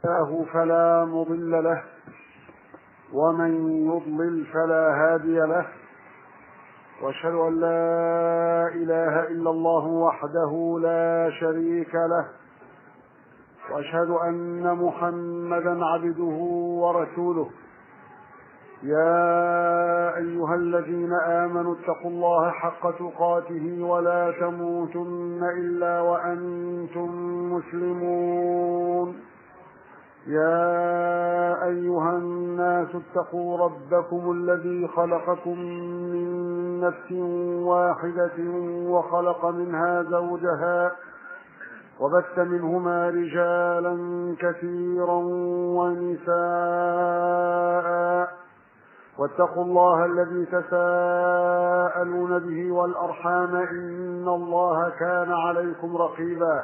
الله فلا مضل له ومن يضلل فلا هادي له واشهد ان لا اله الا الله وحده لا شريك له واشهد ان محمدا عبده ورسوله يا ايها الذين امنوا اتقوا الله حق تقاته ولا تموتن الا وانتم مسلمون يا ايها الناس اتقوا ربكم الذي خلقكم من نفس واحده وخلق منها زوجها وبث منهما رجالا كثيرا ونساء واتقوا الله الذي تساءلون به والارحام ان الله كان عليكم رقيبا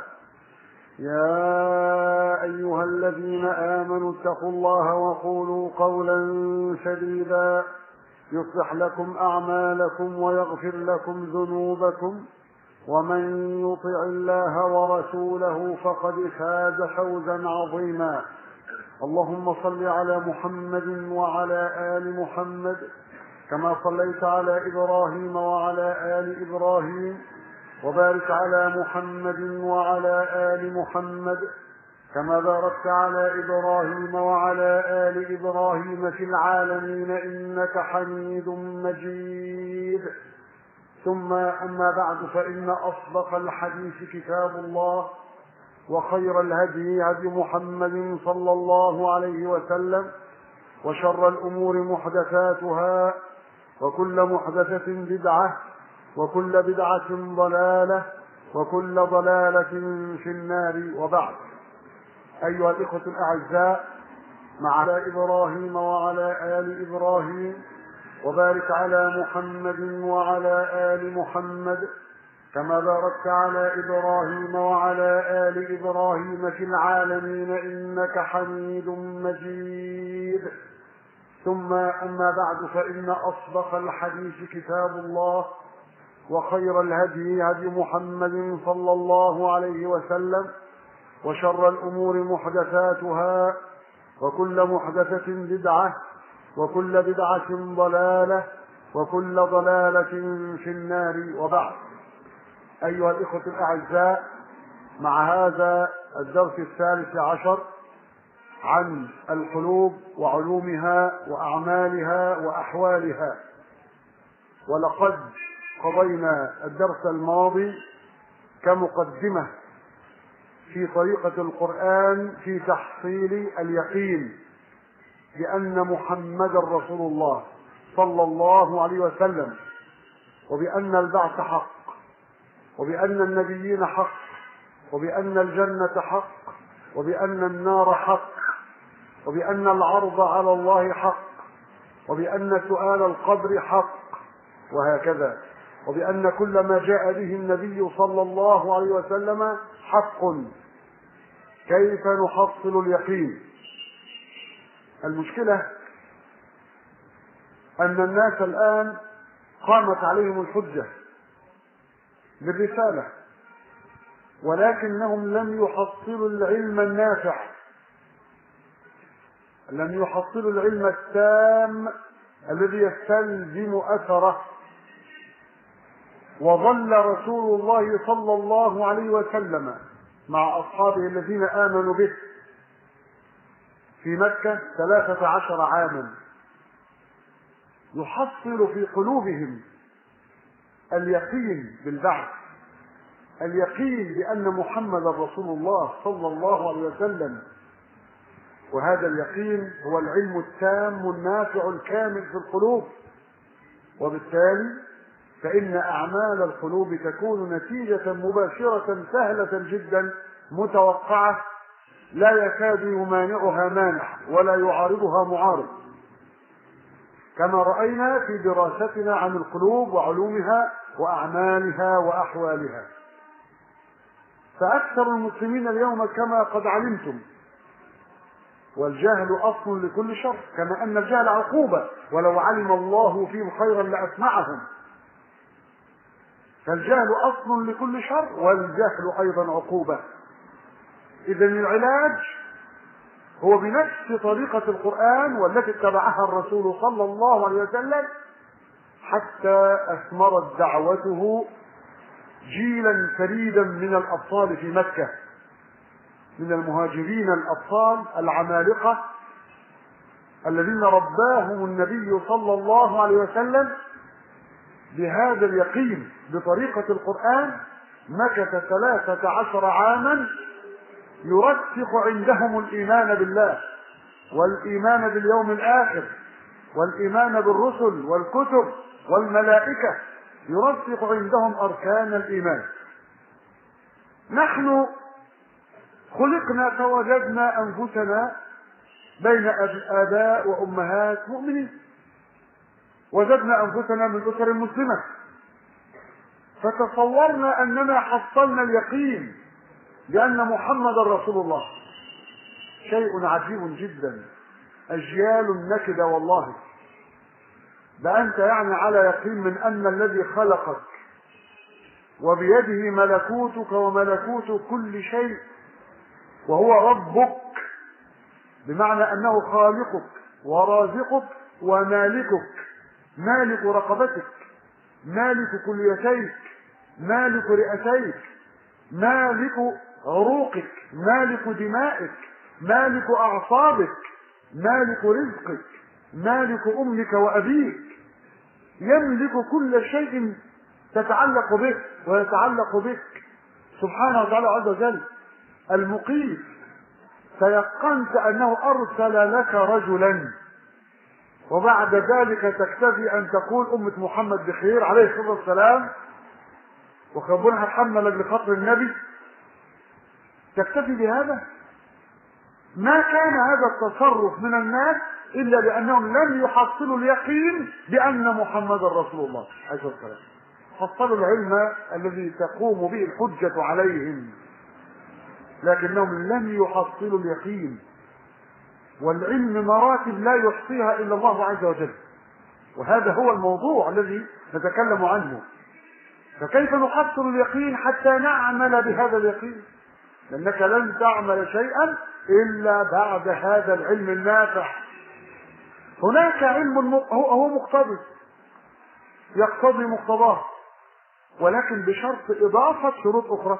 يا ايها الذين امنوا اتقوا الله وقولوا قولا سديدا يصلح لكم اعمالكم ويغفر لكم ذنوبكم ومن يطع الله ورسوله فقد فاز فوزا عظيما اللهم صل على محمد وعلى ال محمد كما صليت على ابراهيم وعلى ال ابراهيم وبارك على محمد وعلى ال محمد كما باركت على ابراهيم وعلى ال ابراهيم في العالمين انك حميد مجيد ثم اما بعد فان اصدق الحديث كتاب الله وخير الهدي هدي محمد صلى الله عليه وسلم وشر الامور محدثاتها وكل محدثه بدعه وكل بدعه ضلاله وكل ضلاله في النار وبعد ايها الاخوه الاعزاء مع ابراهيم وعلى ال ابراهيم وبارك على محمد وعلى ال محمد كما باركت على ابراهيم وعلى ال ابراهيم في العالمين انك حميد مجيد ثم اما بعد فان اصدق الحديث كتاب الله وخير الهدي هدي محمد صلى الله عليه وسلم وشر الامور محدثاتها وكل محدثه بدعه وكل بدعه ضلاله وكل ضلاله في النار وبعد أيها الإخوة الأعزاء مع هذا الدرس الثالث عشر عن القلوب وعلومها وأعمالها وأحوالها ولقد قضينا الدرس الماضي كمقدمة في طريقة القرآن في تحصيل اليقين بأن محمدا رسول الله صلى الله عليه وسلم وبأن البعث حق وبأن النبيين حق وبأن الجنة حق وبأن النار حق وبأن العرض على الله حق وبأن سؤال القبر حق وهكذا وبأن كل ما جاء به النبي صلى الله عليه وسلم حق كيف نحصل اليقين المشكلة أن الناس الآن قامت عليهم الحجة بالرسالة ولكنهم لم يحصلوا العلم النافع لم يحصلوا العلم التام الذي يستلزم أثره وظل رسول الله صلى الله عليه وسلم مع أصحابه الذين آمنوا به في مكة ثلاثة عشر عاما يحصل في قلوبهم اليقين بالبعث اليقين بأن محمد رسول الله صلى الله عليه وسلم وهذا اليقين هو العلم التام النافع الكامل في القلوب وبالتالي فإن أعمال القلوب تكون نتيجة مباشرة سهلة جدا متوقعة لا يكاد يمانعها مانع ولا يعارضها معارض كما رأينا في دراستنا عن القلوب وعلومها وأعمالها وأحوالها فأكثر المسلمين اليوم كما قد علمتم والجهل أصل لكل شر كما أن الجهل عقوبة ولو علم الله فيهم خيرا لأسمعهم فالجهل أصل لكل شر والجهل أيضا عقوبة إذا العلاج هو بنفس طريقة القرآن والتي اتبعها الرسول صلى الله عليه وسلم حتى أثمرت دعوته جيلا فريدا من الأبطال في مكة من المهاجرين الأبطال العمالقة الذين رباهم النبي صلى الله عليه وسلم بهذا اليقين بطريقة القرآن مكث ثلاثة عشر عاما يرسخ عندهم الإيمان بالله والإيمان باليوم الآخر والإيمان بالرسل والكتب والملائكة يرسخ عندهم أركان الإيمان نحن خلقنا فوجدنا أنفسنا بين آباء وأمهات مؤمنين وجدنا أنفسنا من أسر مسلمة فتصورنا أننا حصلنا اليقين بأن محمد رسول الله شيء عجيب جدا أجيال نكدة والله ده أنت يعني على يقين من أن الذي خلقك وبيده ملكوتك وملكوت كل شيء وهو ربك بمعنى أنه خالقك ورازقك ومالكك مالك رقبتك مالك كليتيك مالك رئتيك مالك عروقك مالك دمائك مالك أعصابك مالك رزقك مالك أمك وأبيك يملك كل شيء تتعلق به ويتعلق بك سبحانه وتعالى عز وجل المقيت تيقنت أنه أرسل لك رجلا وبعد ذلك تكتفي أن تقول أمة محمد بخير عليه الصلاة والسلام وخبرها تحمل لخطر النبي تكتفي بهذا ما كان هذا التصرف من الناس إلا لأنهم لم يحصلوا اليقين بأن محمد رسول الله عليه الصلاة والسلام حصلوا العلم الذي تقوم به الحجة عليهم لكنهم لم يحصلوا اليقين والعلم مراتب لا يحصيها الا الله عز وجل وهذا هو الموضوع الذي نتكلم عنه فكيف نحصل اليقين حتى نعمل بهذا اليقين لانك لن تعمل شيئا الا بعد هذا العلم النافع هناك علم هو مقتضي يقتضي مقتضاه ولكن بشرط اضافه شروط اخرى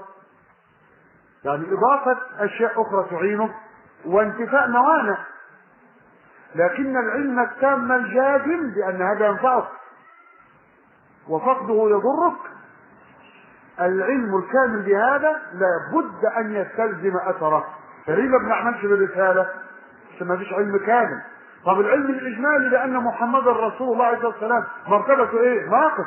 يعني إضافة أشياء أخرى تعينه وانتفاء موانع لكن العلم التام الجازم بأن هذا ينفعك وفقده يضرك العلم الكامل بهذا لابد أن يستلزم أثره فليه ما بنعملش بالرسالة عشان ما فيش علم كامل طب العلم الإجمالي بأن محمد رسول الله عليه الصلاة والسلام مرتبته إيه؟ ناقص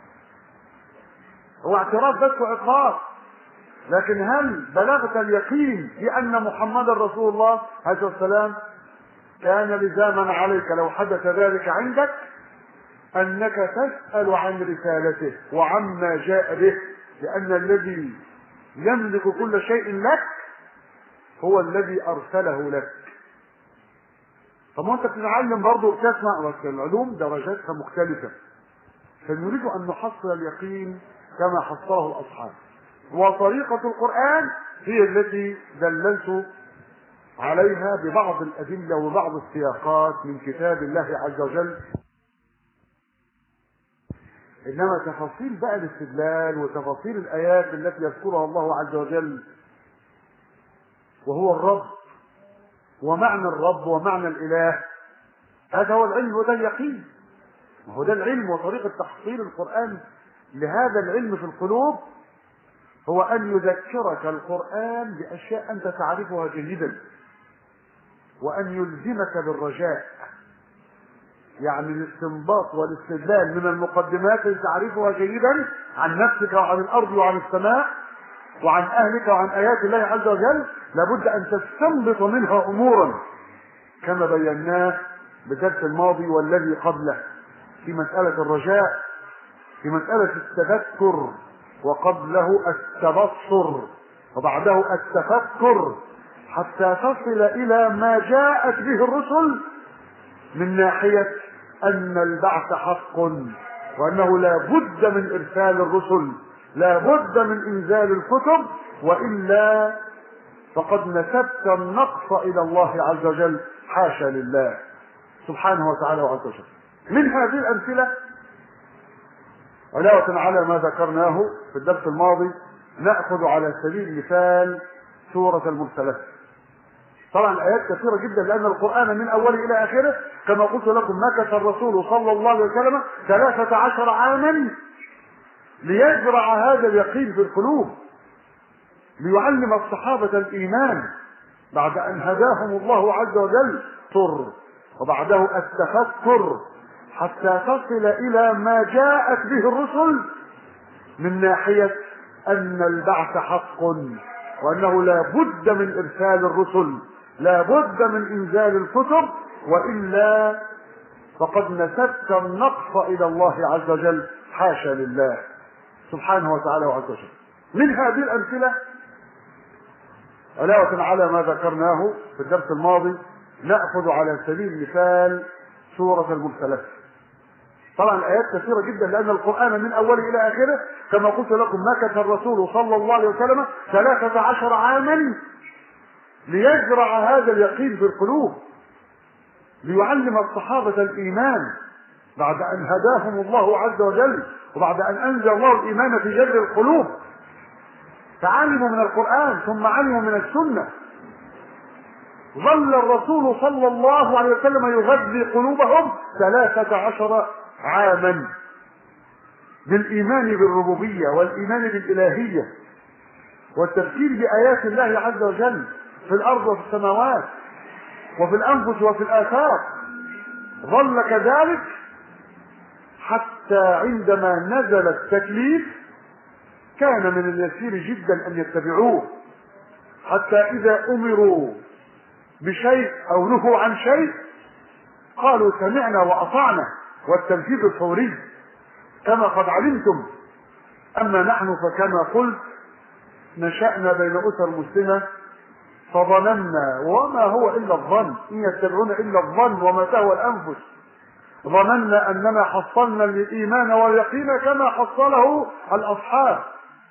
هو اعتراف بس وإقرار لكن هل بلغت اليقين بأن محمد رسول الله عليه السلام كان لزاما عليك لو حدث ذلك عندك أنك تسأل عن رسالته وعما جاء به لأن الذي يملك كل شيء لك هو الذي أرسله لك طب ما أنت بتتعلم برضه تسمع بس العلوم درجاتها مختلفة فنريد أن نحصل اليقين كما حصله الأصحاب وطريقة القرآن هي التي دللت عليها ببعض الأدلة وبعض السياقات من كتاب الله عز وجل إنما تفاصيل بقى الاستدلال وتفاصيل الآيات التي يذكرها الله عز وجل وهو الرب ومعنى الرب ومعنى الإله هذا هو العلم وده اليقين وهو ده العلم وطريقة تحصيل القرآن لهذا العلم في القلوب هو أن يذكرك القرآن بأشياء أنت تعرفها جيدا وأن يلزمك بالرجاء يعني الاستنباط والاستدلال من المقدمات التي تعرفها جيدا عن نفسك وعن الأرض وعن السماء وعن أهلك وعن آيات الله عز وجل لابد أن تستنبط منها أمورا كما بيناه بالدرس الماضي والذي قبله في مسألة الرجاء في مسألة التذكر وقبله التبصر وبعده التفكر حتى تصل الى ما جاءت به الرسل من ناحية ان البعث حق وانه لا بد من ارسال الرسل لا بد من انزال الكتب والا فقد نسبت النقص الى الله عز وجل حاشا لله سبحانه وتعالى وعز وجل من هذه الامثله علاوة على ما ذكرناه في الدرس الماضي نأخذ على سبيل المثال سورة المرسلات طبعا الآيات كثيرة جدا لأن القرآن من أوله إلى آخره كما قلت لكم مكث الرسول صلى الله عليه وسلم ثلاثة عشر عاما ليزرع هذا اليقين في القلوب ليعلم الصحابة الإيمان بعد أن هداهم الله عز وجل طر وبعده التفكر حتى تصل إلى ما جاءت به الرسل من ناحية أن البعث حق وأنه لا بد من إرسال الرسل لا بد من إنزال الكتب وإلا فقد نسبت النقص إلى الله عز وجل حاشا لله سبحانه وتعالى وعز وجل من هذه الأمثلة علاوة على ما ذكرناه في الدرس الماضي نأخذ على سبيل المثال سورة المرسلات طبعا الآيات كثيرة جدا لأن القرآن من أوله إلى آخره كما قلت لكم مكث الرسول صلى الله عليه وسلم ثلاثة عشر عاما ليزرع هذا اليقين في القلوب ليعلم الصحابة الإيمان بعد أن هداهم الله عز وجل وبعد أن أنزل الله الإيمان في جذر القلوب فعلموا من القرآن ثم علموا من السنة ظل الرسول صلى الله عليه وسلم يغذي قلوبهم ثلاثة عشر عاما بالإيمان بالربوبية والإيمان بالإلهية والتفكير بآيات الله عز وجل في الأرض وفي السماوات وفي الأنفس وفي الآثار ظل كذلك حتى عندما نزل التكليف كان من اليسير جدا أن يتبعوه حتى إذا أمروا بشيء أو نهوا عن شيء قالوا سمعنا وأطعنا والتنفيذ الفوري كما قد علمتم أما نحن فكما قلت نشأنا بين أسر مسلمة فظننا وما هو إلا الظن إن يتبعون إلا الظن وما تهوى الأنفس ظننا أننا حصلنا الإيمان واليقين كما حصله الأصحاب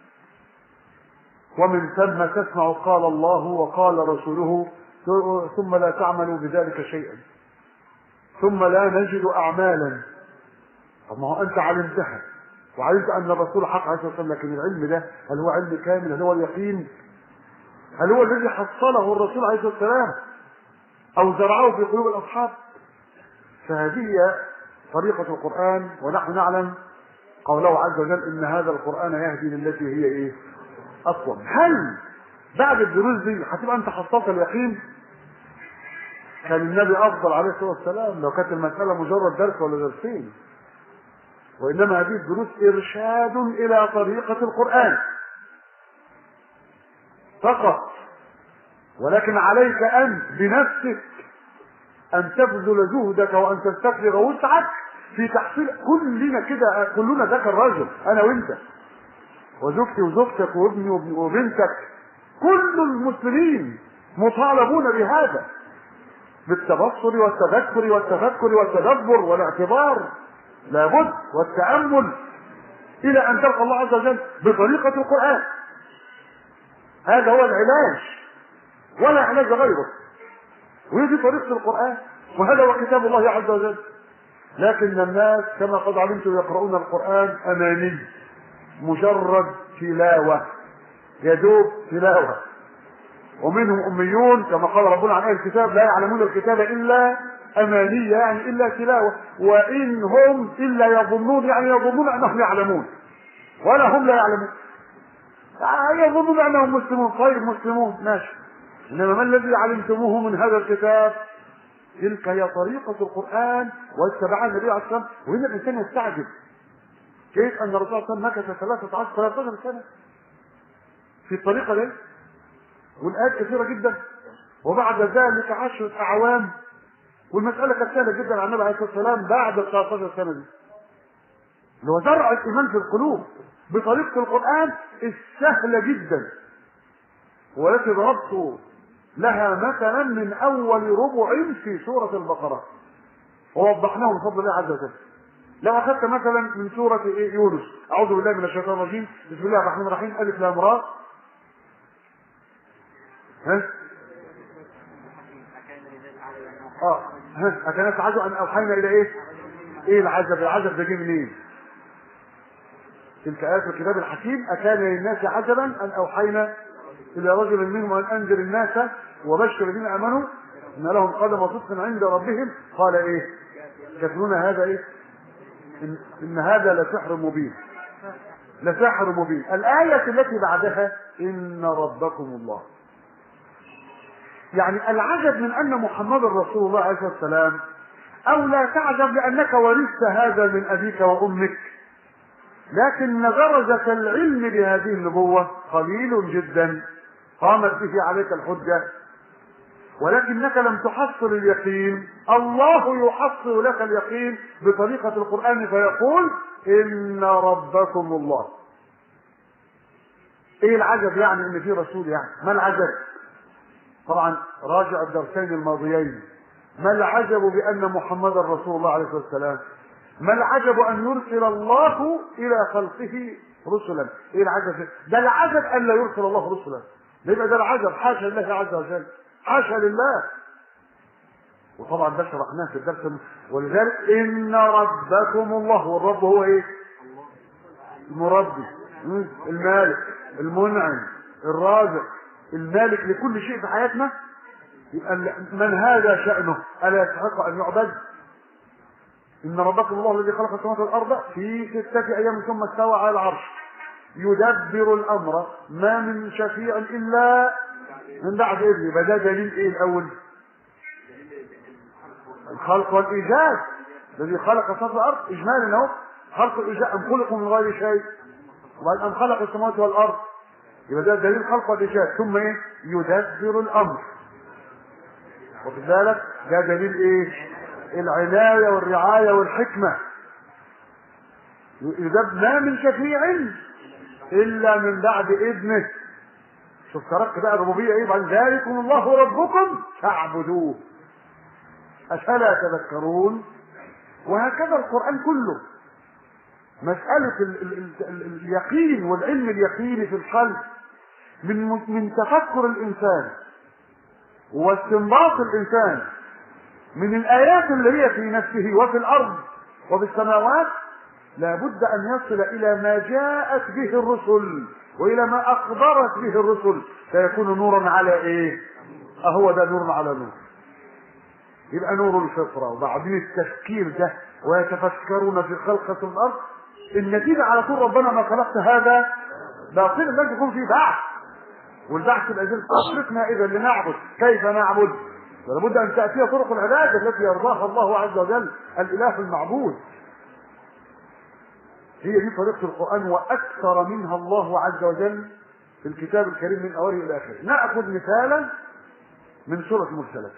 ومن ثم تسمع قال الله وقال رسوله ثم لا تعملوا بذلك شيئا ثم لا نجد أعمالا طب ما هو أنت علمتها وعلمت أن الرسول حق عليه الصلاة لكن العلم ده هل هو علم كامل هل هو اليقين هل هو الذي حصله الرسول عليه الصلاة والسلام أو زرعه في قلوب الأصحاب فهذه هي طريقة القرآن ونحن نعلم قوله عز وجل إن هذا القرآن يهدي للتي هي إيه أقوم هل بعد الدروس دي هتبقى أنت حصلت اليقين كان النبي افضل عليه الصلاه والسلام لو كانت المساله مجرد درس ولا درسين وانما هذه الدروس ارشاد الى طريقه القران فقط ولكن عليك ان بنفسك ان تبذل جهدك وان تستفرغ وسعك في تحصيل كلنا كده كلنا ذاك الرجل انا وانت وزوجتي وزوجتك وابني وبنتك كل المسلمين مطالبون بهذا بالتبصر والتذكر والتفكر والتدبر والاعتبار لابد والتأمل إلى أن تلقى الله عز وجل بطريقة القرآن هذا هو العلاج ولا علاج غيره وهي طريقة القرآن وهذا هو كتاب الله عز وجل لكن الناس كما قد علمتم يقرؤون القرآن أماني مجرد تلاوة يدوب تلاوة ومنهم أميون كما قال ربنا عن أهل الكتاب لا يعلمون الكتاب إلا أمانية يعني إلا تلاوة وإن هم إلا يظنون يعني يظنون أنهم يعلمون ولا هم لا يعلمون يظنون أنهم مسلمون طيب مسلمون ماشي إنما ما الذي علمتموه من هذا الكتاب تلك هي طريقة القرآن واتبعها النبي عليه الصلاة والسلام وهنا الإنسان يستعجب كيف أن الرسول صلى الله عليه وسلم مكث 13 13 سنة في الطريقة دي والآيات كثيرة جدا وبعد ذلك عشرة أعوام والمسألة كانت سهلة جدا على النبي عليه الصلاة والسلام بعد ال 13 سنة دي اللي هو زرع الإيمان في القلوب بطريقة القرآن السهلة جدا والتي ضربت لها مثلا من أول ربع في سورة البقرة ووضحناه بفضل الله عز وجل لو أخذت مثلا من سورة يونس أعوذ بالله من الشيطان الرجيم بسم الله الرحمن الرحيم ألف لام راء ها اه ها أكانت عجب أن أوحينا إلى إيه؟ إيه العجب؟ العجب ده جه منين؟ تلك آيات الكتاب الحكيم أكان للناس عجبا أن أوحينا إلى رجل منهم أن أنذر الناس وبشر الذين آمنوا إن لهم قدم صدق عند ربهم قال إيه؟ كتبون هذا إيه؟ إن, إن هذا لسحر مبين لسحر مبين الآية التي بعدها إن ربكم الله يعني العجب من أن محمد رسول الله عليه الصلاة والسلام أو لا تعجب لأنك ورثت هذا من أبيك وأمك لكن درجة العلم بهذه النبوة قليل جدا قامت به عليك الحجة ولكنك لم تحصل اليقين الله يحصل لك اليقين بطريقة القرآن فيقول إن ربكم الله ايه العجب يعني ان في رسول يعني ما العجب طبعا راجع الدرسين الماضيين ما العجب بان محمدا رسول الله عليه الصلاه والسلام ما العجب ان يرسل الله الى خلقه رسلا ايه العجب ده العجب ان لا يرسل الله رسلا ده يبقى ده العجب حاشا لله عز وجل حاشا لله وطبعا ده شرحناه في الدرس ولذلك ان ربكم الله والرب هو ايه المربي المالك المنعم الرازق المالك لكل شيء في حياتنا يبقى من هذا شأنه ألا يستحق أن يعبد إن ربكم الله الذي خلق السماوات والأرض في ستة أيام ثم استوى على العرش يدبر الأمر ما من شفيع إلا من بعد إذنه يبقى ده دليل إيه الأول؟ الخلق والإيجاد الذي خلق السماوات والأرض إجمالا أهو خلق الإيجاد أم خلقوا من غير شيء وبعد أن خلق السماوات والأرض يبقى ده دليل خلق والإيجاد ثم إيه؟ يدبر الأمر واخد بالك؟ ده دليل إيه؟ العناية والرعاية والحكمة يدب ما من شفيع إلا من بعد إذنه شوف ترك بقى الربوبية إيه بعد ذلكم الله ربكم فاعبدوه أفلا تذكرون وهكذا القرآن كله مسألة ال ال ال ال اليقين والعلم اليقيني في القلب من من تفكر الإنسان واستنباط الإنسان من الآيات اللي هي في نفسه وفي الأرض وفي السماوات لابد أن يصل إلى ما جاءت به الرسل وإلى ما أخبرت به الرسل فيكون نورا على إيه؟ أهو ده نور على نور يبقى نور الفطرة وبعدين التفكير ده ويتفكرون في خلقة الأرض النتيجة على طول ربنا ما خلقت هذا باطل لازم يكون في بعث والبعث الأجل تصرفنا إذا لنعبد كيف نعبد ولابد أن تأتي طرق العبادة التي يرضاها الله عز وجل الإله المعبود هي دي طريقة القرآن وأكثر منها الله عز وجل في الكتاب الكريم من أوله إلى آخره نأخذ مثالا من سورة المرسلات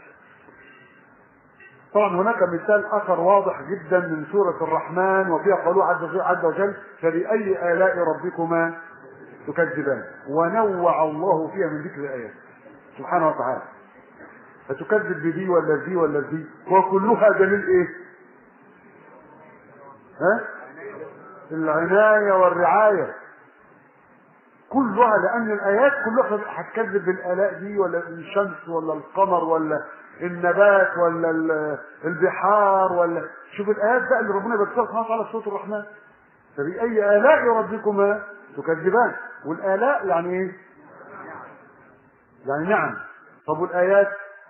طبعا هناك مثال اخر واضح جدا من سوره الرحمن وفيها قوله عز وجل فباي الاء ربكما تكذبان ونوع الله فيها من ذكر الايات سبحانه وتعالى فتكذب بدي ولا دي ولا دي وكلها دليل ايه ها العنايه والرعايه كلها لان الايات كلها هتكذب بالالاء دي ولا الشمس ولا القمر ولا النبات ولا البحار ولا شوف الايات بقى اللي ربنا بيذكرها سبحانه وتعالى في سوره الرحمن فبأي آلاء ربكما تكذبان والآلاء يعني ايه؟ يعني نعم طب والآيات؟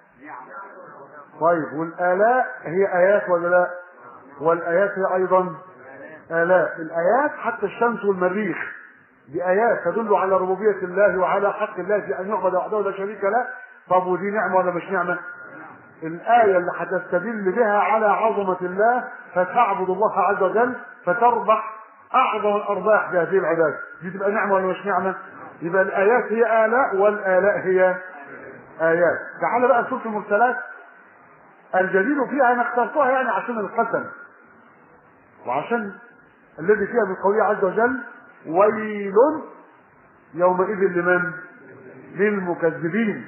طيب والآلاء هي آيات ولا لا؟ والآيات هي أيضا آلاء الآيات حتى الشمس والمريخ دي آيات تدل على ربوبية الله وعلى حق الله في أن يعبد وحده لا شريك له طب ودي نعمة ولا مش نعمة؟ الآية اللي هتستدل بها على عظمة الله فتعبد الله عز وجل فتربح أعظم الأرباح بهذه العبادة دي تبقى نعمة ولا مش نعمة؟ يبقى الآيات هي آلاء والآلاء هي آيات تعال بقى سورة المرسلات الجديد فيها أنا اخترتها يعني عشان القسم وعشان الذي فيها من قوله عز وجل ويل يومئذ لمن؟ للمكذبين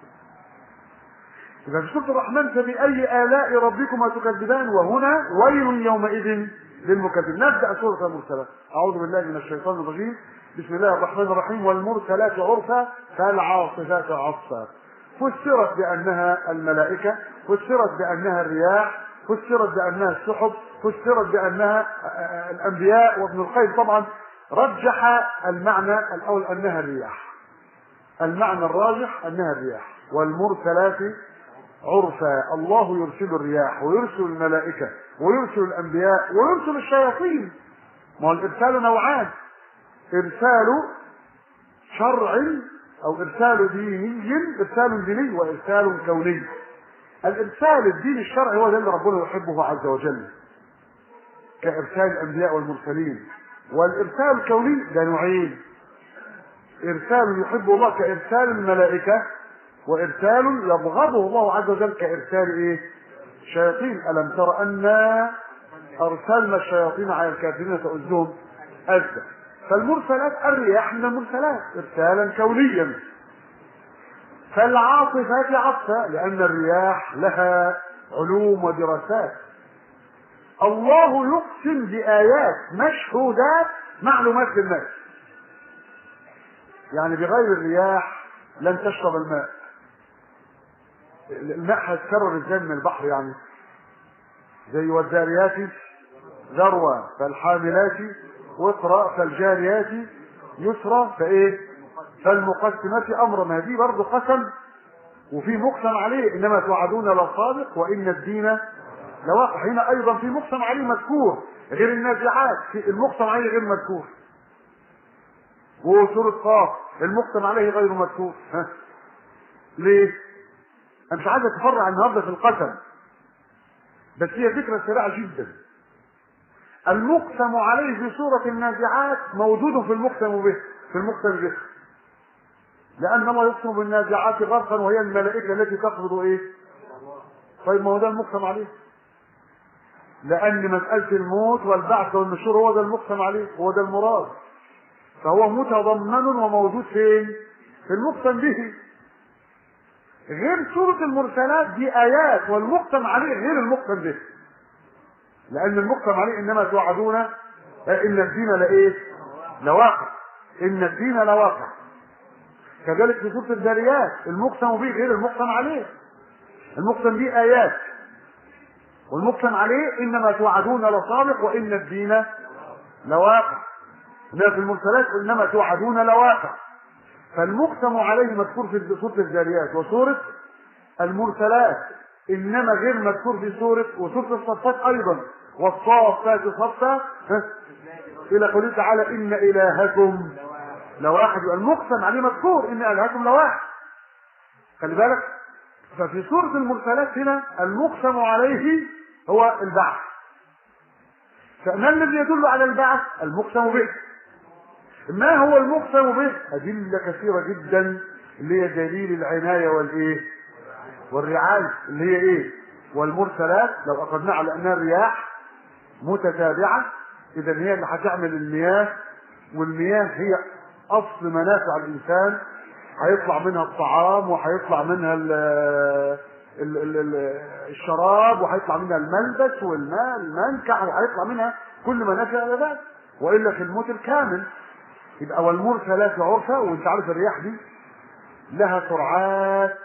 إذا في سورة الرحمن فبأي آلاء ربكما تكذبان وهنا ويل يومئذ للمكذبين نبدأ سورة المرسلات أعوذ بالله من الشيطان الرجيم بسم الله الرحمن الرحيم والمرسلات عرفا فالعاصفات عصفا فسرت بانها الملائكه فسرت بانها الرياح فسرت بانها السحب فسرت بانها الانبياء وابن القيم طبعا رجح المعنى الاول انها الرياح المعنى الراجح انها الرياح والمرسلات عرفا الله يرسل الرياح ويرسل الملائكه ويرسل الانبياء ويرسل الشياطين ما هو الارسال نوعان ارسال شرع او ارسال ديني ارسال ديني وارسال كوني الارسال الديني الشرعي هو ده اللي ربنا يحبه عز وجل كارسال الانبياء والمرسلين والارسال الكوني ده نوعين ارسال يحبه الله كارسال الملائكه وارسال يبغضه الله عز وجل كارسال ايه شياطين الم تر انا ارسلنا الشياطين على الكافرين تؤذهم اذى فالمرسلات الرياح من المرسلات ارسالا كونيا فالعاصفات عطفا لان الرياح لها علوم ودراسات الله يقسم بايات مشهودات معلومات للناس يعني بغير الرياح لن تشرب الماء الماء هيتكرر ازاي من البحر يعني زي والذاريات ذروة فالحاملات وقرا فالجاريات يسرى فايه فالمقسمات امرا ما دي برضه قسم وفي مقسم عليه انما توعدون لصادق وان الدين لواقع هنا ايضا في مقسم عليه مذكور غير النازعات في المقسم عليه غير مذكور وسورة قاف المقسم عليه غير مذكور ها ليه؟ انا مش عايز اتفرع النهارده في القسم بس هي فكره سريعه جدا المقسم عليه في سورة النازعات موجود في المقسم به في المقسم به لأن الله يقسم بالنازعات غرقا وهي الملائكة التي تقبض إيه؟ طيب ما هو ده المقسم عليه لأن مسألة الموت والبعث والنشور هو ده المقسم عليه هو ده المراد فهو متضمن وموجود فين؟ في المقسم به غير سورة المرسلات دي آيات والمقسم عليه غير المقسم به لأن المقسم عليه إنما توعدون إن الدين لإيه؟ لواقع إن الدين لواقع كذلك في سورة الذاريات المقسم به غير المقسم عليه المقسم به آيات والمقسم عليه إنما توعدون لصادق وإن الدين لواقع إنما في المرسلات إنما توعدون لواقع فالمقسم عليه مذكور في سورة الذاريات وسورة المرسلات إنما غير مذكور في سورة وسورة الصفات أيضا والصافات صفا إلى قوله تعالى إن إلهكم لواحد المقسم عليه مذكور إن إلهكم لواحد خلي بالك ففي سورة المرسلات هنا المقسم عليه هو البعث فما الذي يدل على البعث المقسم به ما هو المقسم به أدلة كثيرة جدا اللي هي دليل العناية والإيه والرعاية اللي هي إيه والمرسلات لو أخذناها على أنها الرياح متتابعة إذا هي اللي هتعمل المياه والمياه هي أصل منافع الإنسان هيطلع منها الطعام وهيطلع منها ال ال ال ال الشراب وهيطلع منها الملبس والماء المنكع وهيطلع منها كل منافع العباد والا في الموت الكامل يبقى والمرسلات عرفا وانت عارف الرياح دي لها سرعات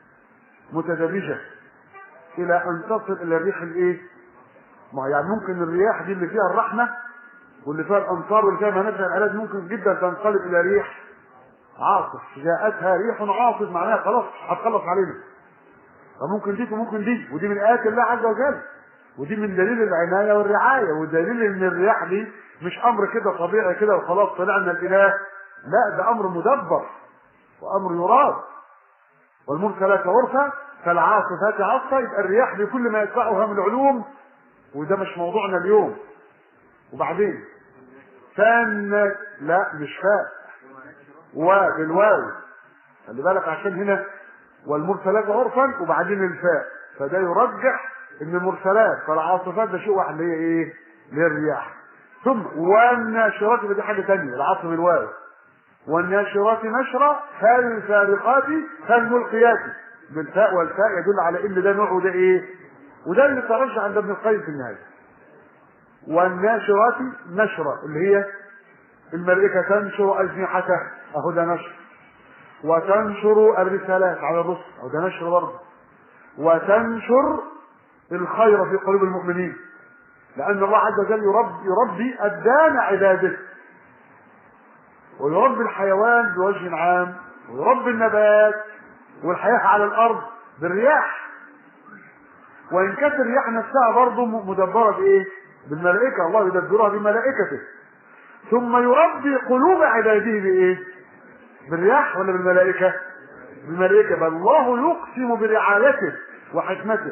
متدرجه الى ان تصل الى الريح الايه؟ ما يعني ممكن الرياح دي اللي فيها الرحمه واللي فيها الامطار واللي فيها منافع العلاج ممكن جدا تنقلب الى ريح عاصف جاءتها ريح عاصف معناها خلاص هتخلص علينا فممكن دي وممكن دي ودي من ايات الله عز وجل ودي من دليل العنايه والرعايه ودليل ان الرياح دي مش امر كده طبيعي كده وخلاص طلعنا الاله لا ده امر مدبر وامر يراد والمرسلات عرفا فالعاصفات عصفا يبقى الرياح بكل ما يدفعها من علوم وده مش موضوعنا اليوم وبعدين فان لا مش فاء وبالواو خلي بالك عشان هنا والمرسلات عرفا وبعدين الفاء فده يرجح ان المرسلات فالعاصفات ده شيء واحد اللي هي ايه؟ اللي هي الرياح ثم والناشرات دي حاجه ثانيه العاصف الواو والناشرات نشرا فالفارقات فالملقيات بالفاء والفاء يدل على ان ده نوع وده ايه؟ وده اللي ترجح عند ابن القيم في النهايه والناشرات نشرا اللي هي الملائكة تنشر أجنحتها أهو ده نشر وتنشر الرسالات على الرسل أهو ده نشر برضه وتنشر الخير في قلوب المؤمنين لأن الله عز وجل يربي, يربي أبدان عباده ويربي الحيوان بوجه عام ويربي النبات والحياة على الأرض بالرياح وإن كانت الرياح نفسها برضه مدبرة بإيه؟ بالملائكة الله يدبرها بملائكته ثم يربي قلوب عباده بإيه؟ بالرياح ولا بالملائكة؟ بالملائكة بل الله يقسم برعايته وحكمته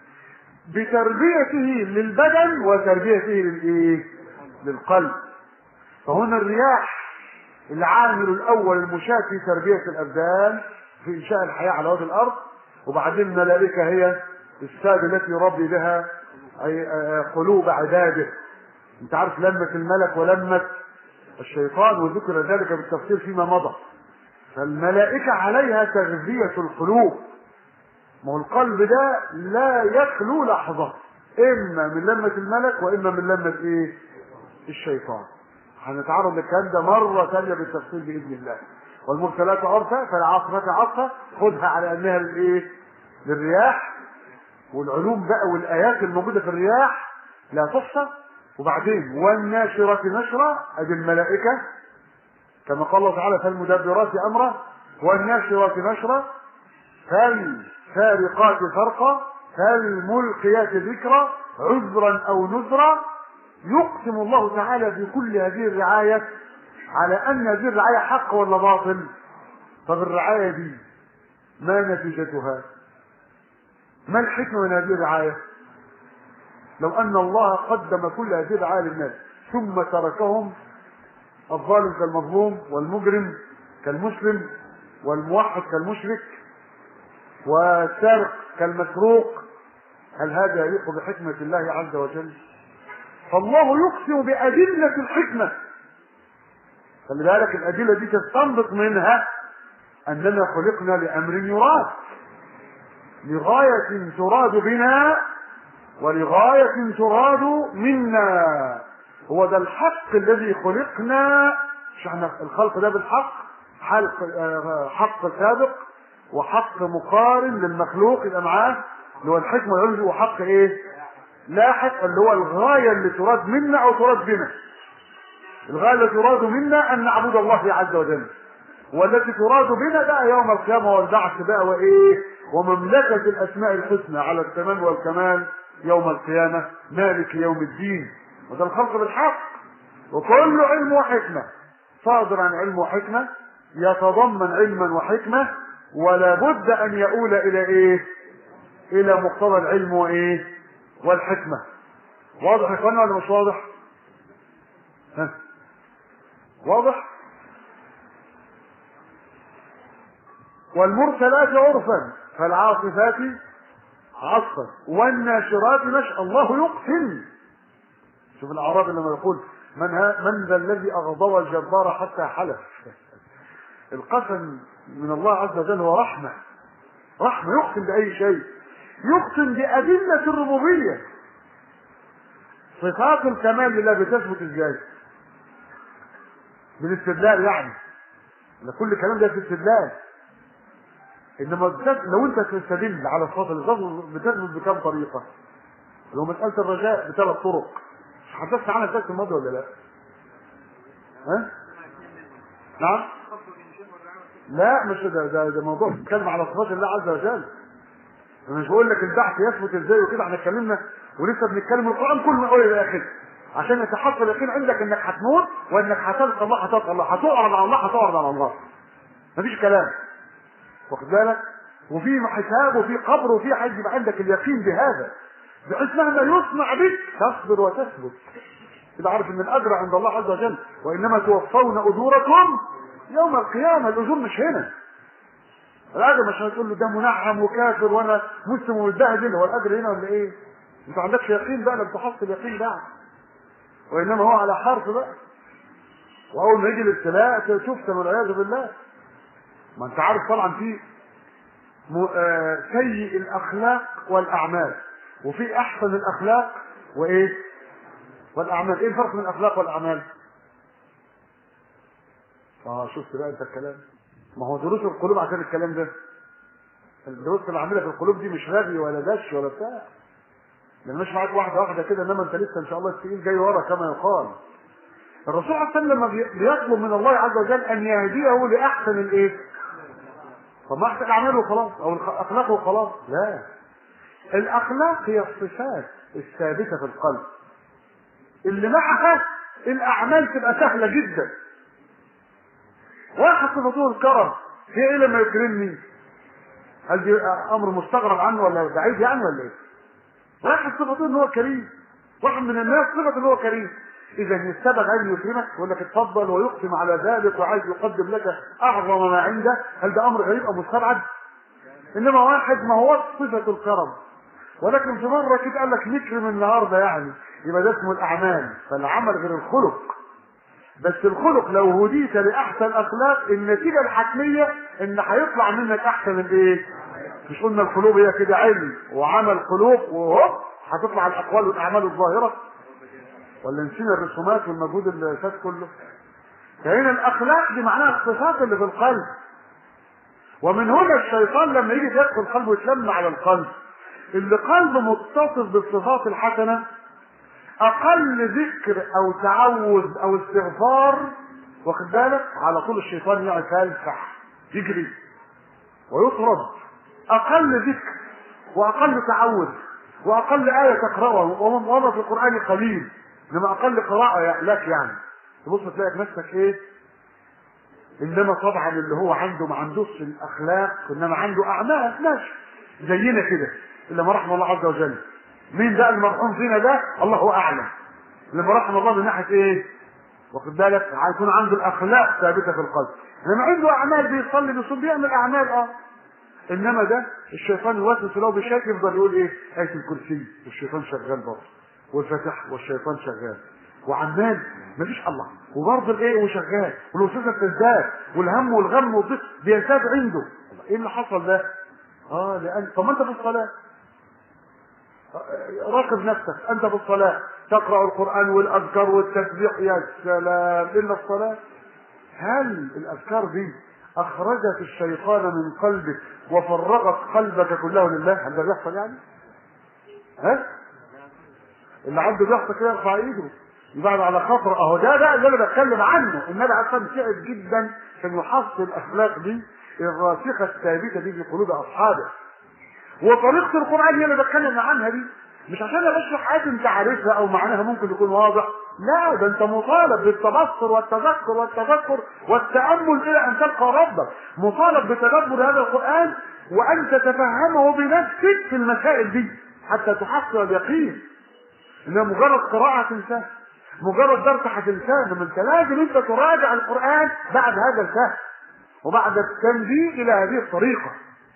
بتربيته للبدن وتربيته للايه؟ للقلب. فهنا الرياح العامل الاول المشاة في تربية الابدان في انشاء الحياة على وجه الارض وبعدين الملائكة هي الساد التي يربي بها أي قلوب عباده. انت عارف لمة الملك ولمة الشيطان وذكر ذلك بالتفصيل فيما مضى. فالملائكة عليها تغذية القلوب ما هو القلب ده لا يخلو لحظة إما من لمة الملك وإما من لمة إيه؟ الشيطان. هنتعرض للكلام ده مرة ثانية بالتفصيل بإذن الله. والمرسلات عرفا فالعاصفات عصفا خدها على أنها للإيه؟ للرياح والعلوم بقى والآيات الموجودة في الرياح لا تحصى وبعدين والناشرات نشرا أدي الملائكة كما قال الله تعالى فالمدبرات أمرا والناشرات نشرا فالفارقات فرقا فالملقيات ذكرا عذرا او نذرا يقسم الله تعالى بكل هذه الرعاية على ان هذه الرعاية حق ولا باطل طب الرعاية دي ما نتيجتها ما الحكمة من هذه الرعاية لو ان الله قدم كل هذه الرعاية للناس ثم تركهم الظالم كالمظلوم والمجرم كالمسلم والموحد كالمشرك والسارق كالمسروق هل هذا يليق بحكمة الله عز وجل؟ فالله يقسم بأدلة الحكمة خلي بالك الأدلة دي تستنبط منها أننا خلقنا لأمر يراد لغاية تراد بنا ولغاية تراد منا هو ده الحق الذي خلقنا مش احنا الخلق ده بالحق حلق حق سابق وحق مقارن للمخلوق يبقى معاه اللي هو الحكمه والعلم وحق ايه؟ لاحق اللي هو الغايه اللي تراد منا او تراد بنا. الغايه اللي تراد منا ان نعبد الله عز وجل. والتي تراد بنا بقى يوم القيامه والبعث بقى وايه؟ ومملكه الاسماء الحسنى على التمام والكمال يوم القيامه مالك يوم الدين. وده الخلق بالحق. وكل علم وحكمه صادر عن علم وحكمه يتضمن علما وحكمه ولا بد ان يؤول الى ايه الى مقتضى العلم وايه والحكمه واضح يا اخوانا ولا مش واضح ها واضح والمرسلات عرفا فالعاصفات عصفا والناشرات نشأ الله يقسم شوف الاعراب لما يقول من ها من ذا الذي اغضب الجبار حتى حلف القسم من الله عز وجل هو رحمة رحمة يقسم بأي شيء يقسم بأدلة الربوبية صفات الكمال لله بتثبت ازاي؟ بالاستدلال يعني كل الكلام ده في استدلال انما لو انت تستدل على صفات الله بتثبت بكم طريقه؟ لو مسألة الرجاء بثلاث طرق مش حدثت عنها الدرس الماضي ولا لا؟ ها؟ نعم؟ لا مش ده ده, ده موضوع بيتكلم على صفات الله عز وجل انا مش بقول لك البحث يثبت ازاي وكده احنا اتكلمنا ولسه بنتكلم القران كله من اول الى اخره عشان يتحقق اليقين عندك انك هتموت وانك هتلقى الله هتلقى الله هتعرض على الله هتعرض على الله مفيش كلام واخد بالك وفي حساب وفي قبر وفي حاجه يبقى عندك اليقين بهذا بحيث مهما يصنع بك تصبر وتثبت تبقى عارف ان الاجر عند الله عز وجل وانما توفون اجوركم يوم القيامة الأجور مش هنا الأجر مش هتقول له ده منعم وكافر وأنا مسلم ومتبهدل هو الأجر هنا ولا إيه؟ أنت ما عندكش يقين بقى لم تحصل يقين بقى وإنما هو على حرف بقى وأول ما يجي الابتلاء تفتن والعياذ بالله ما أنت عارف طبعا في م... آه... سيء الأخلاق والأعمال وفي أحسن الأخلاق وإيه؟ والأعمال إيه الفرق بين الأخلاق والأعمال؟ اه شفت بقى انت الكلام ما هو دروس القلوب عشان الكلام ده الدروس اللي عاملها في القلوب دي مش رغي ولا دش ولا بتاع ده مش معاك واحده واحده كده انما انت لسه ان شاء الله التقيل جاي ورا كما يقال الرسول صلى الله عليه وسلم لما بي- بيطلب من الله عز وجل ان يهديه لاحسن الايه؟ طب ما احسن اعماله وخلاص او الخ- اخلاقه وخلاص لا الاخلاق هي الصفات الثابته في القلب اللي معها الاعمال تبقى سهله جدا واحد صفته الكرم هي ايه لما يكرمني هل دي امر مستغرب عنه ولا بعيد يعني ولا ايه واحد صفته ان هو كريم واحد من الناس صفته ان هو كريم اذا يستبعد ان يكرمك يقول لك اتفضل ويقسم على ذلك وعايز يقدم لك اعظم ما عنده هل ده امر غريب او مستبعد انما واحد ما هو صفه الكرم ولكن في مره كده قال لك نكرم النهارده يعني يبقى ده اسمه الاعمال فالعمل غير الخلق بس الخلق لو هديت لاحسن اخلاق النتيجه الحتميه ان هيطلع منك احسن الايه؟ مش قلنا القلوب هي كده علم وعمل قلوب وهوب هتطلع الاقوال والاعمال الظاهره ولا نسينا الرسومات والمجهود اللي فات كله فهنا الاخلاق دي معناها الصفات اللي في القلب ومن هنا الشيطان لما يجي يدخل القلب ويتلم على القلب اللي قلبه متصف بالصفات الحسنه اقل ذكر او تعوذ او استغفار واخد بالك على طول الشيطان يقعد يلفح يجري ويطرد اقل ذكر واقل تعوذ واقل ايه تقراها ومر في القران قليل انما اقل قراءه لك يعني تبص تلاقي نفسك ايه انما طبعا اللي هو عنده ما عندوش الاخلاق انما عنده اعمال ماشي زينا كده الا ما رحم الله عز وجل مين بقى المرحوم فينا ده الله اعلم لما رحم الله من ناحيه ايه واخد بالك هيكون عنده الاخلاق ثابته في القلب انما عنده اعمال بيصلي بيصوم بيعمل اعمال اه انما ده الشيطان يوسوس له بشكل يفضل يقول ايه ايه الكرسي والشيطان شغال برضه والفتح والشيطان شغال وعمال مفيش الله وبرضه الايه وشغال والوسوسه بتزداد والهم والغم والضيق بيزداد عنده الله، ايه اللي حصل ده؟ اه لان طب ما انت في الصلاه راقب نفسك انت في الصلاه تقرا القران والاذكار والتسبيح يا سلام الا الصلاه هل الاذكار دي اخرجت الشيطان من قلبك وفرغت قلبك كله لله هل ده بيحصل يعني ها اللي عنده بيحصل كده يرفع ايده يبعد على خطر اهو ده بقى اللي انا بتكلم عنه النبي عليه الصلاه تعب جدا عشان يحصل الاخلاق دي الراسخه الثابته دي في قلوب اصحابه وطريقه القران هي اللي بتكلم عنها دي مش عشان انا بشرح حاجه انت عارفها او معناها ممكن يكون واضح لا ده انت مطالب بالتبصر والتذكر والتفكر والتامل الى ان تلقى ربك مطالب بتدبر هذا القران وان تتفهمه بنفسك في المسائل دي حتى تحصل اليقين انها مجرد قراءه تنساها مجرد درس هتنساه انما انت لازم انت تراجع القران بعد هذا الفهم وبعد التنبيه الى هذه الطريقه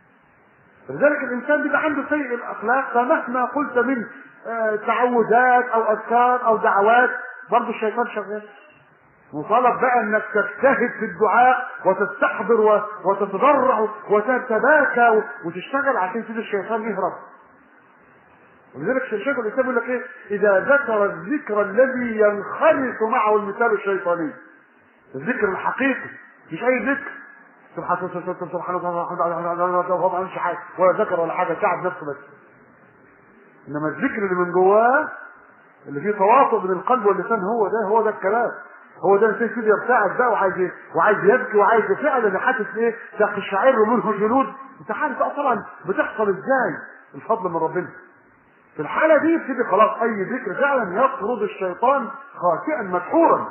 لذلك الانسان بيبقى عنده سيء الاخلاق فمهما قلت من آه، تعوذات او اذكار او دعوات برضه الشيطان شغال مطالب بقى انك تجتهد في الدعاء وتستحضر و- وتتضرع وتتباكى و- وتشتغل عشان كده الشيطان يهرب ولذلك شيخ الاسلام يقول لك ايه اذا ذكر الذكر الذي ينخرط معه المثال الشيطاني الذكر الحقيقي مش اي ذكر سبحان الله سبحان الله سبحان الله هو ما عملش حاجه ولا ذكر ولا حاجه تعب نفسه بس انما الذكر اللي من جواه اللي فيه تواصل بين القلب واللسان هو ده هو ده الكلام هو ده الانسان كده يرتعد بقى وعايز إيه؟ وعايز يبكي وعايز فعلا حاسس ايه تقشعر منه جلود انت عارف بقى طبعا بتحصل ازاي الفضل من ربنا في الحالة دي يبتدي خلاص أي ذكر فعلا يطرد الشيطان خاسئا مدحورا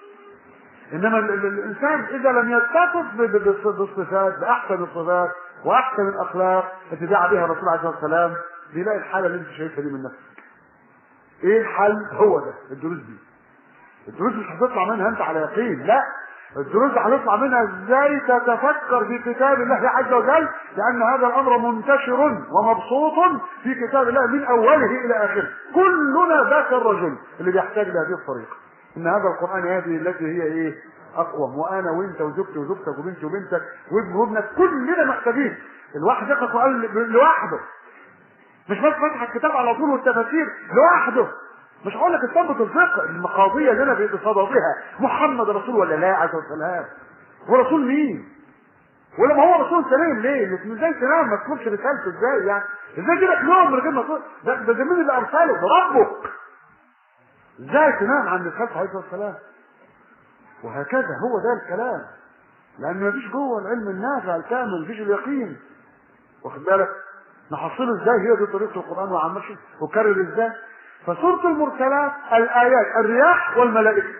إنما ال- ال- الإنسان إذا لم يتصف ب- ب- ب- بالصفات بأحسن الصفات وأحسن الأخلاق التي دعا بها الرسول عليه الصلاة والسلام بيلاقي الحالة اللي أنت شايفها دي من نفسك. إيه الحل؟ هو ده الدروس دي. الدروس مش هتطلع منها أنت على يقين، لا الدروس هتطلع منها ازاي تتفكر في كتاب الله عز وجل لان هذا الامر منتشر ومبسوط في كتاب الله من اوله الى اخره كلنا ذاك الرجل اللي بيحتاج لهذه الطريقه ان هذا القران هذه التي هي ايه اقوم وانا وانت وزوجتي وزوجتك وبنتي وبنتك وابن وابنك كلنا محتاجين الواحد يقرا القران لوحده مش بس فتح الكتاب على طول والتفاسير لوحده مش هقول لك استنبط الفقه المقاضية اللي انا بصددها محمد رسول ولا لا عليه السلام هو رسول مين ولا ما هو رسول سليم ليه لكن ازاي تنام ما تكونش رسالته ازاي يعني ازاي كده نوم من غير ما تقول ده ده ده مين اللي ارسله ده ربك ازاي تنام عن رسالته عليه الصلاه والسلام وهكذا هو ده الكلام لان مفيش جوه العلم النافع الكامل مفيش اليقين واخد بالك نحصله ازاي هي دي طريقه القران وعمال وكرر ازاي فسوره المرسلات الايات الرياح والملائكه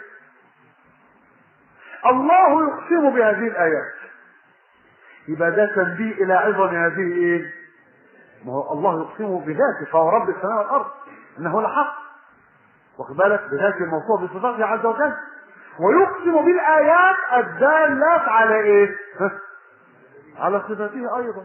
الله يقسم بهذه الايات يبقى ده تنبيه الى عظم هذه ايه ما هو الله يقسم بذاته فهو رب السماء والارض انه لحق واخد بالك بذاته الموصوف بصفاته عز وجل ويقسم بالايات الدالات على ايه ها؟ على صفاته ايضا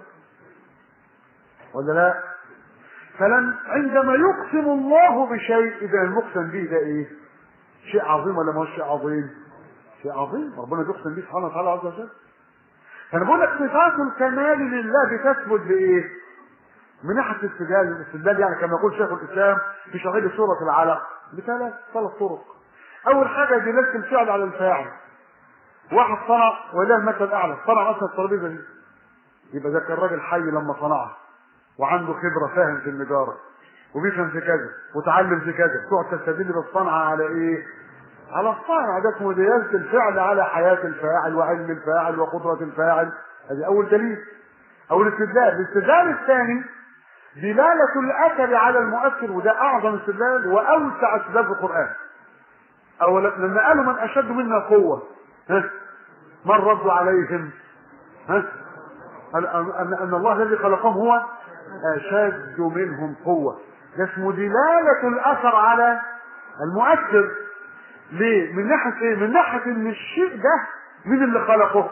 ولا لا فلن عندما يقسم الله بشيء اذا المقسم به ده ايه شيء عظيم ولا ما هو شيء عظيم شيء عظيم ربنا يقسم به سبحانه وتعالى عز وجل فانا بقول لك صفات الكمال لله بتثبت بايه من ناحيه الاستدلال الاستدلال يعني كما يقول شيخ الاسلام في شرح سوره العلق بثلاث ثلاث طرق اول حاجه دلاله الفعل على الفاعل واحد صنع ولله المثل الاعلى صنع مثلا الترابيزه دي يبقى ده كان راجل حي لما صنعها وعنده خبره فاهم في النجاره وبيفهم في كذا وتعلم في كذا تقعد تستدل بالصنعه على ايه؟ على الصانع ده اسمه دلاله الفعل على حياه الفاعل وعلم الفاعل وقدره الفاعل هذه اول دليل او الاستدلال الاستدلال الثاني دلالة الأثر على المؤثر وده أعظم استدلال وأوسع استدلال في القرآن. أو لما قالوا من أشد منا قوة ها من رد عليهم ها أن, أن, أن الله الذي خلقهم هو أشد منهم قوة ده اسمه دلالة الأثر على المؤثر ليه؟ من ناحية إيه؟ من ناحية إن الشيء ده مين اللي خلقه؟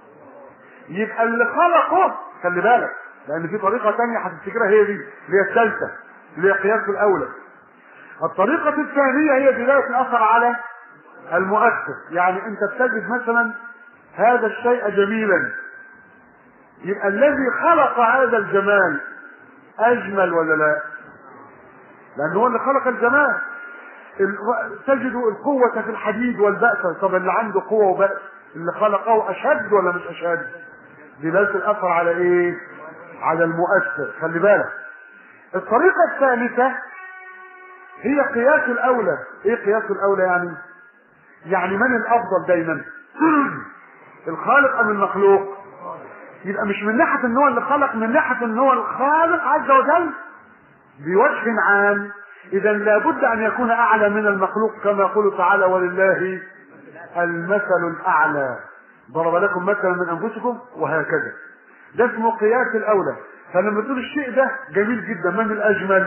يبقى اللي خلقه خلي بالك لان في طريقه ثانيه هتفتكرها هي دي اللي هي الثالثه اللي هي قياس الاولى الطريقه الثانيه هي دلاله الاثر على المؤثر يعني انت بتجد مثلا هذا الشيء جميلا يبقى الذي خلق هذا الجمال اجمل ولا لا لانه هو اللي خلق الجمال تجد القوة في الحديد والبأس طب اللي عنده قوة وبأس اللي خلقه أشد ولا مش أشد؟ دلالة الأثر على إيه؟ على المؤثر خلي بالك الطريقة الثالثة هي قياس الأولى إيه قياس الأولى يعني يعني من الأفضل دايما الخالق أم المخلوق يبقى مش من ناحية ان هو اللي خلق من ناحية ان هو الخالق عز وجل بوجه عام اذا لابد ان يكون اعلى من المخلوق كما يقول تعالى ولله المثل الاعلى ضرب لكم مثلا من انفسكم وهكذا ده اسمه قياس الاولى فلما تقول الشيء ده جميل جدا من الاجمل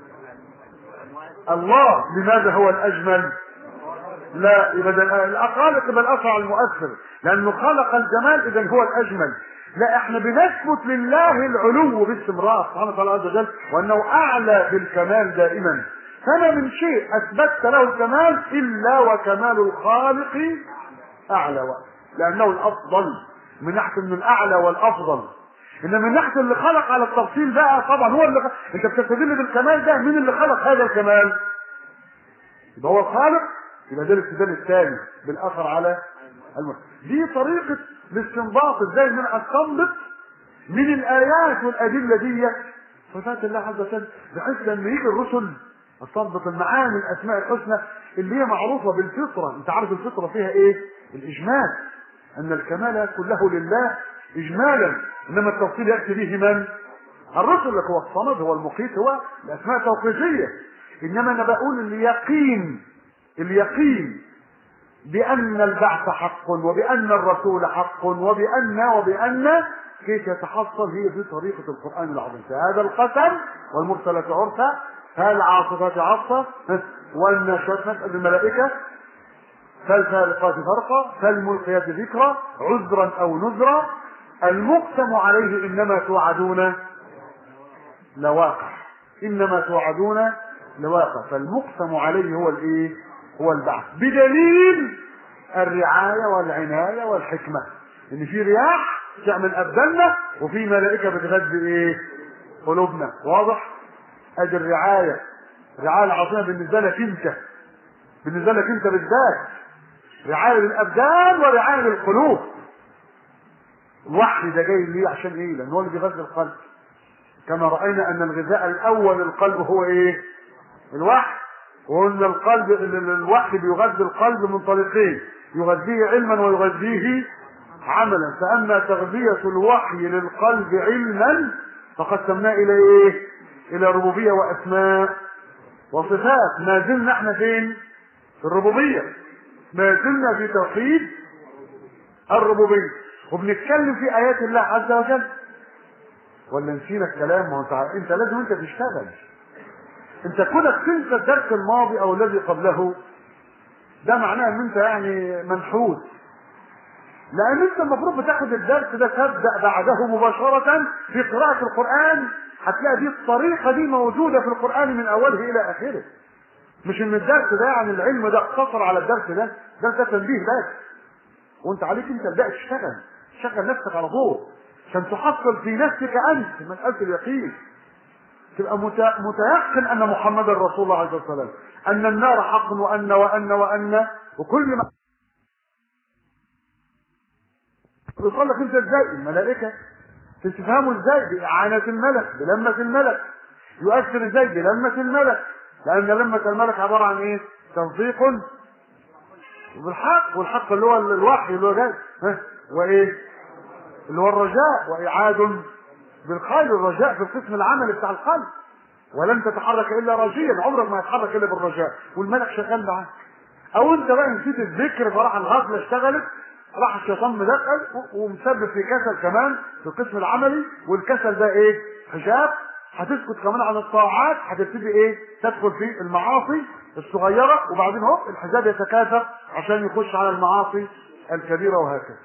الله لماذا هو الاجمل لا يبقى الخالق يبقى الاسرع المؤثر لانه خلق الجمال اذا هو الاجمل لا احنا بنثبت لله العلو باستمرار سبحانه وتعالى عز وجل وانه اعلى بالكمال دائما فما من شيء اثبتت له الكمال الا وكمال الخالق اعلى لانه الافضل من ناحيه انه الاعلى والافضل انما من ناحيه اللي خلق على التفصيل بقى طبعا هو اللي خلق. انت بتستدل بالكمال ده مين اللي خلق هذا الكمال يبقى هو الخالق يبقى ده الاستدلال الثاني بالاثر على المرسل دي طريقه الاستنباط ازاي ان انا استنبط من الايات والادله دي صفات الله عز وجل بحيث لما يجي الرسل استنبط المعاني الاسماء الحسنى اللي هي معروفه بالفطره انت عارف الفطره فيها ايه الاجمال ان الكمال كله لله اجمالا انما التفصيل ياتي به من الرسل لك هو الصمد هو المقيت هو الاسماء توقيفيه انما انا بقول اليقين اليقين بأن البعث حق وبأن الرسول حق وبأن وبأن كيف يتحصل هي في طريقة القرآن العظيم هذا القسم والمرسلات عرفا فالعاصفات عصفا والناشئات نسأل الملائكة فالفارقات فرقا فالملقيات ذكرا عذرا أو نذرا المقسم عليه إنما توعدون لواقع إنما توعدون لواقع فالمقسم عليه هو الإيه؟ هو البعث بدليل الرعاية والعناية والحكمة ان في رياح تعمل ابداننا وفي ملائكة بتغذي ايه قلوبنا واضح ادي الرعاية الرعاية العظيمة بالنسبة لك انت بالنسبة لك انت بالذات رعاية للابدان ورعاية للقلوب الوحي ده جاي ليه عشان ايه لان هو اللي بيغذي القلب كما راينا ان الغذاء الاول للقلب هو ايه الوحي وان القلب الوحي بيغذي القلب من طريقين يغذيه علما ويغذيه عملا فاما تغذيه الوحي للقلب علما فقد سماه الى ايه الى ربوبيه واسماء وصفات ما زلنا احنا فين في الربوبيه ما زلنا في توحيد الربوبيه وبنتكلم في ايات الله عز وجل ولا نسينا الكلام ما هو انت انت لازم انت تشتغل انت كونك تنسى الدرس الماضي او الذي قبله ده معناه ان انت يعني منحوس لان انت المفروض بتاخد الدرس ده تبدا بعده مباشره في قراءه القران هتلاقي دي الطريقه دي موجوده في القران من اوله الى اخره مش ان الدرس ده يعني العلم ده اقتصر على الدرس ده ده ده تنبيه بس وانت عليك انت تبدا تشتغل تشغل نفسك على طول عشان تحصل في نفسك انت مساله اليقين تبقى متيقن ان محمدا رسول الله عليه الصلاه والسلام ان النار حق وان وان وان وكل ما يوصل لك انت ازاي الملائكه تفهمه ازاي باعانه الملك بلمه الملك يؤثر ازاي بلمه الملك لان لمه الملك عباره عن ايه تصديق بالحق والحق اللي هو الوحي اللي هو جاي ها وايه اللي هو الرجاء واعاد بالخير الرجاء في القسم العملي بتاع القلب ولن تتحرك الا راجيا عمرك ما يتحرك الا بالرجاء والملك شغال معاك او انت بقى نسيت الذكر فراح الغفله اشتغلت راح الشيطان مدخل ومسبب في كسل كمان في القسم العملي والكسل ده ايه حجاب هتسكت كمان عن الطاعات هتبتدي ايه تدخل في المعاصي الصغيره وبعدين هوب الحجاب يتكاثر عشان يخش على المعاصي الكبيره وهكذا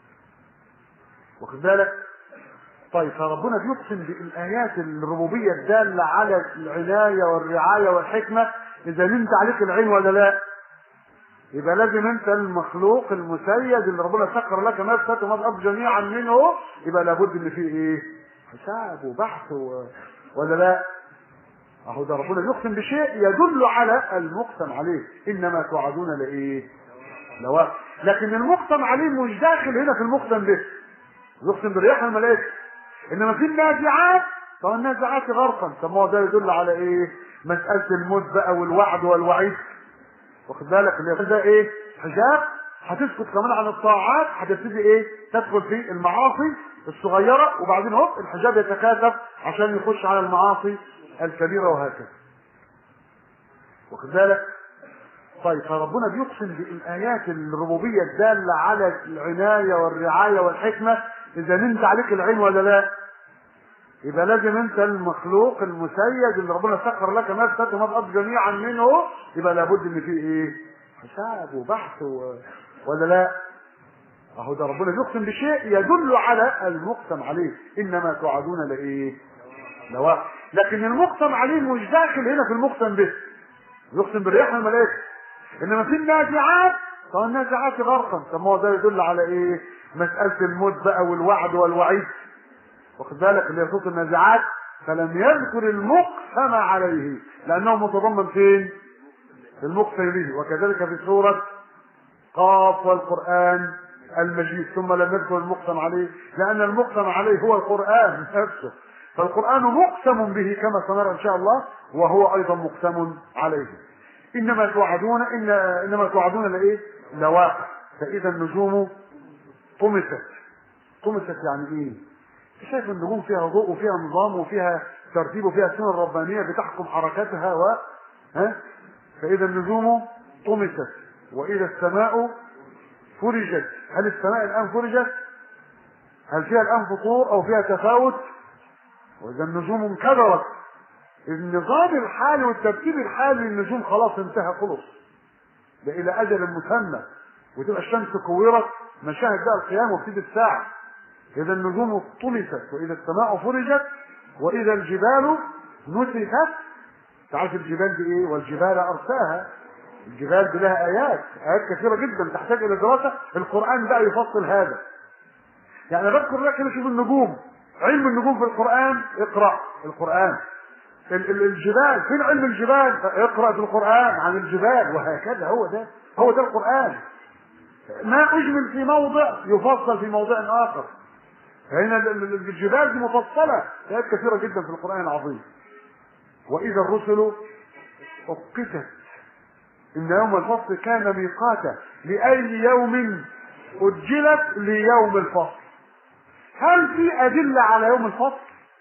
واخد بالك طيب فربنا بيقسم بالايات الربوبيه الداله على العنايه والرعايه والحكمه اذا نمت عليك العين ولا لا يبقى لازم انت المخلوق المسيد اللي ربنا سخر لك ما السماوات وما الارض جميعا منه يبقى لابد ان فيه ايه حساب وبحث و... ولا لا اهو ده ربنا يقسم بشيء يدل على المقسم عليه انما توعدون لايه لواقع لكن المقسم عليه مش داخل هنا في المقسم به يقسم بالرياح والملائكه انما في النازعات طب النازعات غرقا طب ما هو ده يدل على ايه مساله الموت بقى والوعد والوعيد واخد بالك اللي ده ايه حجاب هتسكت كمان عن الطاعات هتبتدي ايه تدخل في المعاصي الصغيره وبعدين هوب الحجاب يتكاثف عشان يخش على المعاصي الكبيره وهكذا واخد بالك طيب فربنا بيقسم بالايات الربوبيه الداله على العنايه والرعايه والحكمه اذا نمت عليك العين ولا لا يبقى لازم انت المخلوق المسيد اللي ربنا سخر لك ما السماوات وما الارض جميعا منه يبقى لابد ان فيه ايه حساب وبحث و... ولا لا اهو ده ربنا يقسم بشيء يدل على المقسم عليه انما توعدون لايه لواقع لكن المقسم عليه مش داخل هنا في المقسم به يقسم بالرياح والملائكه انما في النازعات طب النازعات غرقا طب ما هو ده يدل على ايه مساله الموت بقى والوعد والوعيد واخد بالك اللي هي صوت النازعات فلم يذكر المقسم عليه لانه متضمن فين في المقسم به وكذلك في سوره قاف والقران المجيد ثم لم يذكر المقسم عليه لان المقسم عليه هو القران نفسه فالقران مقسم به كما سنرى ان شاء الله وهو ايضا مقسم عليه انما توعدون إن انما توعدون لايه لواقع فاذا النجوم طمست طمست يعني ايه شايف النجوم فيها ضوء وفيها نظام وفيها ترتيب وفيها سنن ربانيه بتحكم حركاتها و ها فاذا النجوم طمست واذا السماء فرجت هل السماء الان فرجت هل فيها الان فطور او فيها تفاوت واذا النجوم انكدرت النظام الحالي والترتيب الحالي للنجوم خلاص انتهى خلص ده الى اجل مسمى وتبقى الشمس كورت مشاهد بقى القيامه وابتدي الساعه اذا النجوم طمست واذا السماء فرجت واذا الجبال نسفت تعرف الجبال دي ايه والجبال ارساها الجبال دي لها ايات ايات كثيره جدا تحتاج الى دراسه القران بقى يفصل هذا يعني بذكر لك كده شوف النجوم علم النجوم في القران اقرا القران الجبال فين علم الجبال اقرا في القران عن الجبال وهكذا هو ده هو ده القران ما اجمل في موضع يفصل في موضع اخر فهنا ال- ال- الجبال دي مفصلة آيات كثيرة جدا في القرآن العظيم وإذا الرسل أقتت إن يوم الفصل كان ميقاتا لأي يوم أجلت ليوم الفصل هل في أدلة على يوم الفصل؟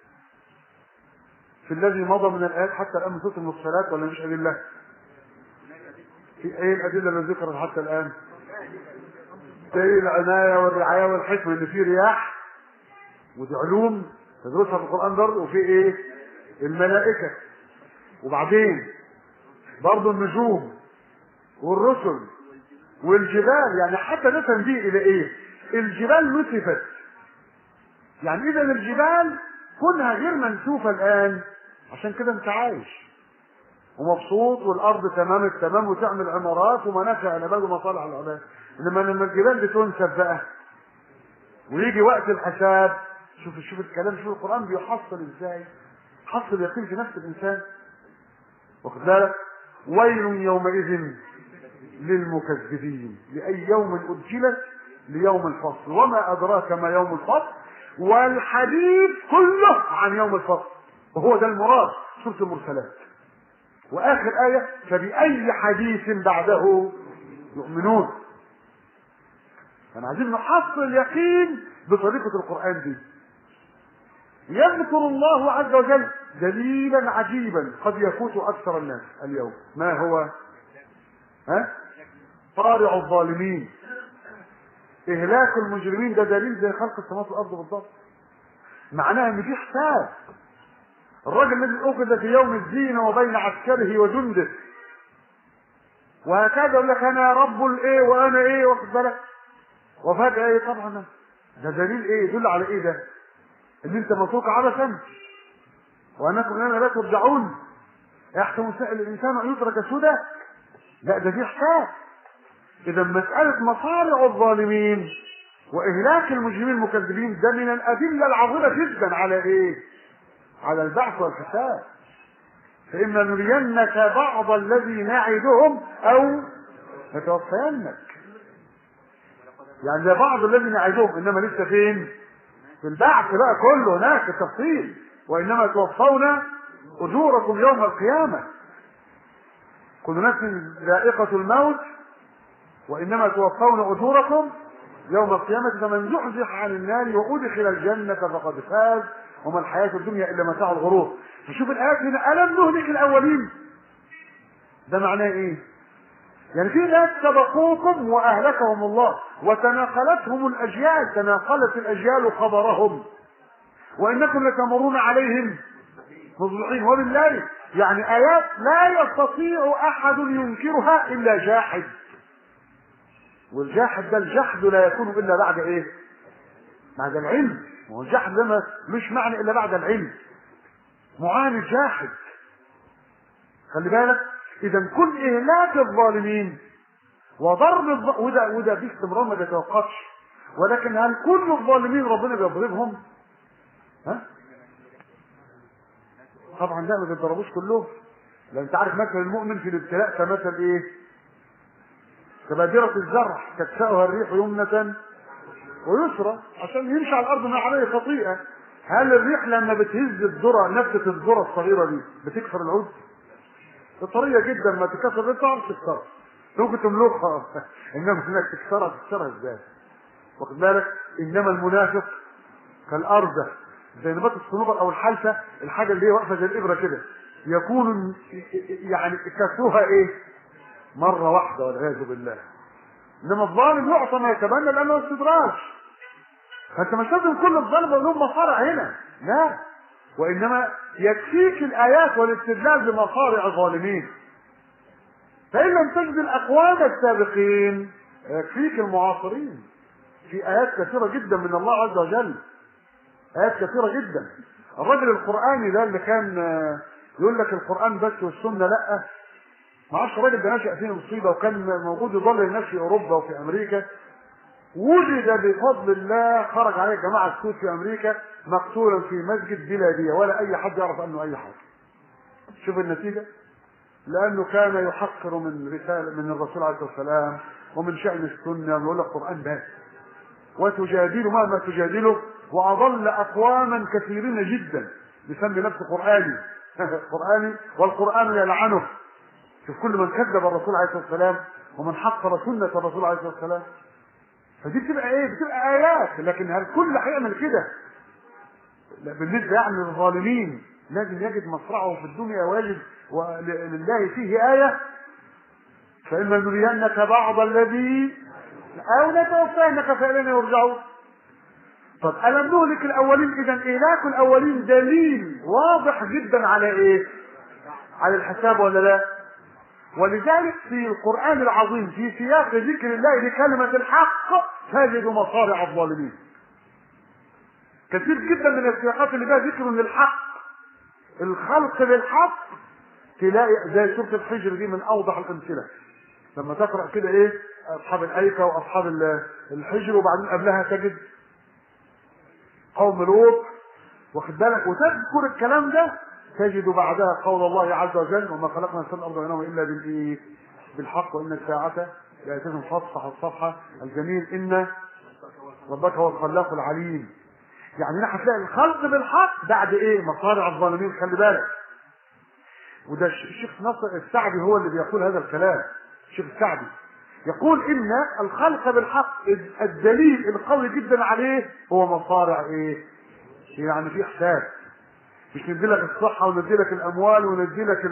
في الذي مضى من الآيات حتى الآن من سورة المرسلات ولا مش أدلة؟ في ايه الأدلة اللي ذكرت حتى الآن؟ زي العناية والرعاية والحكمة إن في رياح ودي علوم تدرسها في القرآن برضه وفي إيه؟ الملائكة وبعدين برضه النجوم والرسل والجبال يعني حتى نفهم دي إلى إيه؟ الجبال نسفت يعني إذا الجبال كونها غير منسوفة الآن عشان كده أنت عايش ومبسوط والارض تمام التمام وتعمل عمارات ومنافع العباد ومصالح العباد انما لما الجبال دي تنسف بقى ويجي وقت الحساب شوف شوف الكلام شوف القران بيحصل ازاي حصل يقين في نفس الانسان واخد بالك ويل يومئذ للمكذبين لاي يوم اجلت ليوم الفصل وما ادراك ما يوم الفصل والحديث كله عن يوم الفصل وهو ده المراد سوره المرسلات واخر ايه فباي حديث بعده يؤمنون انا عايزين نحصل اليقين بطريقه القران دي يذكر الله عز وجل دليلا عجيبا قد يفوت اكثر الناس اليوم ما هو ها طارع الظالمين اهلاك المجرمين ده دليل زي خلق السماوات والارض بالضبط معناها ان في حساب الرجل الذي اخذ في يوم الزينه وبين عسكره وجنده وهكذا يقول لك انا رب الايه وانا ايه واخد بالك وفجاه ايه طبعا ده دليل ايه يدل على ايه ده ان انت متروك عبثا وانكم الينا لا ترجعون يحكم سائل الانسان ان يترك سدى لا ده دي حساب اذا مساله مصارع الظالمين واهلاك المجرمين المكذبين ده من الادله العظيمه جدا على ايه على البعث والحساب فإما نرينك بعض الذي نعدهم أو نتوفينك يعني ده بعض الذي نعدهم إنما لسه فين في البعث بقى كله هناك التفصيل وإنما توفون أجوركم يوم القيامة كل نفس ذائقة الموت وإنما توفون أجوركم يوم القيامة فمن زحزح عن النار وأدخل الجنة فقد فاز وما الحياة الدنيا إلا متاع الغرور نشوف الآيات هنا ألم نهلك الأولين ده معناه إيه؟ يعني في ناس سبقوكم وأهلكهم الله وتناقلتهم الأجيال تناقلت الأجيال خبرهم وإنكم لتمرون عليهم مصبحين وبالله يعني آيات لا يستطيع أحد ينكرها إلا جاحد والجاحد ده الجحد لا يكون إلا بعد إيه؟ بعد العلم ما هو الجحد ده مش معنى إلا بعد العلم معاند جاحد خلي بالك إذا كل إهلاك الظالمين وضرب الظ... وده وده في استمرار ما بيتوقفش ولكن هل كل الظالمين ربنا بيضربهم؟ ها؟ طبعا لا ما بيتضربوش كلهم لان انت عارف مثل المؤمن في الابتلاء كمثل ايه؟ كبادرة الزرع تكسأها الريح يمنة ويسرى عشان يمشي على الارض ما عليه خطيئة هل الريح لما بتهز الذرة نبتة الذرة الصغيرة دي بتكسر العود؟ طرية جدا ما تكسر الريح تعرف تكسرها ممكن تملكها انما انك تكسرها تكسرها ازاي؟ واخد بالك؟ انما المنافق كالارزة زي نبات الصنوبر او الحلفة الحاجة اللي هي واقفة زي الابرة كده يكون يعني كسوها ايه؟ مرة واحدة والعياذ بالله انما الظالم يعطى ما يتبنى لانه استدراج فانت مش لازم كل الظالم لهم مصارع هنا لا وانما يكفيك الايات والاستدلال بمصارع الظالمين فان لم تجد الاقوام السابقين يكفيك المعاصرين في ايات كثيره جدا من الله عز وجل ايات كثيره جدا الرجل القراني ده اللي كان يقول لك القران بس والسنه لا ما اعرفش الراجل ده نشأ فين مصيبه وكان موجود يضل الناس في اوروبا وفي امريكا وجد بفضل الله خرج عليه جماعه السود في امريكا مقتولا في مسجد بلا دية ولا اي حد يعرف عنه اي حاجه شوف النتيجه لانه كان يحقر من رساله من الرسول عليه الصلاه والسلام ومن شأن السنه ويقول لك القران بس وتجادله مهما تجادله واضل اقواما كثيرين جدا يسمي نفسه قراني قراني والقران يلعنه شوف كل من كذب الرسول عليه الصلاه والسلام ومن حقر سنه الرسول عليه الصلاه والسلام فدي بتبقى ايه؟ بتبقى ايات لكن هل كل هيعمل كده؟ لا بالنسبه يعني للظالمين لازم يجد مصرعه في الدنيا ويجد ولله فيه آية فإما نرينك بعض الذي أو نتوفينك فإلينا يرجعون طب ألم نهلك الأولين إذا إهلاك الأولين دليل واضح جدا على إيه؟ على الحساب ولا لا؟ ولذلك في القرآن العظيم في سياق ذكر الله لكلمة الحق تجد مصارع الظالمين. كثير جدا من السياقات اللي فيها ذكر للحق الخلق للحق تلاقي زي سوره الحجر دي من اوضح الامثله لما تقرا كده ايه اصحاب الايكه واصحاب الحجر وبعدين قبلها تجد قوم لوط واخد بالك وتذكر الكلام ده تجد بعدها قول الله عز وجل وما خلقنا السماء والارض بينهما الا بالايه بالحق وان الساعه لاتيهم فاصفح الصفحه الجميل ان ربك هو الخلاق العليم يعني هنا هتلاقي الخلق بالحق بعد ايه مصارع الظالمين خلي بالك وده الشيخ نصر السعدي هو اللي بيقول هذا الكلام الشيخ السعدي يقول ان الخلق بالحق الدليل القوي جدا عليه هو مصارع ايه يعني في حساب مش ندي لك الصحة وندي لك الأموال وندي لك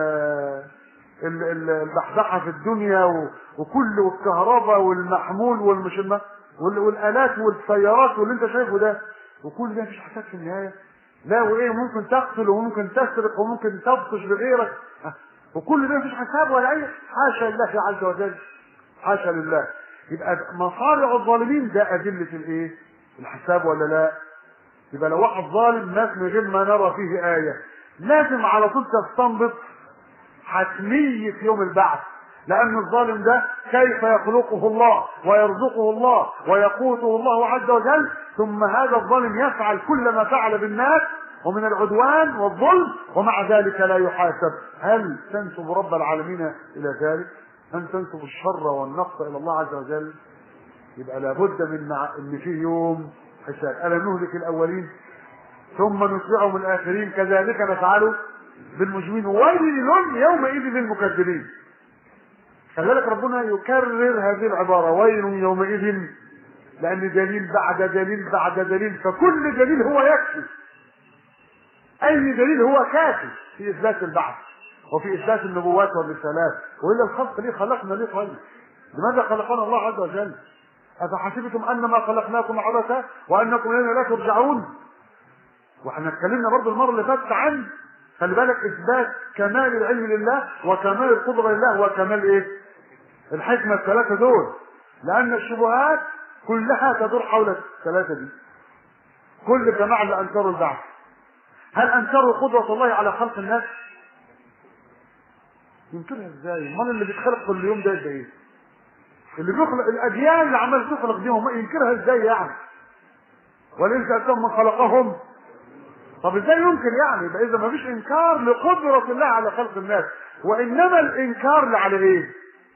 البحبحة في الدنيا وكل والكهرباء والمحمول والمش والآلات والسيارات واللي أنت شايفه ده وكل ده مفيش حساب في النهايه لا وايه ممكن تقتل وممكن تسرق وممكن تبطش بغيرك وكل ده مفيش حساب ولا اي حاشا لله عز وجل حاشا لله يبقى مصارع الظالمين ده ادله الايه الحساب ولا لا يبقى لو واحد ظالم مات من غير ما نرى فيه ايه لازم على طول تستنبط حتميه يوم البعث لأن الظالم ده كيف يخلقه الله ويرزقه الله ويقوته الله عز وجل ثم هذا الظالم يفعل كل ما فعل بالناس ومن العدوان والظلم ومع ذلك لا يحاسب هل تنسب رب العالمين إلى ذلك أم تنسب الشر والنقص إلى الله عز وجل يبقى لابد من مع... ان في يوم حساب ألا نهلك الأولين ثم نتبعهم الآخرين كذلك نفعل بالمجرمين ويل يومئذ للمكذبين خلي بالك ربنا يكرر هذه العبارة ويل يومئذ لأن دليل بعد دليل بعد دليل فكل دليل هو يكفي أي دليل هو كافي في إثبات البعث وفي إثبات النبوات والرسالات وإلا الخلق ليه خلقنا ليه طيب لماذا خلقنا الله عز وجل أفحسبتم أنما خلقناكم عبثا وأنكم إلينا لا ترجعون واحنا اتكلمنا برضه المرة اللي فاتت عن خلي بالك إثبات كمال العلم لله وكمال القدرة لله وكمال إيه؟ الحكمة الثلاثة دول لأن الشبهات كلها تدور حول الثلاثة دي كل الجماعة اللي أنكروا البعث هل أنكروا قدرة الله على خلق الناس؟ ينكرها ازاي؟ امال اللي بيتخلق كل يوم ده ايه؟ اللي بيخلق الأديان اللي عمال تخلق دي هم ينكرها ازاي يعني؟ وليس أتهم من خلقهم طب ازاي يمكن يعني يبقى اذا ما فيش انكار لقدرة الله على خلق الناس وانما الانكار اللي على ايه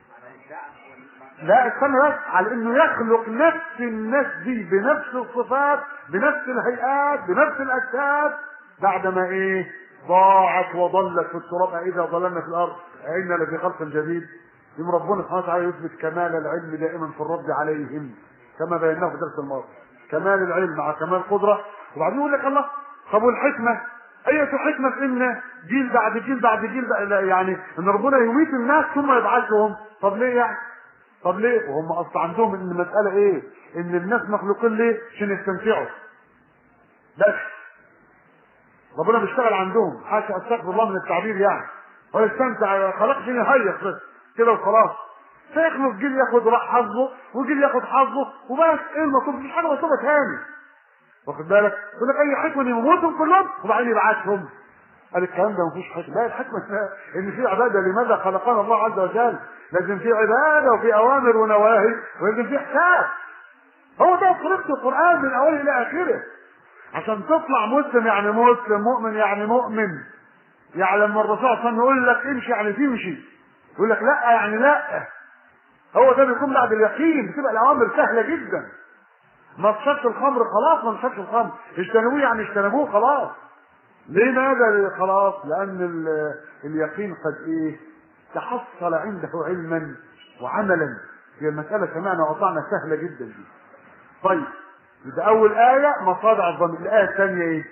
لا استنى بس على انه يخلق نفس الناس دي بنفس الصفات بنفس الهيئات بنفس الاجساد بعدما ايه ضاعت وضلت في التراب اذا ضللنا في الارض انا لفي خلق جديد يوم ربنا سبحانه وتعالى يثبت كمال العلم دائما في الرد عليهم كما بيناه في درس الماضي كمال العلم مع كمال القدره وبعدين يقول لك الله طب والحكمه اية حكمة في ان جيل بعد جيل بعد جيل بعد يعني ان ربنا يميت الناس ثم يبعثهم طب ليه يعني طب ليه وهم اصلا عندهم ان المسألة ايه ان الناس مخلوقين ليه عشان يستمتعوا بس ربنا بيشتغل عندهم حاشا استغفر الله من التعبير يعني هو يستمتع خلاص عشان يهيص بس كده وخلاص فيخلص جيل ياخد راح حظه وجيل ياخد حظه وبس ايه المطلوب مفيش حاجه مطلوبه تاني واخد بالك يقول لك اي حكمه يموتهم كلهم وبعدين يبعثهم قال الكلام ده مفيش حكمه لا الحكمه ان في عباده لماذا خلقنا الله عز وجل لازم في عباده وفي اوامر ونواهي ولازم في حساب هو ده طريقه القران من اوله الى اخره عشان تطلع مسلم يعني مسلم مؤمن يعني مؤمن يعني لما الرسول صلى الله عليه وسلم يقول لك امشي يعني تمشي يقول لك لا يعني لا هو ده بيكون بعد اليقين بتبقى الاوامر سهله جدا ما تشربش الخمر خلاص ما تشربش الخمر اجتنبوه يعني اجتنبوه خلاص ليه ماذا خلاص لان ال- اليقين قد ايه تحصل عنده علما وعملا هي المسألة سمعنا وأطعنا سهلة جدا دي طيب ده أول آية مصادع الضمير الآية الثانية إيه؟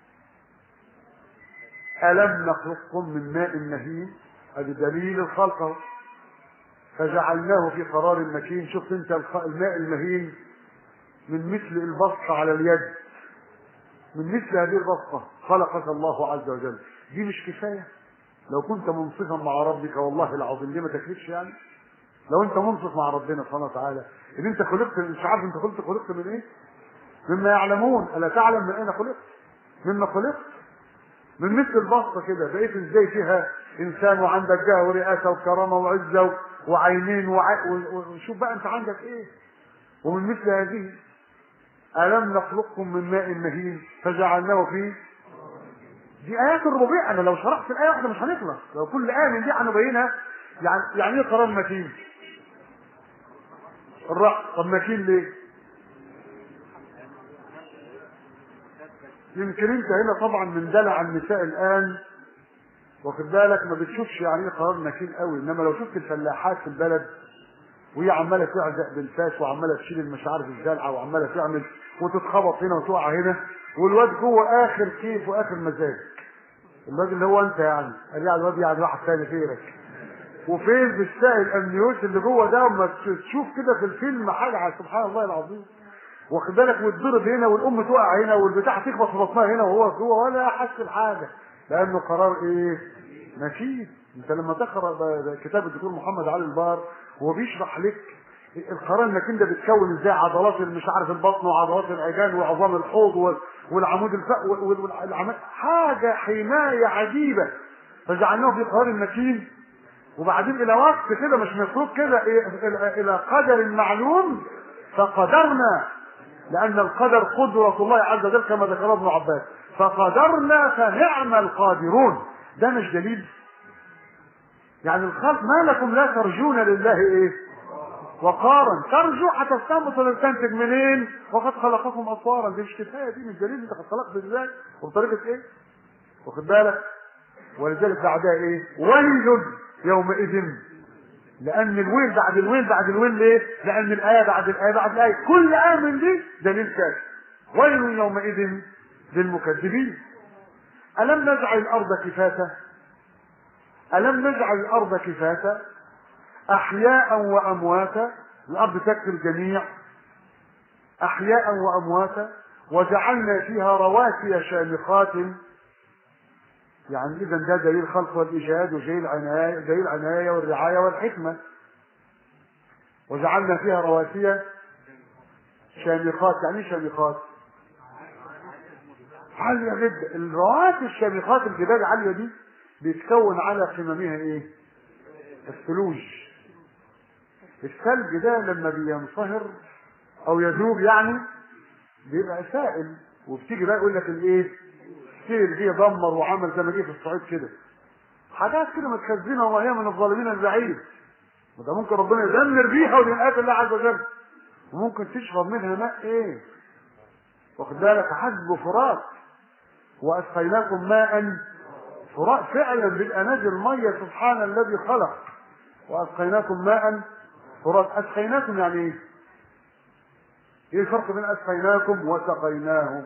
ألم نخلقكم من ماء مهين هذا دليل الخلق أهو. فجعلناه في قرار مكين شفت انت الخ- الماء المهين من مثل البسط على اليد من مثل هذه البسطة خلقك الله عز وجل دي مش كفاية لو كنت منصفا مع ربك والله العظيم ليه ما تكلفش يعني لو انت منصف مع ربنا سبحانه وتعالى ان انت خلقت مش عارف انت خلقت خلقت من ايه مما يعلمون الا تعلم من اين خلقت مما خلقت من مثل البسطة كده بقيت ازاي فيها انسان وعندك جاه ورئاسة وكرامة وعزة وعينين وع... و- و- وشوف بقى انت عندك ايه ومن مثل هذه ألم نخلقكم من ماء مهين فجعلناه فيه دي آيات الربوبية أنا لو شرحت الآية واحدة مش هنخلص لو كل آية من دي هنبينها يعني يعني إيه قرار متين؟ الرأس طب متين ليه؟ يمكن أنت هنا طبعا من دلع النساء الآن واخد بالك ما بتشوفش يعني ايه قرار متين قوي انما لو شفت الفلاحات في البلد وهي عماله تعزق بالفاس وعماله تشيل المشاعر في الزرعه وعماله تعمل وتتخبط هنا وتقع هنا والواد جوه اخر كيف واخر مزاج الواد اللي هو انت يعني قال يعني الواد يعني واحد ثاني غيرك وفين بالسائل الامنيوس اللي جوه ده اما تشوف كده في الفيلم حاجه على سبحان الله العظيم واخد بالك وتضرب هنا والام تقع هنا والبتاع تخبط في بطنها هنا وهو جوه ولا حاسس بحاجه لانه قرار ايه؟ مكيد انت لما تقرا ب- ب- كتاب الدكتور محمد علي البار هو بيشرح لك القرار المكين ده بيتكون ازاي عضلات اللي مش عارف البطن وعضلات العجان وعظام الحوض وال- والعمود الفق والعمود حاجه حمايه عجيبه فجعلناه في قرار مكين وبعدين الى وقت كده مش مفروض كده إيه- الى إلى قدر معلوم فقدرنا لان القدر قدرة الله عز وجل كما ذكر ابن عباس فقدرنا فنعم القادرون ده مش دليل يعني الخلق ما لكم لا ترجون لله ايه وقارا ترجو هتستنبط ولا تنتج منين وقد خلقكم اطوارا دي مش كفايه دي مش دليل انت قد خلقت ازاي وبطريقه ايه واخد بالك ولذلك بعدها ايه ويل يومئذ لان الويل بعد الويل بعد الويل ليه لان الايه بعد الايه بعد الايه كل ايه من دي دليل كافي ويل يومئذ للمكذبين الم نجعل الارض كفاتا الم نجعل الارض كفاتا احياء وامواتا الارض تكفي الجميع احياء وامواتا وجعلنا فيها رواسي شامخات يعني اذا ده دليل الخلق والايجاد ودليل العنايه دليل العنايه والرعايه والحكمه وجعلنا فيها رواسي شامخات يعني ايه شامخات عاليه جدا الرواسي الشامخات الجبال العاليه دي بيتكون على قممها ايه الثلوج الثلج ده لما بينصهر او يذوب يعني بيبقى سائل وبتيجي بقى يقول لك الايه السيل دي دمر وعمل زي ما جه في الصعيد كده حاجات كده متخزنه وهي من الظالمين البعيد وده ممكن ربنا يدمر بيها ولنقات الله عز وجل وممكن تشرب منها ماء ايه واخد بالك حسب فرات واسقيناكم ماء فرات فعلا بيبقى نازل ميه سبحان الذي خلق واسقيناكم ماء فرات اسقيناكم يعني ايه؟ ايه الفرق بين اسقيناكم وسقيناهم؟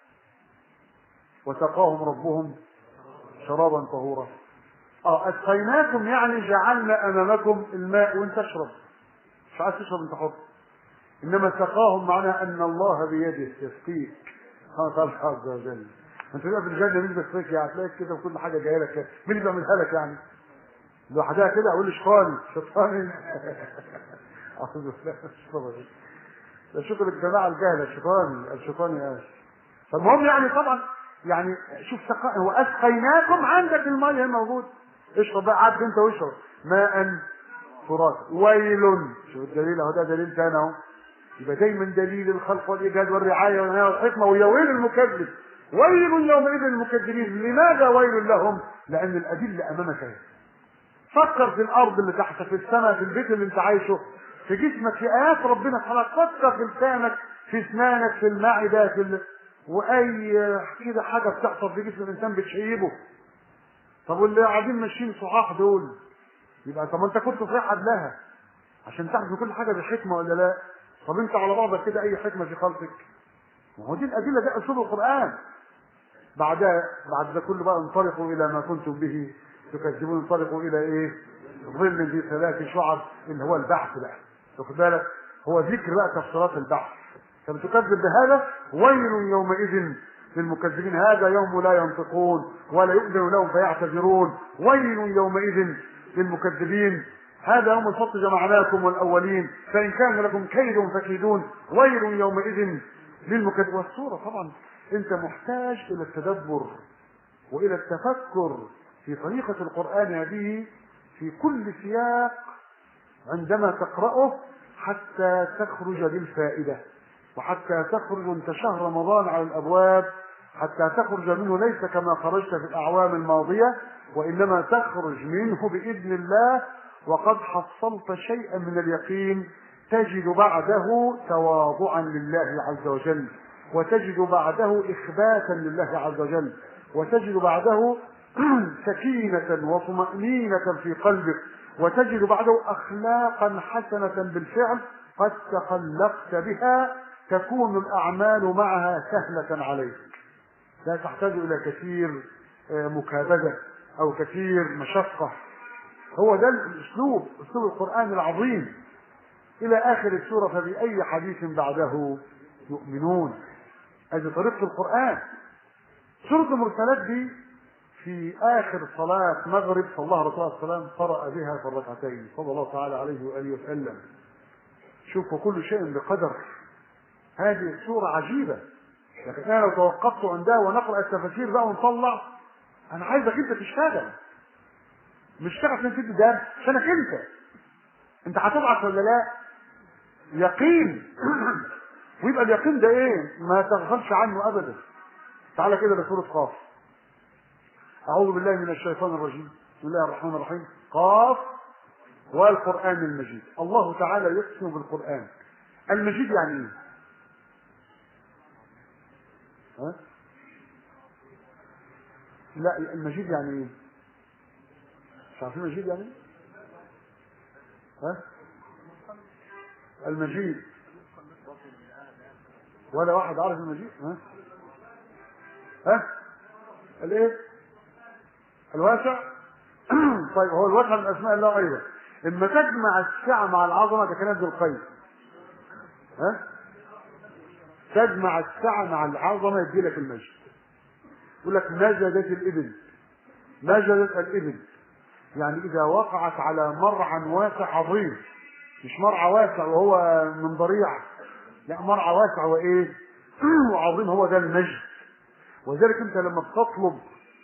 وسقاهم ربهم شرابا طهورا اه اسقيناكم يعني جعلنا امامكم الماء وانت اشرب مش عايز تشرب انت حر انما سقاهم معناها ان الله بيده يسقيك سبحانه وتعالى عز وجل انت بقى في الجنه مين بيسقيك يعني هتلاقيك كده وكل حاجه جايه لك كده. مين اللي بيعملها لك يعني لوحدها كده اقول شيطاني شيطاني اعوذ بالله من الشيطان الرجيم. ده شكر الجماعه الجهله الشيطاني الشيطاني يا فالمهم يعني طبعا يعني شوف سقاء هو اسقيناكم عندك الميه موجود اشرب بقى عاد انت واشرب ماء فرات ويل شوف الدليل اهو ده دليل ثاني اهو يبقى دايما دليل الخلق والايجاد والرعايه والعنايه والحكمه ويا ويل المكذب ويل يومئذ للمكذبين لماذا ويل لهم؟ لان الادله امامك اهي فكر في الارض اللي تحت في السماء في البيت اللي انت عايشه في جسمك في ايات ربنا سبحانه فكر في لسانك في اسنانك في المعده في ال... واي كده حاجه بتحصل في جسم الانسان بتشيبه طب واللي قاعدين ماشيين صحاح دول يبقى طب ما انت كنت صحيح قبلها عشان تعرف كل حاجه بحكمه ولا لا طب انت على بعضك كده اي حكمه في خلقك ما هو دي الادله ده اسلوب القران بعدها بعد ده كله بقى انطلقوا الى ما كنتم به تكذبون انطلقوا الى ايه ظل ذي ثلاث شعب اللي هو البحث بقى واخد بالك هو ذكر بقى تفسيرات البحث فبتكذب بهذا ويل يومئذ للمكذبين هذا يوم لا ينطقون ولا يؤذن لهم فيعتذرون ويل يومئذ للمكذبين هذا يوم الفصل جمعناكم والاولين فان كان لكم كيد فكيدون ويل يومئذ للمكذبين والصوره طبعا انت محتاج الى التدبر والى التفكر في طريقه القران هذه في كل سياق عندما تقراه حتى تخرج بالفائده وحتى تخرج انت شهر رمضان على الابواب حتى تخرج منه ليس كما خرجت في الاعوام الماضيه وانما تخرج منه باذن الله وقد حصلت شيئا من اليقين تجد بعده تواضعا لله عز وجل وتجد بعده اخباتا لله عز وجل وتجد بعده سكينه وطمانينه في قلبك وتجد بعده اخلاقا حسنه بالفعل قد تخلقت بها تكون الاعمال معها سهله عليك لا تحتاج الى كثير مكابده او كثير مشقه هو ده الاسلوب اسلوب القران العظيم الى اخر السوره فباي حديث بعده يؤمنون هذه طريقه القران سوره المرسلات دي في اخر صلاه مغرب صلى الله عليه وسلم قرا بها في الركعتين صلى الله تعالى عليه واله وسلم شوفوا كل شيء بقدر هذه السوره عجيبه لكن انا لو توقفت عندها ونقرا التفاسير بقى ونطلع انا عايزك انت تشتغل مش تشتغل عشان تدي درس عشانك انت انت هتضعف ولا لا يقين ويبقى اليقين ده ايه ما تغفلش عنه ابدا تعالى كده لسوره قاف اعوذ بالله من الشيطان الرجيم بسم الله الرحمن الرحيم قاف والقران المجيد الله تعالى يقسم بالقران المجيد يعني ايه ها؟ لا المجيد يعني ايه؟ مش عارفين المجيد يعني ايه؟ ها؟ المجيد ولا واحد عارف المجيد ها؟ ها؟ الايه؟ الواسع طيب هو الواسع من اسماء الله ايضا اما تجمع السعه مع العظمه ده كلام ذو القيد ها؟ تجمع السعة مع العظمة يدي لك المجد يقول لك نجدت الإبل نجدت الإبل يعني إذا وقعت على مرعى واسع عظيم مش مرعى واسع وهو من ضريع لا مرعى واسع وإيه وعظيم هو ده المجد وذلك أنت لما بتطلب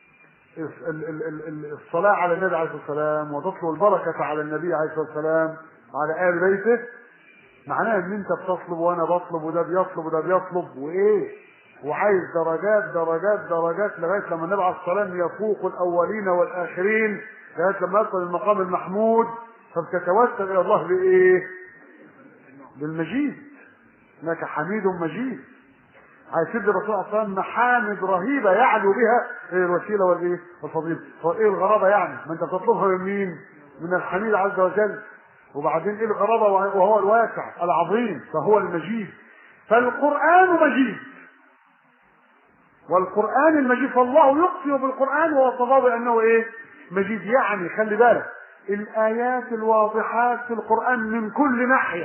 الصلاة على النبي عليه الصلاة والسلام وتطلب البركة على النبي عليه الصلاة والسلام وعلى آل بيته معناها ان انت بتطلب وانا بطلب وده بيطلب وده بيطلب وايه وعايز درجات درجات درجات لغايه لما النبي عليه الصلاه والسلام يفوق الاولين والاخرين لغايه لما يصل المقام المحمود فبتتوسل الى الله بايه؟ بالمجيد انك حميد مجيد عايز تدي الرسول صلى الله عليه وسلم محامد رهيبه يعلو بها الوسيله والايه؟ والفضيله هو ايه الغرابه يعني؟ ما انت بتطلبها من مين؟ من الحميد عز وجل وبعدين ايه الغرابه وهو الواسع العظيم فهو المجيد فالقران مجيد والقران المجيد فالله يقسم بالقران ووصفه بانه ايه مجيد يعني خلي بالك الايات الواضحات في القران من كل ناحيه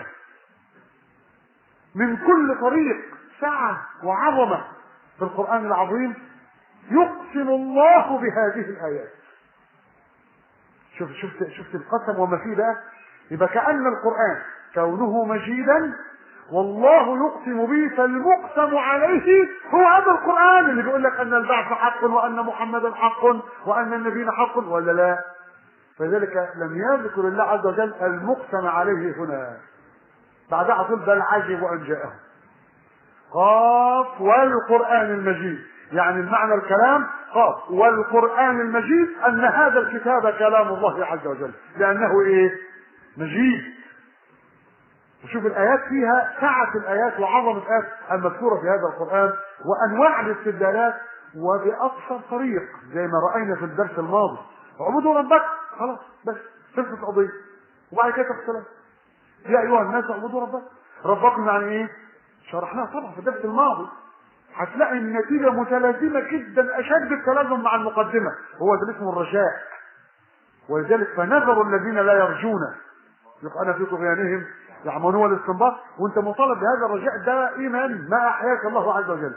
من كل طريق سعه وعظمه في القران العظيم يقسم الله بهذه الايات شوف شفت شفت القسم وما فيه بقى يبقى كأن القرآن كونه مجيدا والله يقسم به فالمقسم عليه هو هذا القرآن اللي بيقول لك أن البعث حق وأن محمدا حق وأن النبيين حق ولا لا؟ فذلك لم يذكر الله عز وجل المقسم عليه هنا بعدها على طول بل عجب أن جاءه قاف والقرآن المجيد يعني المعنى الكلام قاف والقرآن المجيد أن هذا الكتاب كلام الله عز وجل لأنه إيه؟ مجيد وشوف الآيات فيها سعة الآيات وعظمة الآيات المذكورة في هذا القرآن وأنواع الاستدلالات وبأقصر طريق زي ما رأينا في الدرس الماضي اعبدوا ربك خلاص بس خلصت القضية وبعد كده السلام يا أيها الناس اعبدوا ربك ربكم يعني إيه؟ شرحناها طبعا في الدرس الماضي هتلاقي النتيجة متلازمة جدا أشد التلازم مع المقدمة هو ده اسمه الرجاء ولذلك فنذر الذين لا يرجون يبقى في طغيانهم يعملون الاستنباط وانت مطالب بهذا الرجاء ده ايمان ما احياك الله عز وجل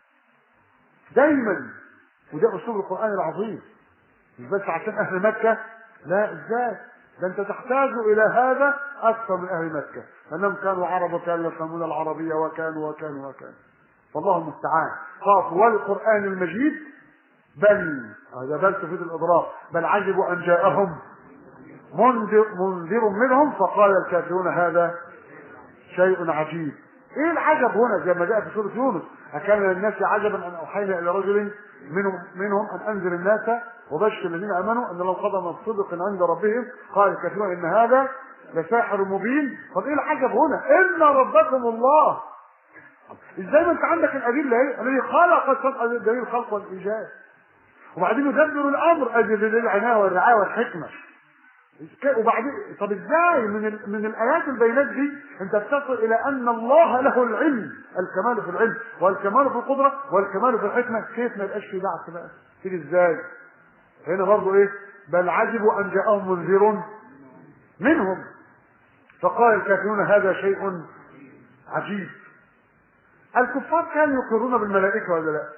دايما وده اسلوب القران العظيم مش بس عشان اهل مكه لا ازاي ده انت تحتاج الى هذا اكثر من اهل مكه لانهم كانوا عرب وكانوا يفهمون العربيه وكانوا وكانوا وكانوا فالله المستعان قال والقران المجيد بل هذا بل تفيد الاضراب بل عجبوا ان جاءهم منذر منذر منهم فقال الكافرون هذا شيء عجيب ايه العجب هنا زي ما جاء في سوره يونس اكان للناس عجبا ان اوحينا الى رجل منهم منهم ان انذر الناس وبشر الذين امنوا ان لو قدم صدق عند ربهم قال الكافرون ان هذا لساحر مبين طب ايه العجب هنا ان ربكم الله ازاي ما انت عندك الادله اهي الذي خلق دليل الخلق والايجاد وبعدين يدبر الامر ادي دليل العنايه والرعايه والحكمه وبعدين طب ازاي من ال... من الايات البينات دي انت بتصل الى ان الله له العلم الكمال في العلم والكمال في القدره والكمال في الحكمه كيف ما يبقاش في بعث بقى تيجي ازاي هنا برضه ايه بل عجبوا ان جاءهم منذر منهم فقال الكافرون هذا شيء عجيب الكفار كانوا يقرون بالملائكه ولا لا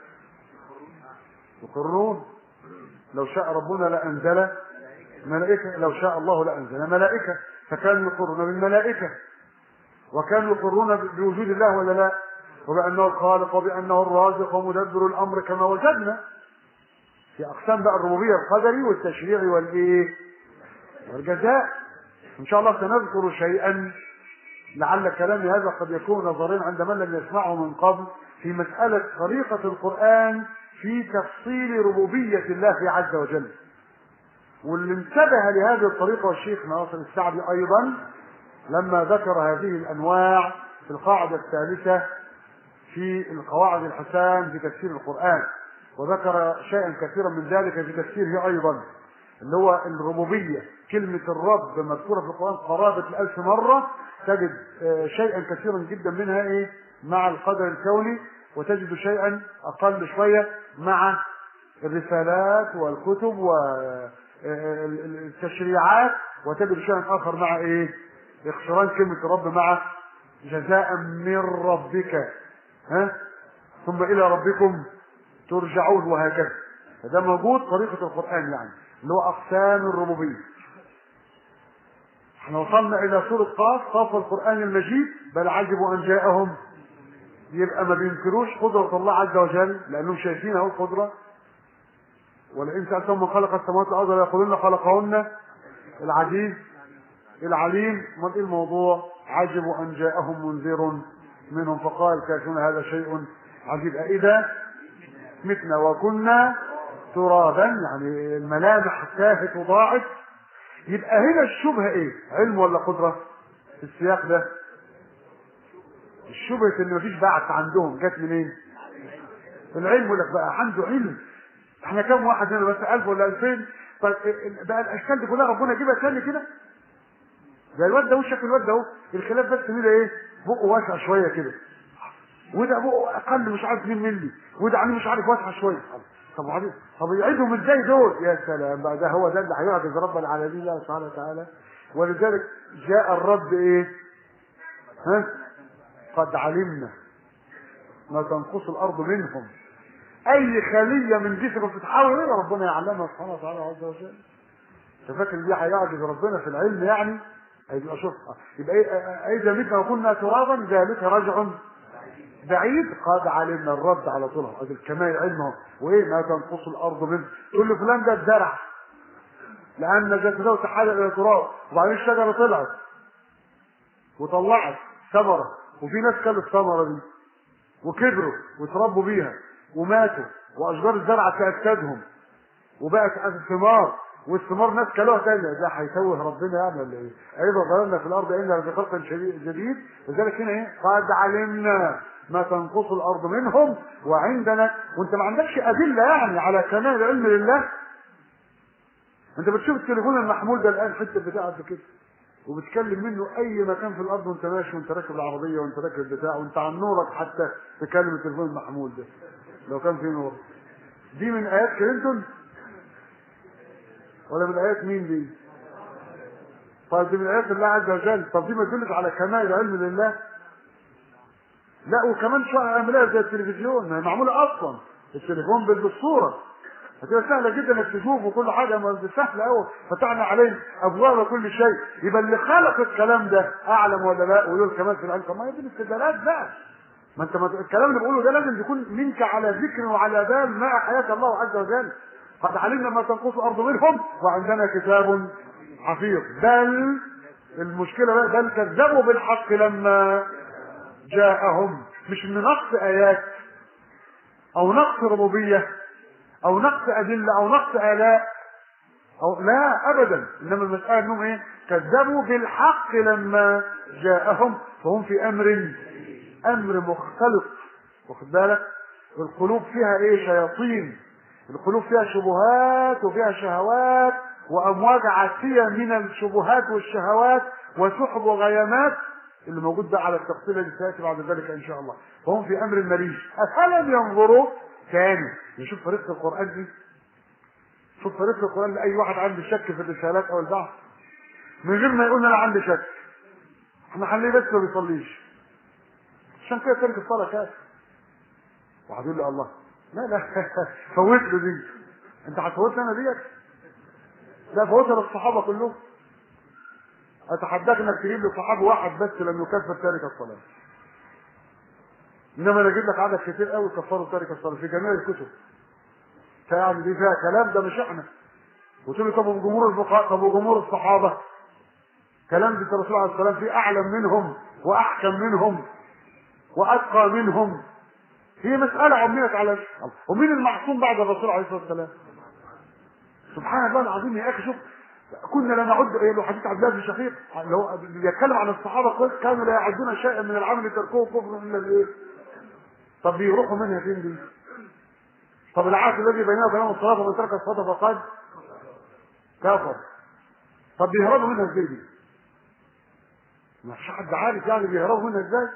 يقرون لو شاء ربنا لانزل ملائكة لو شاء الله لأنزل ملائكة فكانوا يقرون بالملائكة وكانوا يقرون بوجود الله ولا لا وبأنه الخالق وبأنه الرازق ومدبر الأمر كما وجدنا في أقسام بقى الربوبية القدري والتشريع والإيه والجزاء إن شاء الله سنذكر شيئا لعل كلامي هذا قد يكون نظريا عند من لم يسمعه من قبل في مسألة طريقة القرآن في تفصيل ربوبية الله عز وجل واللي انتبه لهذه الطريقة والشيخ ناصر السعدي أيضا لما ذكر هذه الأنواع في القاعدة الثالثة في القواعد الحسان في تفسير القرآن وذكر شيئا كثيرا من ذلك في تفسيره أيضا اللي هو الربوبية كلمة الرب مذكورة في القرآن قرابة الألف مرة تجد شيئا كثيرا جدا منها إيه مع القدر الكوني وتجد شيئا أقل شوية مع الرسالات والكتب و التشريعات وتجد شيئا اخر مع ايه اقتران كلمه رب مع جزاء من ربك ها ثم الى ربكم ترجعون وهكذا فده موجود طريقه القران يعني اللي هو اقسام الربوبيه احنا وصلنا الى سوره قاف قاف القران المجيد بل عجبوا ان جاءهم يبقى ما بينكروش قدره الله عز وجل لانهم شايفين اهو القدره ولئن سألتم من خلق السماوات والأرض ليقولن خلقهن العزيز العليم ما ايه الموضوع عجبوا أن جاءهم منذر منهم فقال الكافرون هذا شيء عجيب أإذا متنا وكنا ترابا يعني الملامح تاهت وضاعت يبقى هنا الشبهة ايه علم ولا قدرة في السياق ده الشبهة ان مفيش بعث عندهم جت منين العلم يقول لك بقى عنده علم احنا كم واحد هنا بس 1000 ولا 2000 طيب بقى الاشكال دي كلها ربنا يجيبها تاني كده زي الواد ده وشك الواد ده اهو الخلاف بس مين ايه بقه واسع شويه كده وده بقه اقل مش عارف مين ملي وده عينيه مش عارف واسعه شويه طب وبعدين طب يعيدهم ازاي دول يا سلام بقى ده هو ده اللي هيعجز رب العالمين الله سبحانه وتعالى ولذلك جاء الرب ايه ها قد علمنا ما تنقص الارض منهم اي خليه من جسمك بتتحول الى ربنا يعلمها سبحانه وتعالى عز وجل انت فاكر دي هيعجز ربنا في العلم يعني هيبقى شوف يبقى ايه اذا متنا وكنا ترابا ذلك رجع بعيد قد علمنا الرد على طول هذا الكمال علمه وايه ما تنقص الارض منه تقول له فلان ده اتزرع لان جسده تحول الى تراب وبعدين الشجره طلعت وطلعت ثمره وفي ناس كلوا الثمره دي وكبروا وتربوا بيها وماتوا واشجار الزرع تاكدهم وبقت ثمار والثمار ناس كلوها تاني ده هيتوه ربنا يعني ولا ايه؟ ايضا ظللنا في الارض انا في خلق شديد جديد لذلك هنا ايه؟ قد علمنا ما تنقص الارض منهم وعندنا وانت ما عندكش ادله يعني على كمال العلم لله انت بتشوف التليفون المحمول ده الان حته بتاع قد كده وبتكلم منه اي مكان في الارض وانت ماشي وانت راكب العربيه وانت راكب البتاع وانت عن نورك حتى تكلم التليفون المحمول ده لو كان فيه نور دي من ايات كلينتون ولا من ايات مين دي طيب دي من ايات الله عز وجل طب دي ما تدلش على كمال العلم لله لا وكمان شويه عمليه زي التلفزيون ما هي معموله اصلا التليفون بالصوره هتبقى سهلة جدا انك تشوف وكل حاجة ما دي سهلة قوي فتحنا عليه ابواب كل شيء يبقى اللي خلق الكلام ده اعلم ولا لا ويقول كمان في العلم طب ما هي دي الاستدلالات بقى ما انت ما الكلام اللي بقوله ده لازم يكون منك على ذكر وعلى بال مع حياة الله عز وجل قد علمنا ما تنقص الارض منهم وعندنا كتاب حفيظ بل المشكلة بقى بل كذبوا بالحق لما جاءهم مش من نقص ايات او نقص ربوبيه او نقص ادله او نقص الاء او لا ابدا انما المساله انهم ايه كذبوا بالحق لما جاءهم فهم في امر امر مختلط واخد بالك القلوب فيها ايه شياطين القلوب فيها شبهات وفيها شهوات وامواج عاتيه من الشبهات والشهوات وسحب وغيامات اللي موجود ده على التفصيل اللي سياتي بعد ذلك ان شاء الله فهم في امر مريج افلم ينظروا تاني نشوف طريقه القران دي شوف طريقه القران لاي واحد عنده شك في الرسالات او البحث من غير ما يقول انا عندي شك احنا خليه بس ما بيصليش عشان كده ترك الصلاه كافر واحد يقول لي الله لا لا فوت له دي انت هتفوت انا ديت لا فوتها للصحابه كلهم اتحداك انك تجيب لي صحابي واحد بس لم يكفر تارك الصلاه انما انا اجيب لك عدد كتير قوي كفروا تارك الصلاه في جميع الكتب فيعني دي فيها كلام ده مش احنا وتقول لي طب وجمهور الفقهاء طب وجمهور الصحابه كلام دي الرسول عليه الصلاه والسلام فيه اعلم منهم واحكم منهم واتقى منهم هي مساله عميت على ومين المعصوم بعد الرسول عليه الصلاه والسلام سبحان الله العظيم يا اخي شوف كنا لا نعد ايه لو حديث عبد الله بن شقيق لو بيتكلم عن الصحابه قلت كانوا لا يعدون شيئا من العمل تركوه كفر الا الايه؟ طب بيروحوا منها فين دي؟ طب العهد الذي بيننا وبينهم الصلاه ومن ترك الصلاه فقد كفر طب بيهربوا منها ازاي دي؟ ما فيش حد عارف يعني بيهربوا منها ازاي؟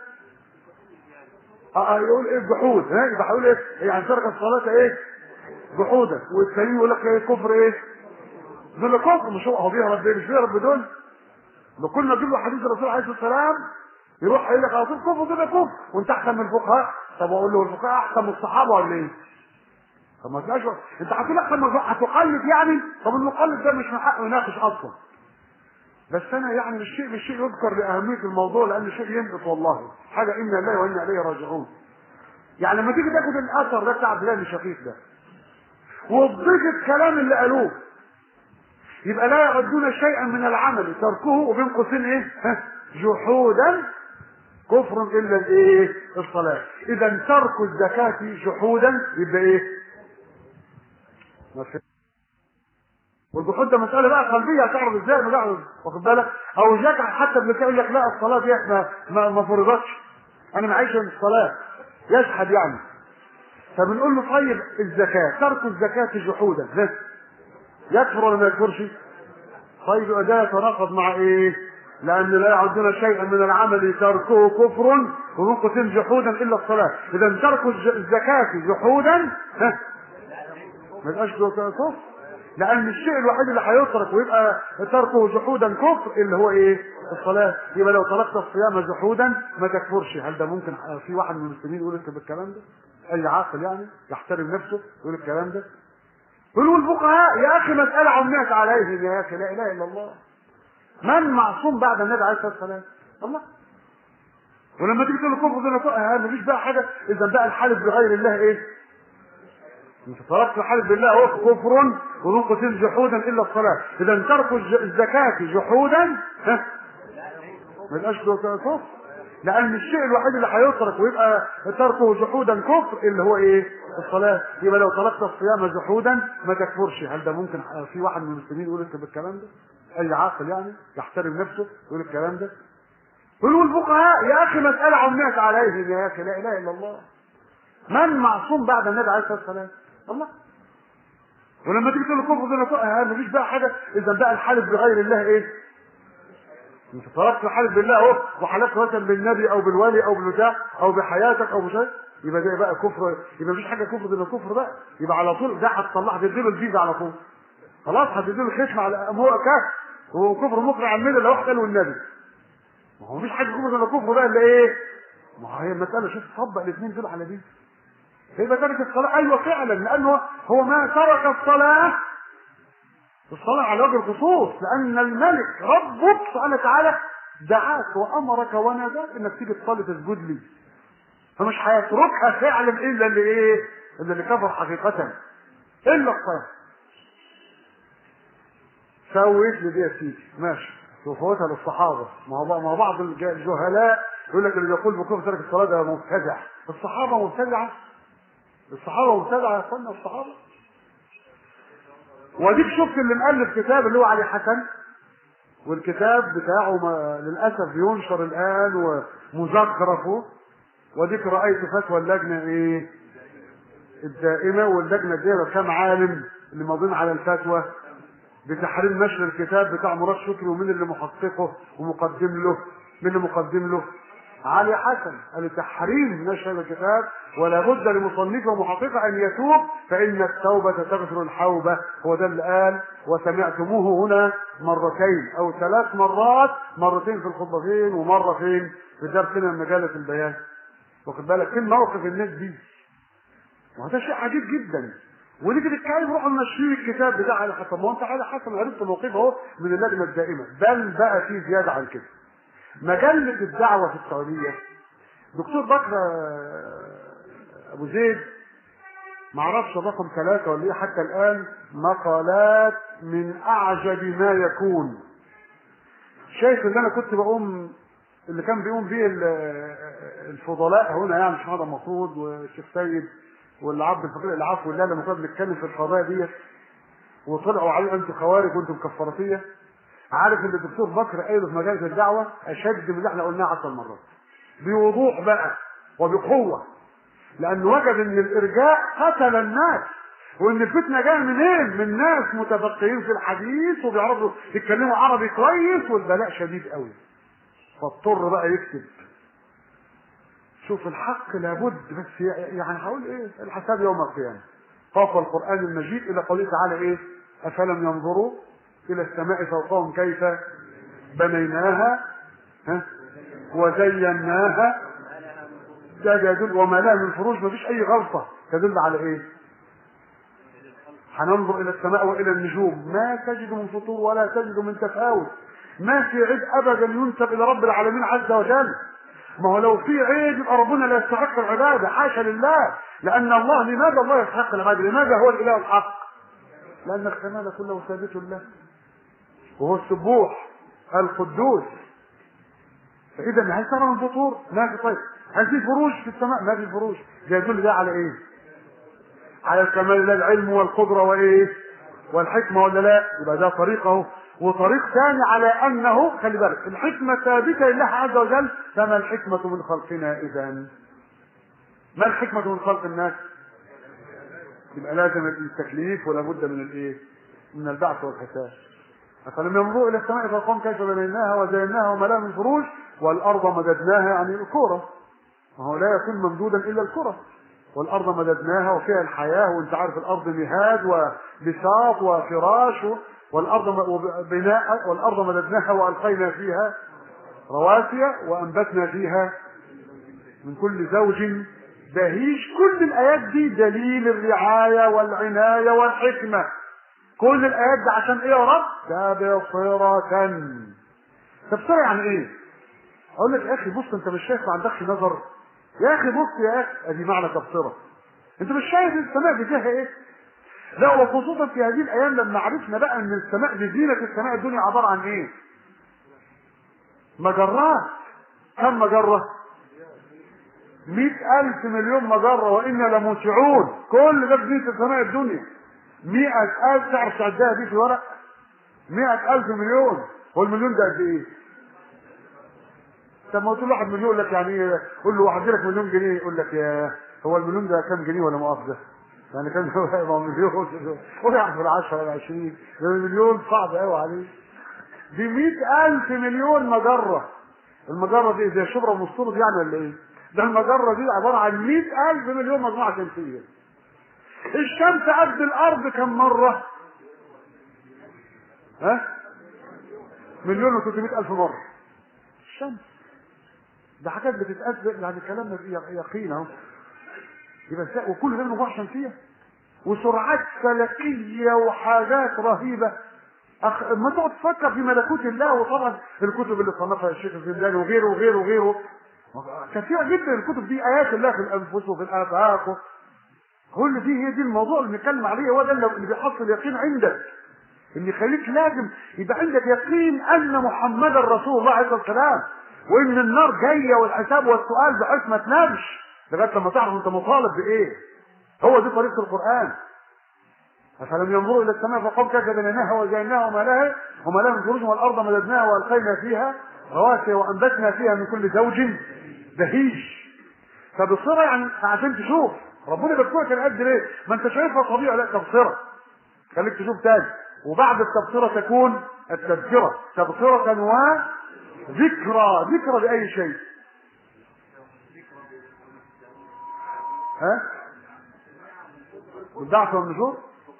اه يقول ايه جحود ها يبقى هيقول ايه؟ يعني ترك الصلاه ايه؟ جحودا والثاني يقول لك ايه كفر ايه؟ دول كفر مش هو هو بيهرب بيه مش بيهرب بدول ده كل ما تجيب له حديث الرسول عليه الصلاه والسلام يروح يقول لك على طول كفر كده كفر وانت احسن من الفقهاء طب اقول له الفقهاء احسن من الصحابه ولا ايه؟ طب ما تلاقيش انت هتقول احسن من هتقلد يعني طب المقلد ده مش من حقه يناقش اصلا بس انا يعني مش شيء مش شيء يذكر لاهميه الموضوع لان شيء ينقص والله حاجه انا لله وانا اليه راجعون يعني لما تيجي تاخد الاثر ده بتاع عبد الله بن شقيق ده وتضيف الكلام اللي قالوه يبقى لا يعدون شيئا من العمل تركه وبين قوسين ايه ها جحودا كفر الا الايه الصلاه اذا ترك الزكاه جحودا يبقى ايه ما في والجحود ده مساله بقى قلبيه هتعرف ازاي ما واخد بالك او جدع حتى ابن يقول لك لا الصلاه دي ما ما, ما فرضتش انا معيش من الصلاه يشهد يعني فبنقول له طيب الزكاه ترك الزكاه جحودا بس يكفر ولا ما يكفرش؟ طيب يبقى ده يتناقض مع ايه؟ لأن لا يعدون شيئا من العمل تركه كفر ومن قسم جحودا إلا الصلاة، إذا ترك الزكاة جحودا ها ما يبقاش كفر لأن الشيء الوحيد اللي هيترك ويبقى تركه جحودا كفر اللي هو إيه؟ الصلاة، يبقى لو تركت الصيام جحودا ما تكفرش، هل ده ممكن في واحد من المسلمين يقول لك بالكلام ده؟ أي عاقل يعني يحترم نفسه يقول الكلام ده؟ قلوا الفقهاء يا اخي مسألة عميت عليهم يا اخي لا اله الا الله من معصوم بعد النبي عليه الصلاه والسلام الله ولما تيجي تقول له كفر ده مفيش بقى حاجه اذا بقى الحلف بغير الله ايه؟ انت تركت الحلف بالله هو كفر وذو قتل جحودا الا الصلاه اذا ترك الزكاه جحودا ها ما يبقاش كفر لان الشيء الوحيد اللي هيترك ويبقى تركه جحودا كفر اللي هو ايه الصلاه يبقى لو تركت الصيام جحودا ما تكفرش هل ده ممكن في واحد من المسلمين يقول انت بالكلام ده اي عاقل يعني يحترم نفسه يقول الكلام ده يقولوا الفقهاء يا اخي مساله عميت عليهم يا اخي لا اله الا الله من معصوم بعد النبي عليه الصلاه والسلام الله ولما تيجي تقول الكفر ده نفقها مفيش بقى حاجه اذا بقى الحلف بغير الله ايه انت طلبت الحلف بالله اهو وحلفت مثلا بالنبي او بالولي او بالبتاع او بحياتك او بشيء يبقى ده بقى كفر يبقى مفيش حاجه كفر ده كفر بقى يبقى على طول ده هتطلع هتديله الفيزا على طول خلاص هتديله الخشم على هو كفر هو كفر مقنع على المله لو واحد قال النبي ما هو مفيش حاجه كفر ده كفر بقى الا ايه ما هي المساله شوف طبق الاثنين دول على دي فيبقى ترك الصلاة أيوة فعلا لأنه هو ما ترك الصلاة الصلاة على وجه الخصوص لأن الملك ربك سبحانه وتعالى دعاك وأمرك وناداك إنك تيجي تصلي تسجد لي فمش هيتركها فعلا إلا اللي إيه؟ إلا اللي كفر حقيقة إلا الصلاة سويت لي دي يا سيدي ماشي وفوتها للصحابة ما هو ما هو بعض الجهلاء يقول لك اللي بيقول بكفر ترك الصلاة ده مبتدع الصحابة مبتدعة الصحابة مبتدعة يا اخوانا الصحابة وديك شفت اللي مؤلف كتاب اللي هو علي حسن والكتاب بتاعه ما للأسف بينشر الآن ومزخرفه وديك رأيت فتوى اللجنة إيه الدائمة واللجنة دي كام عالم اللي ماضين على الفتوى بتحريم نشر الكتاب بتاع مراد شكري ومين اللي محققه ومقدم له مين اللي مقدم له علي حسن قال تحريم نشر الكتاب ولا بد لمصنفه ومحققه ان يتوب فان التوبه تغفر الحوبه هو ده اللي قال وسمعتموه هنا مرتين او ثلاث مرات مرتين في الخطبتين ومره فين في درسنا من مجله البيان واخد بالك فين موقف الناس دي وهذا شيء عجيب جدا ونيجي نتكلم روحوا نشير الكتاب بتاع علي حسن ما هو انت علي حسن عرفت موقفه اهو من اللجنه الدائمه بل بقى في زياده عن كده مجلة الدعوة في السعودية دكتور بكر أبو زيد معرفش رقم ثلاثة ولا إيه حتى الآن مقالات من أعجب ما يكون شايف اللي أنا كنت بقوم اللي كان بيقوم بيه الفضلاء هنا يعني مش هذا المفروض والشيخ سيد والعبد الفقير العفو والله لما كنا بنتكلم في القضايا ديت وطلعوا عليه انتوا خوارج وانتوا مكفراتيه عارف ان الدكتور بكر قايله في مجالس الدعوه اشد من اللي احنا قلناه عشر مرات بوضوح بقى وبقوه لانه وجد ان الارجاء قتل الناس وان الفتنه جايه منين؟ من ناس متفقهين في الحديث وبيعرفوا يتكلموا عربي كويس والبلاء شديد قوي فاضطر بقى يكتب شوف الحق لابد بس يعني هقول ايه الحساب يوم القيامه فوق القران المجيد الى قوله تعالى ايه افلم ينظروا الى السماء فوقهم كيف بنيناها ها وزيناها ده يدل وما لها من فروج ما فيش اي غلطه تدل على ايه هننظر الى السماء والى النجوم ما تجد من فطور ولا تجد من تفاوت ما في عيب ابدا ينسب الى رب العالمين عز وجل ما هو لو في عيب يبقى ربنا لا يستحق العباده حاشا لله لان الله لماذا الله يستحق العباده لماذا هو الاله الحق لان الكمال كله ثابت له وهو السبوح القدوس فاذا هل ترى من فطور ما في طيب هل في فروج في السماء ما في فروج ده يدل ده على ايه على كمال الله العلم والقدره وايه والحكمه ولا لا يبقى ده طريقه وطريق ثاني على انه خلي بالك الحكمه ثابته لله عز وجل فما الحكمه من خلقنا اذا ما الحكمه من خلق الناس يبقى لازم التكليف ولا بد من الايه من البعث والحساب أفلم ينظروا إلى السماء فوقهم كيف بنيناها وزيناها وما لها من فروج والأرض مددناها يعني الكرة وهو لا يكون ممدودا إلا الكرة والأرض مددناها وفيها الحياة وأنت عارف الأرض مهاد وبساط وفراش والأرض بناء والأرض مددناها وألقينا فيها رواسي وأنبتنا فيها من كل زوج بهيج كل الآيات دي دليل الرعاية والعناية والحكمة كل الآيات دي عشان إيه يا رب؟ تبصرة تبصرة يعني إيه؟ أقول لك يا أخي بص أنت مش شايف ما عندكش نظر يا أخي بص يا أخي أدي معنى تبصرة أنت مش شايف السماء دي فيها إيه؟ لا وخصوصا في هذه الأيام لما عرفنا بقى إن السماء دي زينة السماء الدنيا عبارة عن إيه؟ مجرات كم مجرة مئة ألف مليون مجرة وإنا لموسعون كل ده بنية السماء الدنيا مئة ألف تعرف تعدها دي في ورق مئة ألف مليون هو المليون ده قد إيه؟ طب ما تقول واحد مليون يقول لك يعني ايه قول له واحد لك مليون جنيه يقول لك يا هو المليون ده كام جنيه ولا مؤاخذة؟ يعني كان هو مليون قول يعرف العشرة ولا 20 ده مليون صعب قوي عليه دي 100000 مليون مجرة المجرة دي زي شبرا ومستورد يعني ولا ايه؟ ده المجرة دي عبارة عن 100000 مليون مجموعة شمسية الشمس قد الأرض كم مرة؟ ها؟ مليون و300 ألف مرة الشمس ده حاجات بتتأثر يعني كلامنا يقين اهو يبقى وكل ده مجموعة شمسية وسرعات فلكية وحاجات رهيبة أخ... ما تقعد تفكر في ملكوت الله وطبعا الكتب اللي صنفها الشيخ الزنداني وغيره وغيره وغيره كثيرة جدا الكتب دي آيات الله في الأنفس وفي الآفاق كل دي هي دي الموضوع اللي بنتكلم عليه هو ده اللي بيحصل يقين عندك ان يخليك لازم يبقى عندك يقين ان محمدا رسول الله عليه الصلاه والسلام وان النار جايه والحساب والسؤال بحيث ما تنامش لغايه لما تعرف انت مطالب بايه هو دي طريقه القران افلم ينظروا الى السماء فقوم كيف بنيناها وزيناها وما لها وما لها من فروج والارض مددناها والقينا فيها رواسي وانبتنا فيها من كل زوج بهيج فبصيرة يعني عشان تشوف ربنا بيذكرك القد ليه؟ ما انت شايفها طبيعي لا تبصرة خليك تشوف تاني وبعد التبصرة تكون التذكرة تبصرة وذكرى ذكرى لأي شيء ها؟ والبعث والنشور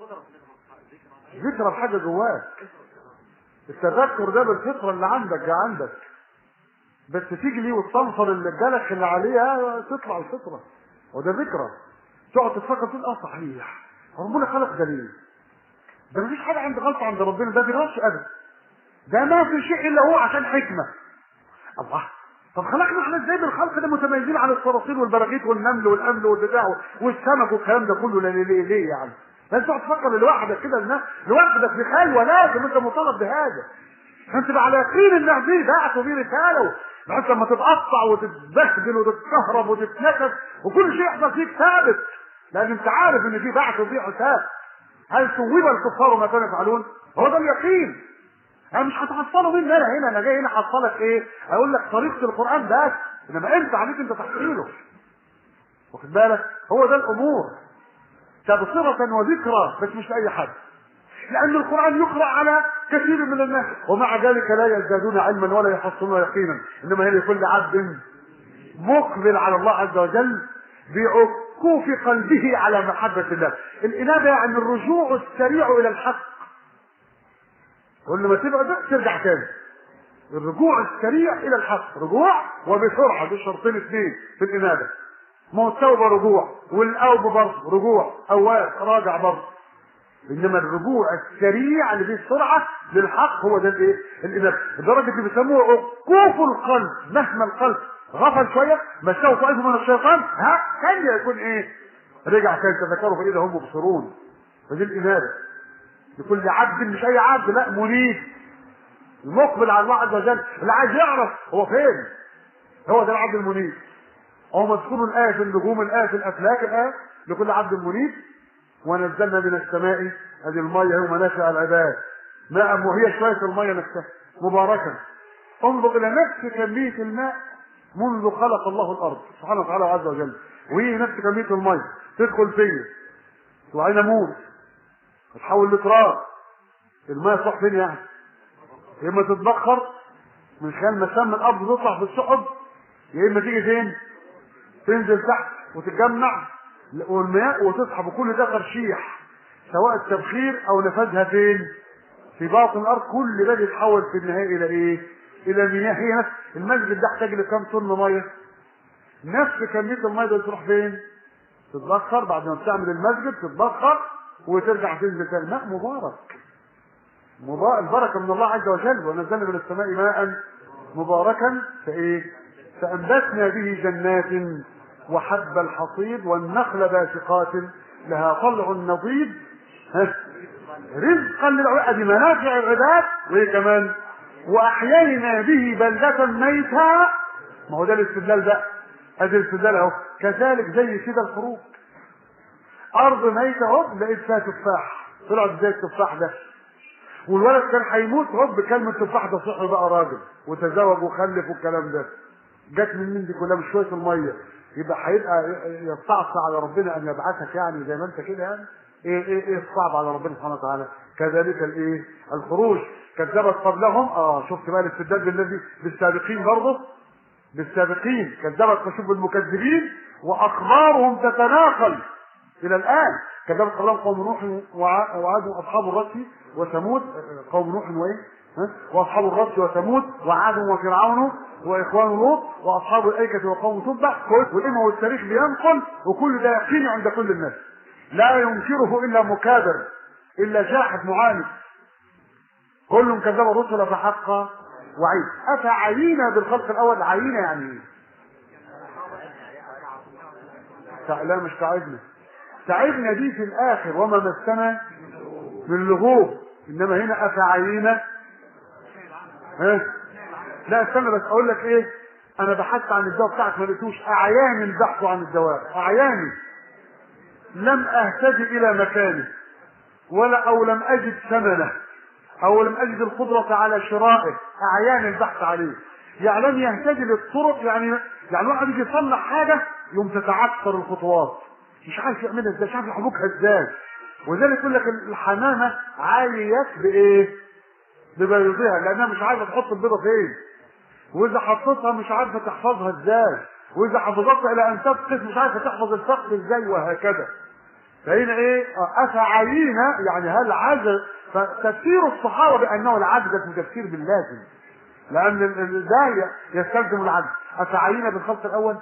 ذكرى بحاجة جواك التذكر ده بالفطرة اللي عندك جا عندك بس تجلي وتنصر اللي الجلخ اللي عليها تطلع الفطرة وده ذكرى تقعد تفكر تقول اه صحيح ربنا خلق ده ليه؟ ده مفيش حاجة عند غلطة عند ربنا ده بيغلطش أبدا ده ما في شيء إلا هو عشان حكمة الله طب خلقنا احنا ازاي بالخلق ده متميزين عن الصراصير والبراغيث والنمل والامل والبتاع والسمك والكلام ده كله ليه ليه, ليه يعني؟ لازم تقعد تفكر لوحدك كده لوحدك في خلوه لازم انت مطالب بهذا انت تبقى على يقين ان دي بعث ودي رساله بحيث لما تتقطع وتتبهدل وتتكهرب وتتنكس وكل شيء يحصل فيك ثابت لان انت عارف ان في بعث وفي حساب هل ثوب الكفار ما كانوا يفعلون؟ هو ده اليقين انا مش هتحصله مني انا هنا انا جاي هنا احصلك ايه؟ اقول لك طريقه القران بس انما انت عليك انت تحصيله واخد بالك؟ هو ده الامور تبصرة وذكرى بس مش لأي حد لأن القرآن يقرأ على كثير من الناس ومع ذلك لا يزدادون علما ولا يحصلون يقينا إنما هي لكل عبد مقبل على الله عز وجل بعكوف قلبه على محبة الله الإنابة يعني الرجوع السريع إلى الحق كل ما تبعد ترجع تاني الرجوع السريع إلى الحق رجوع وبسرعة دول شرطين اثنين في الإنابة ما هو التوبة رجوع والأوب برضه رجوع أواب راجع برضه إنما الرجوع السريع اللي فيه السرعة للحق هو ده الإيه؟ الإنابة لدرجة اللي بيسموه عقوف القلب مهما القلب غفل شوية مساه طائف من الشيطان ها كان يكون إيه؟ رجع كان تذكروا فإذا هم مبصرون فدي الإنابة لكل عبد مش أي عبد لا منيب المقبل على الله عز وجل اللي عايز يعرف هو فين هو ده العبد المنيب هو مذكور الآية في النجوم الآية في الأفلاك الآية لكل عبد منيب ونزلنا من السماء هذه المية هو منافع العباد ماء وهي شوية المية نفسها مباركة انظر إلى نفس كمية الماء منذ خلق الله الأرض سبحانه وتعالى عز وجل وهي نفس كمية المية تدخل فيا وعين موت تتحول لتراب الماء تروح فين يعني؟ يا اما تتبخر من خلال مسام الارض تطلع في السحب يا اما تيجي فين؟ تنزل تحت وتتجمع والماء وتسحب كل ده ترشيح سواء التبخير او نفذها فين؟ في باطن الارض كل ده بيتحول في النهايه الى ايه؟ الى مياه هي نفس المسجد ده يحتاج لكام طن ميه؟ نفس كميه الميه دي تروح فين؟ تتبخر بعد ما بتعمل المسجد تتبخر وترجع تنزل تاني ماء مبارك مبارك البركه من الله عز وجل ونزلنا من السماء ماء مباركا فايه؟ فانبتنا به جنات وحب الحصيد والنخل باسقات لها طلع نضيد رزقا للعباد بمنافع العباد وايه كمان واحيينا به بلدة ميتا ما هو ده الاستدلال بقى ادي الاستدلال اهو كذلك زي كده الخروج ارض ميته هوب لقيت فيها تفاح طلعت زي التفاح ده والولد كان هيموت هوب كلمة تفاح ده صحي بقى راجل وتزوج وخلف والكلام ده جت من مين دي كلها مش شويه الميه يبقى هيبقى يستعصى على ربنا ان يبعثك يعني زي ما انت كده يعني ايه ايه ايه الصعب على ربنا سبحانه وتعالى كذلك الايه الخروج كذبت قبلهم اه شفت بقى الاستدلال بالذي بالسابقين برضه بالسابقين كذبت فشوف بالمكذبين واخبارهم تتناقل الى الان كذبت قبلهم قوم نوح وع- وعاد واصحاب الرس وثمود آه، قوم نوح وايه ها؟ واصحاب الرس وثمود وعاد وفرعون واخوان لوط واصحاب الايكه وقوم تبع كل والعلم والتاريخ بينقل وكل ده يقين عند كل الناس لا ينكره الا مكابر الا جاحد معاند كل كذب الرسل فحق وعيد افعينا بالخلق الاول عينا يعني ايه تع- لا مش تعبنا تعبنا دي في الاخر وما مسنا من لغوب انما هنا افعينا ها لا استنى بس اقول لك ايه انا بحثت عن الدواء بتاعك ما لقيتوش اعياني البحث عن الدواء اعياني لم اهتدي الى مكانه ولا او لم اجد ثمنه او لم اجد القدرة على شرائه اعيان البحث عليه يعني لم يهتدي للطرق يعني يعني واحد يجي يصلح حاجة يوم تتعثر الخطوات مش عارف يعملها ازاي مش عارف يحبكها ازاي ولذلك يقول لك الحمامة عايت بايه ببيضها لانها مش عارفة تحط البيضة فين واذا حطيتها مش عارفة تحفظها ازاي واذا حفظتها الى ان تفقس مش عارفة تحفظ الفقس ازاي وهكذا فهنا ايه افعينا يعني هل عجز فتفسير الصحابه بانه العجز اسمه تفسير باللازم لان ال- ال- ده ي- يستلزم العجز افعينا بالخلق الاول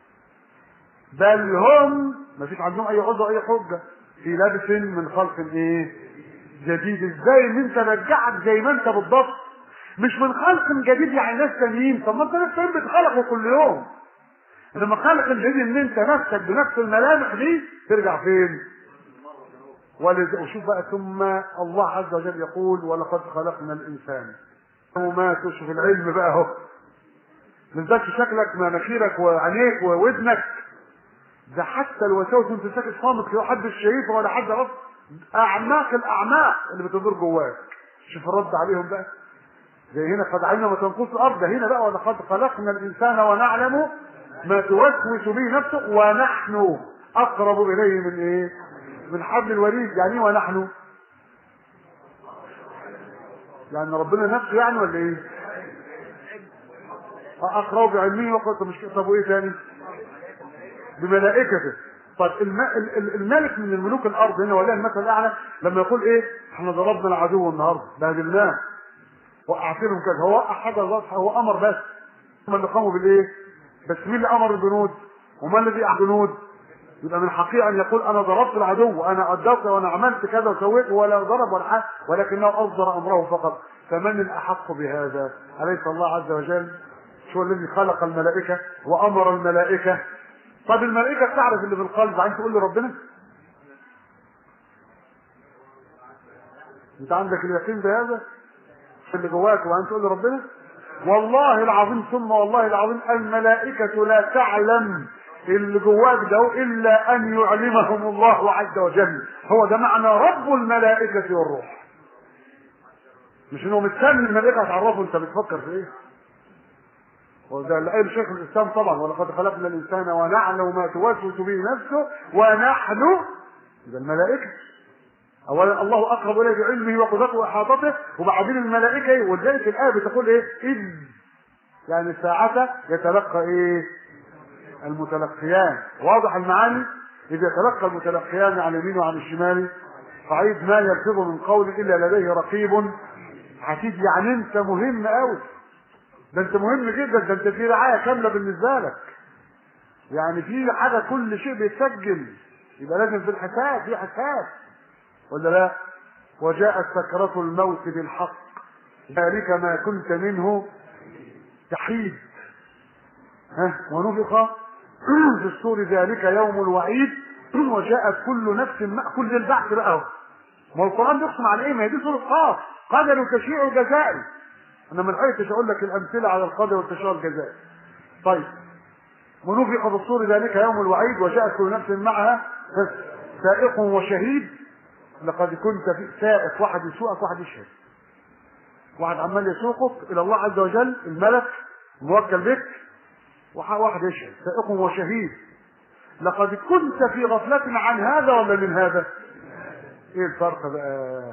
بل هم ما فيش عندهم اي عذر اي حجه في لبس من خلق ايه جديد ازاي ان انت رجعك زي ما انت بالضبط مش من خلق جديد يعني ناس تانيين طب ما انت ناس تانيين بتخلقوا كل يوم لما خلق الجديد ان انت نفسك بنفس الملامح دي ترجع فين ولذ- وشوف بقى ثم الله عز وجل يقول ولقد خلقنا الانسان وما تشوف العلم بقى اهو بالذات شكلك مناخيرك وعينيك وودنك ده حتى الوساوس انت ساكت صامت كده حد شايفه ولا حد عرف اعماق الاعماق اللي بتدور جواك شوف الرد عليهم بقى زي هنا قد علمنا ما تنقص الارض ده هنا بقى ولقد خلقنا الانسان ونعلم ما توسوس به نفسه ونحن اقرب اليه من ايه من حبل الوريد يعني ايه ونحن يعني ربنا نفسه يعني ولا ايه اقرب بعلمه وقلت مش طب وايه تاني بملائكته طيب الم... ال- ال- الملك من الملوك الارض هنا ولله المثل الاعلى لما يقول ايه احنا ضربنا العدو النهارده بهدلناه وقعتلهم كده هو وقع حاجه واضحه هو امر بس هم اللي قاموا بالايه بس مين اللي امر الجنود وما الذي اعد الجنود يبقى من حقيقة ان يقول انا ضربت العدو وانا قدرت وانا عملت كذا وسويت ولا ضرب ولا حاجه ولكنه اصدر امره فقط فمن الاحق بهذا اليس الله عز وجل شو الذي خلق الملائكه وامر الملائكه طب الملائكه تعرف اللي في القلب عايز تقول لربنا انت عندك اليقين بهذا اللي جواك وعايز تقول لربنا والله العظيم ثم والله العظيم الملائكة لا تعلم اللي جواك ده إلا أن يعلمهم الله عز وجل هو ده معنى رب الملائكة والروح مش انه مستني الملائكة تعرفه انت بتفكر في ايه وده اللي قال شيخ الاسلام طبعا ولقد خلقنا الانسان ونعلم ما توسوس به نفسه ونحن ده الملائكه اولا الله اقرب اليه بعلمه وقدرته واحاطته وبعدين الملائكه ولذلك الايه بتقول ايه اذ يعني ساعة يتلقى ايه المتلقيان واضح المعاني اذا يتلقى المتلقيان عن اليمين وعن الشمال قعيد ما يلفظ من قول الا لديه رقيب عتيد يعني انت مهم قوي ده انت مهم جدا ده انت في رعايه كامله بالنسبه لك يعني في حاجه كل شيء بيتسجل يبقى لازم في الحساب في حساب ولا لا وجاءت سكرة الموت بالحق ذلك ما كنت منه تحيد ها ونفخ في الصور ذلك يوم الوعيد وجاءت كل نفس ما كل البعث بقى اهو ما هو القران بيقسم على ايه ما هي دي سوره قاف قدر وتشيع الجزائي انا ما لحقتش اقول لك الامثله على القدر والتشيع الجزائي طيب ونفخ في الصور ذلك يوم الوعيد وجاءت كل نفس معها سائق وشهيد لقد كنت في سائق واحد يسوقك واحد يشهد واحد عمال يسوقك الى الله عز وجل الملك الموكل بك واحد يشهد سائق وشهيد لقد كنت في غفلة عن هذا ولا من هذا؟ ايه الفرق بقى؟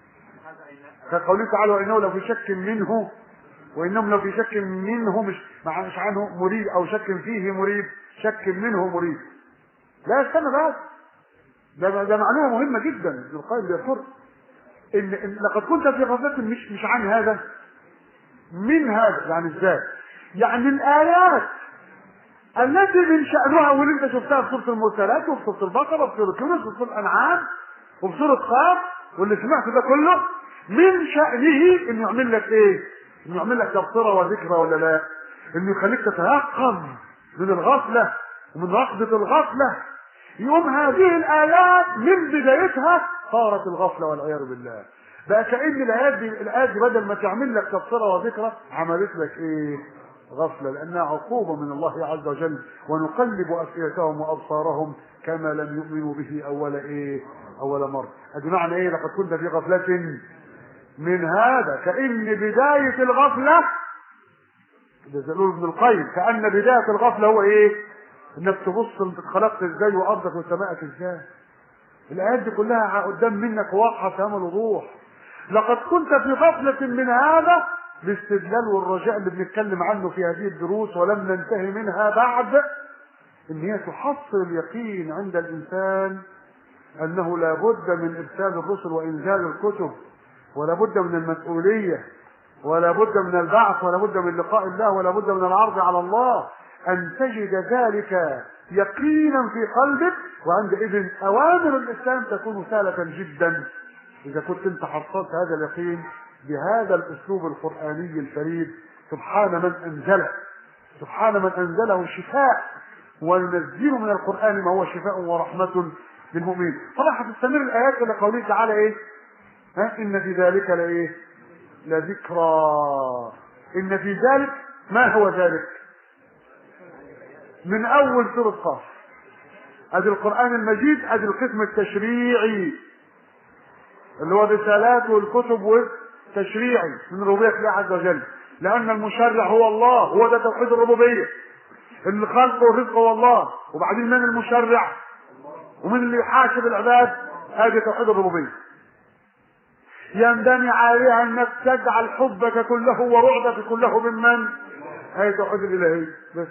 كقوله تعالى وانه لو في شك منه وانهم لو في شك منه مش مش عنه مريب او شك فيه مريب شك منه مريب لا استنى بس ده ده معلومه مهمه جدا ابن القيم بيذكر ان إن لقد كنت في غفله مش مش عن هذا من هذا يعني ازاي؟ يعني الايات التي من شأنها واللي انت شفتها في سورة المرسلات وفي سورة البقرة وفي سورة يونس وفي سورة الأنعام وفي سورة قاف واللي سمعت ده كله من شأنه انه يعمل لك ايه؟ انه يعمل لك تبصرة وذكرى ولا لا؟ انه يخليك تتيقظ من الغفلة ومن رقبة الغفلة يقوم هذه الآيات من بدايتها صارت الغفلة والعياذ بالله بقى كأن الآيات دي الآيات دي بدل ما تعمل لك تبصرة وذكرى عملت لك ايه؟ غفلة لأنها عقوبة من الله عز وجل ونقلب أفئدتهم وأبصارهم كما لم يؤمنوا به أول إيه أول مرة أدي معنى إيه لقد كنت في غفلة من هذا كأن بداية الغفلة ده زلول ابن القيم كأن بداية الغفلة هو إيه إنك تبص أنت اتخلقت إزاي وأرضك وسمائك إزاي الآيات دي كلها قدام منك واضحة تمام الوضوح لقد كنت في غفلة من هذا الاستدلال والرجاء اللي بنتكلم عنه في هذه الدروس ولم ننتهي منها بعد ان هي تحصل اليقين عند الانسان انه لا بد من ارسال الرسل وانزال الكتب ولا بد من المسؤوليه ولا بد من البعث ولا بد من لقاء الله ولا بد من العرض على الله ان تجد ذلك يقينا في قلبك وعندئذ اوامر الاسلام تكون سهله جدا اذا كنت انت حصلت هذا اليقين بهذا الاسلوب القراني الفريد سبحان من انزله سبحان من انزله شفاء وينزل من القران ما هو شفاء ورحمه للمؤمنين طبعا هتستمر الايات الى قوله تعالى ايه ها ان في ذلك لايه لذكرى ان في ذلك ما هو ذلك من اول سوره قاف ادي القران المجيد ادي القسم التشريعي اللي هو الرسالات والكتب والتشريعي من ربوبيه الله عز وجل لان المشرع هو الله هو ده توحيد الربوبيه اللي خلقه ورزقه هو الله وبعدين من المشرع ومن اللي يحاسب العباد هذه توحيد الربوبيه ينبني عليها انك تجعل حبك كله ورعبك كله ممن هي توحيد الالهيه بس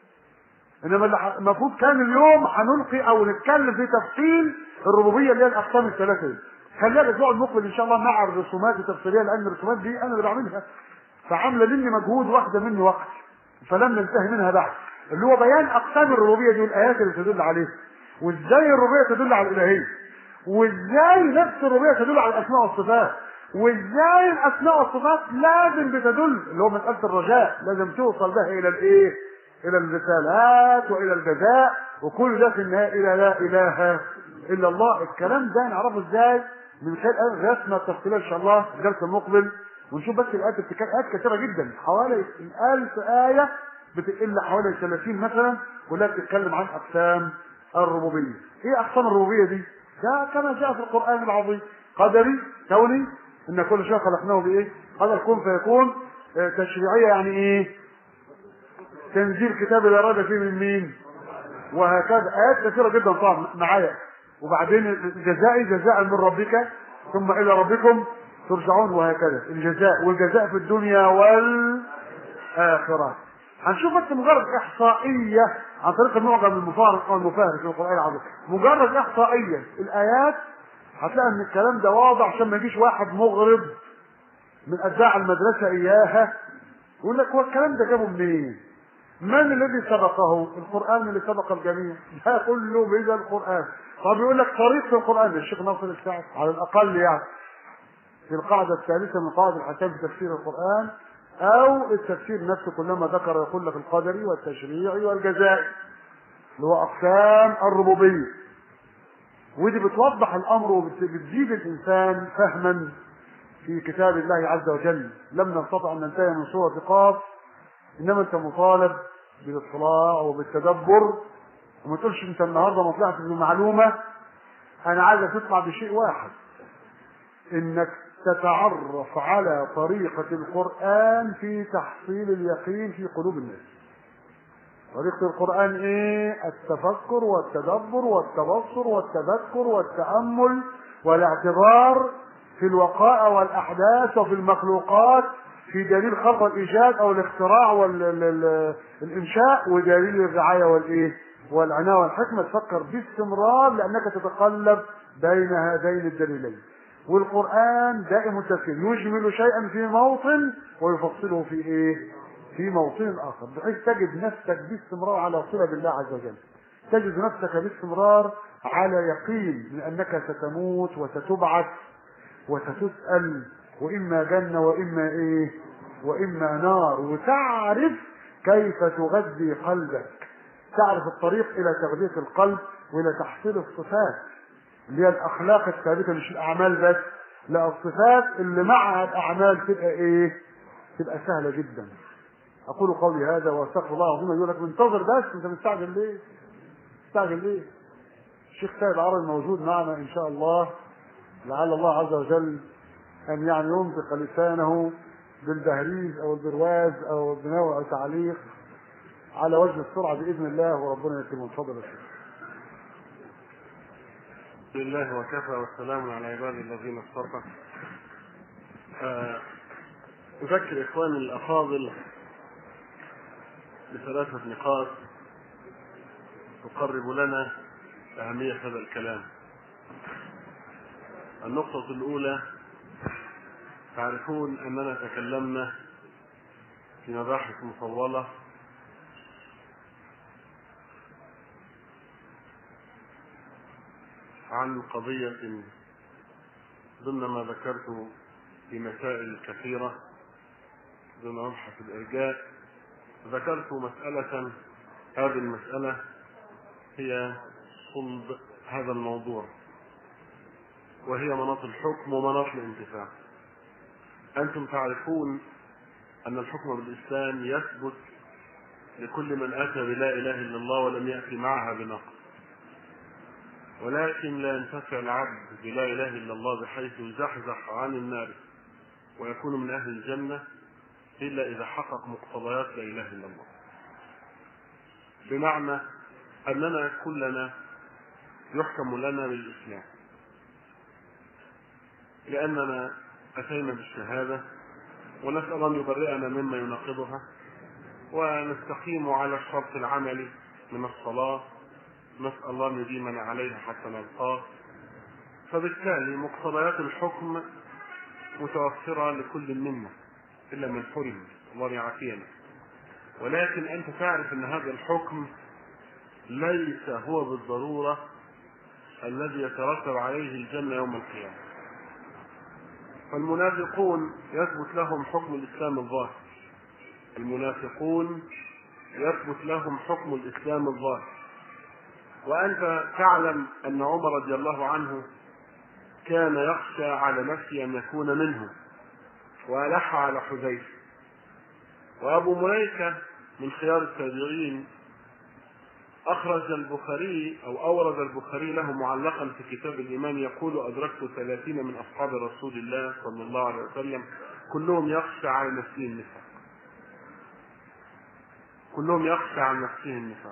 انما المفروض كان اليوم هنلقي او نتكلم في تفصيل الربوبيه اللي هي الاقسام الثلاثه دي خليها الاسبوع المقبل ان شاء الله مع الرسومات التفصيليه لان الرسومات دي انا اللي بعملها فعامله مني مجهود واخده مني وقت فلم ننتهي منها بعد اللي هو بيان اقسام الربوبيه دي والايات اللي تدل عليها وازاي الربوبيه تدل على الالهيه وازاي نفس الربوبيه تدل على الاسماء والصفات وازاي الاسماء والصفات لازم بتدل اللي هو مساله الرجاء لازم توصل بها الى الايه الى الرسالات والى الجزاء وكل ده في النهايه الى لا اله الا الله الكلام ده نعرفه ازاي من خلال رسمه تفصيليه ان شاء الله الدرس المقبل ونشوف بس الايات بتتكلم ايات كثيره جدا حوالي 1000 ايه بتقل حوالي 30 مثلا كلها بتتكلم عن اقسام الربوبيه ايه اقسام الربوبيه دي ده كما جاء في القران العظيم قدري كوني ان كل شيء خلقناه بايه قدر كن فيكون تشريعيه يعني ايه تنزيل كتاب الاراده فيه من مين وهكذا ايات كثيره جدا طبعا معايا وبعدين جزائي جزاء من ربك ثم الى ربكم ترجعون وهكذا الجزاء والجزاء في الدنيا والاخره هنشوف بس مجرد احصائيه عن طريق المعجم المفارق او المفارق في القران العظيم مجرد احصائيه الايات هتلاقي ان الكلام ده واضح عشان ما يجيش واحد مغرب من اتباع المدرسه اياها يقول لك هو الكلام ده جابه منين؟ من الذي سبقه؟ القران اللي سبق الجميع ده كله بإذن القران طب يقول لك طريق في القران الشيخ ناصر السعد على الاقل يعني في القاعده الثالثه من قواعد الحكام في تفسير القران او التفسير نفسه كلما ذكر يقول لك القدري والتشريعي والجزائي اللي هو اقسام الربوبيه ودي بتوضح الامر وبتزيد الانسان فهما في كتاب الله عز وجل لم نستطع ان ننتهي من سوره قاف انما انت مطالب بالاطلاع وبالتدبر وما تقولش انت النهارده ما طلعت بمعلومه انا عايزك تطلع بشيء واحد انك تتعرف على طريقة القرآن في تحصيل اليقين في قلوب الناس طريقة القرآن ايه التفكر والتدبر والتبصر والتذكر والتأمل والاعتبار في الوقائع والأحداث وفي المخلوقات في دليل خلق الإيجاد أو الاختراع والإنشاء ودليل الرعاية والإيه والعناية والحكمة تفكر باستمرار لأنك تتقلب بين هذين الدليلين والقرآن دائم التفكير يجمل شيئا في موطن ويفصله في ايه في موطن اخر بحيث تجد نفسك باستمرار على صلة بالله عز وجل تجد نفسك باستمرار على يقين من انك ستموت وستبعث وستسأل واما جنة واما ايه واما نار وتعرف كيف تغذي قلبك تعرف الطريق الى تغذية القلب والى تحصيل الصفات اللي هي الاخلاق الثابته مش الاعمال بس لا الصفات اللي معها الاعمال تبقى ايه تبقى سهله جدا اقول قولي هذا واستغفر الله العظيم يقول لك منتظر بس انت مستعجل ليه مستعجل ليه الشيخ سيد العربي موجود معنا ان شاء الله لعل الله عز وجل ان يعني ينطق لسانه بالبهريز او البرواز او بنوع تعليق على وجه السرعه باذن الله وربنا يكرمه اتفضل يا شيخ لله وكفى والسلام على عباده الذين اصطفى أذكر إخواني الأفاضل بثلاثة نقاط تقرب لنا أهمية هذا الكلام النقطة الأولى تعرفون أننا تكلمنا في مباحث مطولة عن قضية ضمن ما ذكرت في مسائل كثيرة ضمن مبحث الإرجاء ذكرت مسألة هذه المسألة هي صلب هذا الموضوع وهي مناط الحكم ومناط الانتفاع أنتم تعرفون أن الحكم بالإسلام يثبت لكل من أتى بلا إله إلا الله ولم يأتي معها بنقص ولكن لا ينتفع العبد بلا اله الا الله بحيث يزحزح عن النار ويكون من اهل الجنه الا اذا حقق مقتضيات لا اله الا الله. بمعنى اننا كلنا يحكم لنا بالاسلام. لاننا اتينا بالشهاده ونسال ان يبرئنا مما يناقضها ونستقيم على الشرط العملي من الصلاه نسأل الله أن يديمنا عليها حتى نلقاه فبالتالي مقتضيات الحكم متوفرة لكل منا إلا من حرم الله يعافينا ولكن أنت تعرف أن هذا الحكم ليس هو بالضرورة الذي يترتب عليه الجنة يوم القيامة فالمنافقون يثبت لهم حكم الإسلام الظاهر المنافقون يثبت لهم حكم الإسلام الظاهر وأنت تعلم أن عمر رضي الله عنه كان يخشى على نفسه أن يكون منهم وألح على حذيفة وأبو مليكة من خيار التابعين أخرج البخاري أو أورد البخاري له معلقا في كتاب الإيمان يقول أدركت ثلاثين من أصحاب رسول الله صلى الله عليه وسلم كلهم يخشى على نفسه النفاق كلهم يخشى على نفسه النفاق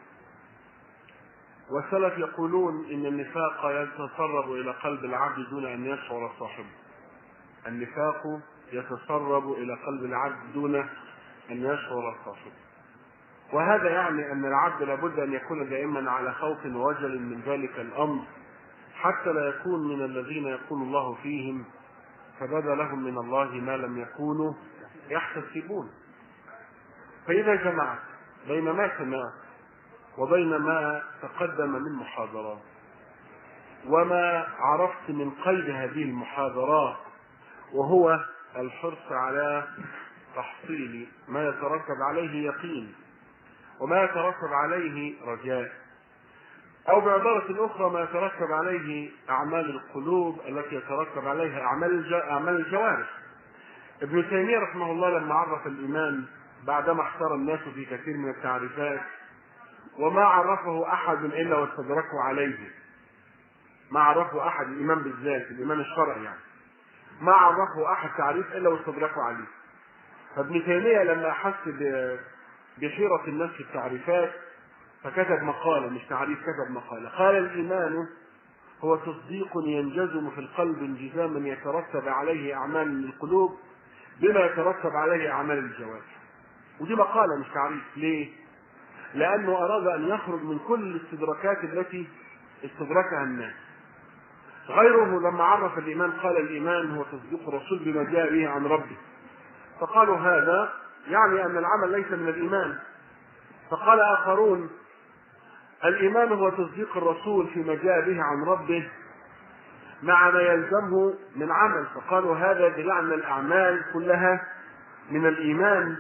والسلف يقولون ان النفاق يتسرب الى قلب العبد دون ان يشعر صاحبه النفاق يتسرب الى قلب العبد دون ان يشعر صاحبه وهذا يعني ان العبد لابد ان يكون دائما على خوف ووجل من ذلك الامر حتى لا يكون من الذين يقول الله فيهم فبدا لهم من الله ما لم يكونوا يحتسبون فاذا جمعت بين ما سمعت وبين ما تقدم من محاضرات وما عرفت من قيد هذه المحاضرات وهو الحرص على تحصيل ما يترتب عليه يقين وما يترتب عليه رجاء أو بعبارة أخرى ما يترتب عليه أعمال القلوب التي يترتب عليها أعمال أعمال الجوارح. ابن تيمية رحمه الله لما عرف الإيمان بعدما احتار الناس في كثير من التعريفات وما عرفه احد الا واستدركه عليه ما عرفه احد الايمان بالذات الايمان الشرعي يعني ما عرفه احد تعريف الا واستدركه عليه فابن تيميه لما احس ب- بحيره الناس في التعريفات فكتب مقاله مش تعريف كتب مقاله قال الايمان هو تصديق ينجزم في القلب انجزاما يترتب عليه اعمال القلوب بما يترتب عليه اعمال الجوارح ودي مقاله مش تعريف ليه لانه اراد ان يخرج من كل الاستدراكات التي استدركها الناس غيره لما عرف الايمان قال الايمان هو تصديق الرسول بما جاء به عن ربه فقالوا هذا يعني ان العمل ليس من الايمان فقال اخرون الايمان هو تصديق الرسول فيما جاء به عن ربه مع ما يلزمه من عمل فقالوا هذا بمعنى الاعمال كلها من الايمان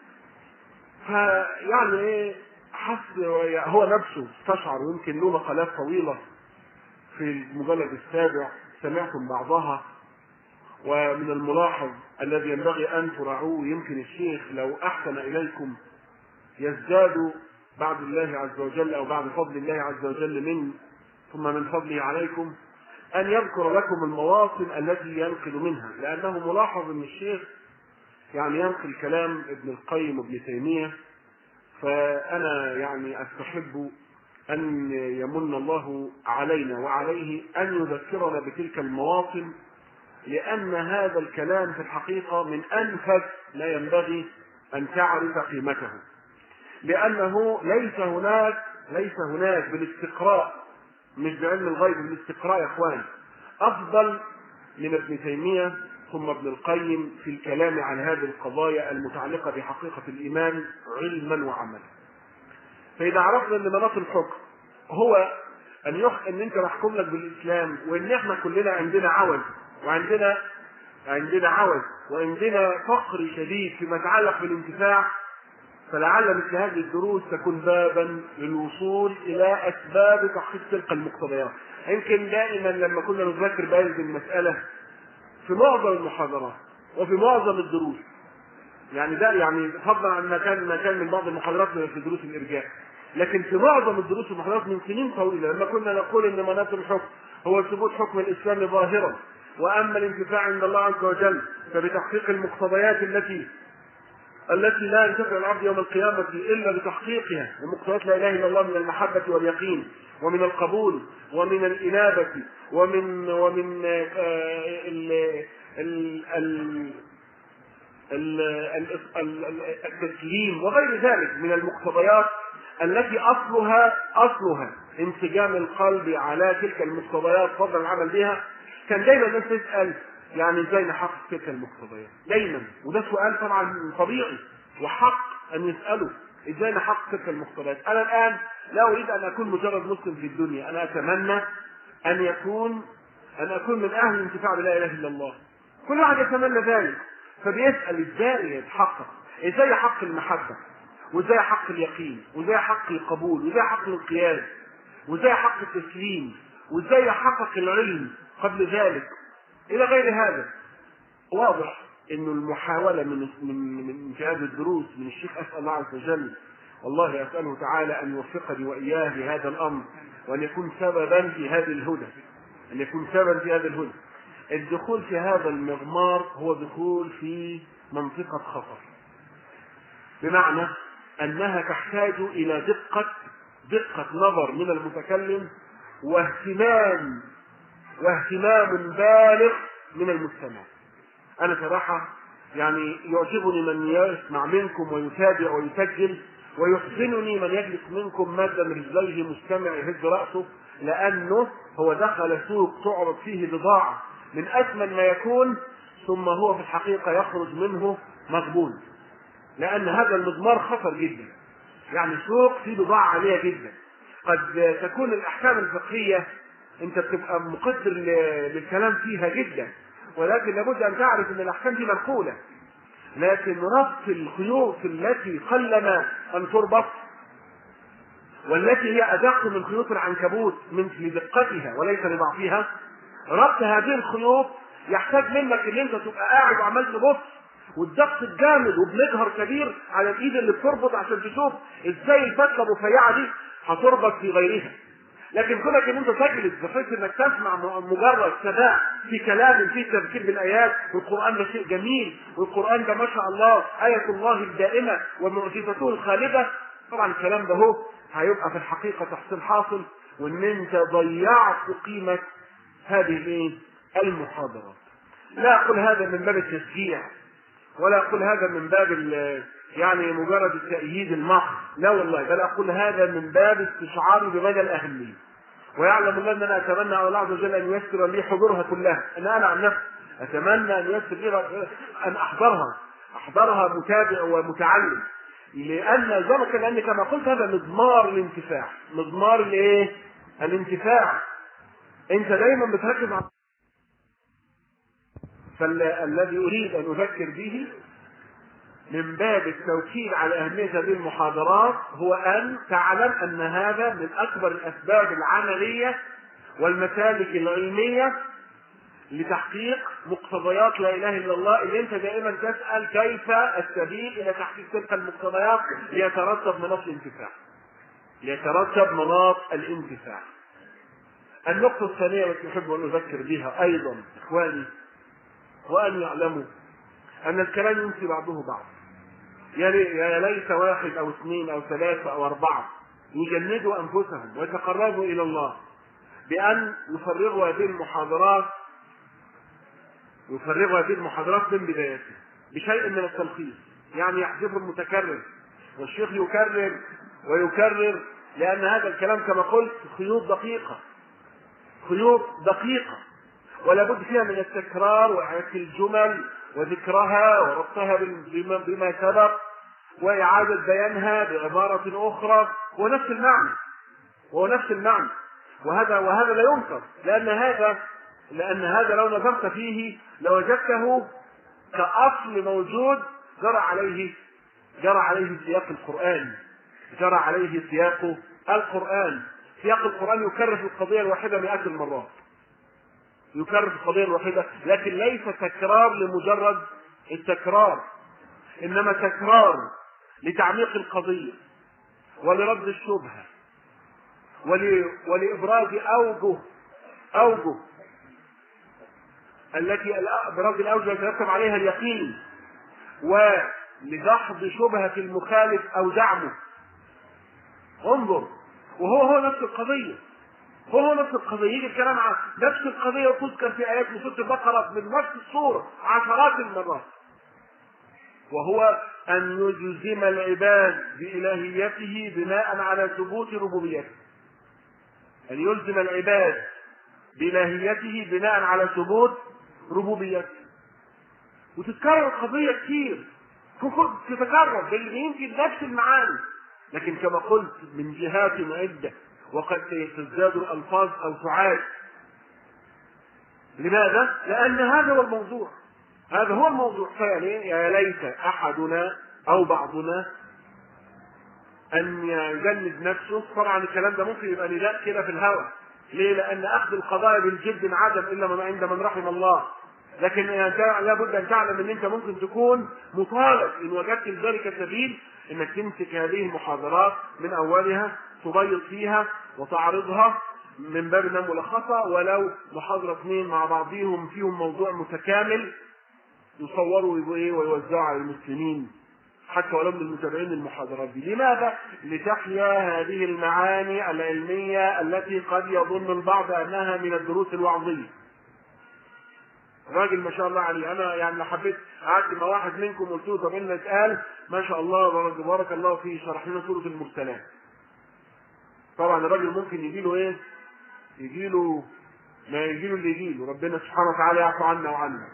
فيعني ايه حس هو نفسه استشعر ويمكن له مقالات طويله في المجلد السابع سمعتم بعضها ومن الملاحظ الذي ينبغي ان تراعوه يمكن الشيخ لو احسن اليكم يزداد بعد الله عز وجل او بعد فضل الله عز وجل من ثم من فضله عليكم ان يذكر لكم المواطن التي ينقل منها لانه ملاحظ ان الشيخ يعني ينقل كلام ابن القيم وابن تيميه فانا يعني استحب ان يمن الله علينا وعليه ان يذكرنا بتلك المواطن لان هذا الكلام في الحقيقه من انفس ما ينبغي ان تعرف قيمته لانه ليس هناك ليس هناك بالاستقراء مش بعلم الغيب بالاستقراء يا اخوان افضل من ابن تيميه ثم ابن القيم في الكلام عن هذه القضايا المتعلقه بحقيقه الايمان علما وعملا فاذا عرفنا ان مناط الحكم هو ان يح... ان انت محكوم لك بالاسلام وان احنا كلنا عندنا عوز وعندنا عندنا عوز وعندنا فقر شديد فيما يتعلق بالانتفاع فلعل مثل هذه الدروس تكون بابا للوصول الى اسباب تحقيق تلك المقتضيات يمكن دائما لما كنا نذكر بهذه المساله في معظم المحاضرات وفي معظم الدروس يعني ده يعني فضلا عن ما كان ما كان من بعض المحاضرات في دروس الارجاء لكن في معظم الدروس والمحاضرات من سنين طويله لما كنا نقول ان مناط الحكم هو ثبوت حكم الاسلام ظاهرا واما الانتفاع عند الله عز وجل فبتحقيق المقتضيات التي التي لا ينتفع العبد يوم القيامة إلا بتحقيقها ومقتضيات لا إله إلا الله من المحبة واليقين ومن القبول ومن الإنابة ومن ومن آه، ال ال ال ال- ال- ال- التسليم وغير ذلك من المقتضيات التي اصلها اصلها انسجام القلب على تلك المقتضيات فضلا العمل بها كان دايما الناس تسال يعني ازاي نحقق تلك المقتضيات دايما وده سؤال طبعا طبيعي وحق ان يساله ازاي نحقق تلك المقتضيات انا الان لا اريد ان اكون مجرد مسلم في الدنيا انا اتمنى ان يكون ان اكون من اهل الانتفاع بلا اله الا الله كل واحد يتمنى ذلك فبيسال ازاي يتحقق ازاي يحقق المحبه وازاي يحقق اليقين وازاي يحقق القبول وازاي يحقق الانقياد وازاي يحقق التسليم وازاي يحقق العلم قبل ذلك الى غير هذا واضح انه المحاوله من من من في هذه الدروس من الشيخ اسال الله عز وجل والله اساله تعالى ان يوفقني واياه لهذا الامر وان يكون سببا في هذه الهدى ان يكون سببا في هذا الهدى الدخول في هذا المضمار هو دخول في منطقه خطر بمعنى انها تحتاج الى دقه دقه نظر من المتكلم واهتمام واهتمام بالغ من المستمع انا صراحه يعني يعجبني من يسمع منكم ويتابع ويسجل ويحزنني من يجلس منكم مادا رجليه مستمع يهز راسه لانه هو دخل سوق تعرض فيه بضاعه من اثمن ما يكون ثم هو في الحقيقه يخرج منه مغبون لان هذا المضمار خطر جدا يعني سوق فيه بضاعه عاليه جدا قد تكون الاحكام الفقهيه انت بتبقى مقدر ل- للكلام فيها جدا ولكن لابد ان تعرف ان الاحكام دي منقوله لكن ربط الخيوط التي قلما ان تربط والتي هي ادق من خيوط العنكبوت من لدقتها وليس لضعفها ربط هذه الخيوط يحتاج منك ان انت تبقى قاعد وعمال تبص والضغط الجامد وبمجهر كبير على الايد اللي بتربط عشان تشوف ازاي الفتله الرفيعه دي هتربط في غيرها لكن كونك ان انت تجلس بحيث انك تسمع م- مجرد سماع في كلام فيه تذكير بالايات والقران ده شيء جميل والقران ده ما شاء الله ايه الله الدائمه ومعجزته الخالده طبعا الكلام ده هو هيبقى في الحقيقه تحصيل حاصل وان انت ضيعت قيمه هذه الايه؟ المحاضرات. لا اقول هذا من باب التشجيع ولا اقول هذا من باب ال- يعني مجرد التأييد المحض لا والله بل اقول هذا من باب استشعاري بمدى الاهميه ويعلم الله ان انا اتمنى على الله عز وجل ان ييسر لي حضورها كلها ان انا عن نفسي اتمنى ان ييسر لي ان احضرها احضرها متابع ومتعلم لان ذلك لان كما قلت هذا مضمار الانتفاع مضمار الايه الانتفاع انت دايما بتركز على فالذي اريد ان اذكر به من باب التوكيد على أهمية هذه المحاضرات هو أن تعلم أن هذا من أكبر الأسباب العملية والمسالك العلمية لتحقيق مقتضيات لا إله إلا الله اللي أنت دائما تسأل كيف السبيل إلى تحقيق تلك المقتضيات ليترتب مناط الانتفاع ليترتب مناط الانتفاع النقطة الثانية التي أحب أن أذكر بها أيضا إخواني وأن يعلموا أن الكلام ينسي بعضه بعض يا لي- يا ليت واحد أو اثنين أو ثلاثة أو أربعة يجندوا أنفسهم ويتقربوا إلى الله بأن يفرغوا هذه المحاضرات يفرغوا هذه المحاضرات من بدايتها بشيء من التلخيص يعني يحذف المتكرر والشيخ يكرر ويكرر لأن هذا الكلام كما قلت خيوط دقيقة خيوط دقيقة ولا بد فيها من التكرار وإعادة الجمل وذكرها وربطها بما, بما سبق وإعادة بيانها بعبارة أخرى هو نفس المعنى وهو نفس المعنى وهذا وهذا لا ينكر لأن هذا لأن هذا لو نظرت فيه لوجدته كأصل موجود جرى عليه جرى عليه سياق القرآن جرى عليه سياق القرآن سياق القرآن يكرر في القضية الواحدة مئات المرات يكرر في القضية الواحدة لكن ليس تكرار لمجرد التكرار إنما تكرار لتعميق القضية ولرد الشبهة ول... ولإبراز أوجه أوجه التي إبراز الأوجه التي يترتب عليها اليقين ولدحض شبهة المخالف أو دعمه انظر وهو هو نفس القضية هو هو نفس القضية يجي الكلام عن نفس القضية وتذكر في آيات من سورة البقرة من نفس الصورة عشرات المرات وهو أن يجزم العباد بإلهيته بناء على ثبوت ربوبيته أن يلزم العباد بإلهيته بناء على ثبوت ربوبيته وتتكرر القضية كتير تتكرر بل يمكن نفس المعاني لكن كما قلت من جهات عدة وقد تزداد الألفاظ أو تعاد لماذا؟ لأن هذا هو الموضوع هذا هو الموضوع فيعني يا ليت أحدنا أو بعضنا أن يجند نفسه طبعا الكلام ده ممكن يبقى نداء كده في الهوى ليه؟ لأن أخذ القضايا بالجد انعدم إلا من عند من رحم الله لكن لابد أن تعلم أن أنت ممكن تكون مطالب إن وجدت لذلك سبيل انك تمسك هذه المحاضرات من اولها تبيض فيها وتعرضها من باب انها ملخصه ولو محاضره اثنين مع بعضهم فيهم موضوع متكامل يصوروا ويوزعوا على المسلمين حتى ولو من المتابعين المحاضرات دي لماذا؟ لتحيا هذه المعاني العلمية التي قد يظن البعض أنها من الدروس الوعظية راجل ما شاء الله عليه انا يعني لو حبيت قعدت مع واحد منكم قلت له طب ان اتقال ما شاء الله بارك, بارك الله فيه شرح لنا سوره المرسلات طبعا الراجل ممكن يجي له ايه يجي له ما يجي له اللي يجي له ربنا سبحانه وتعالى يعفو عنا وعنا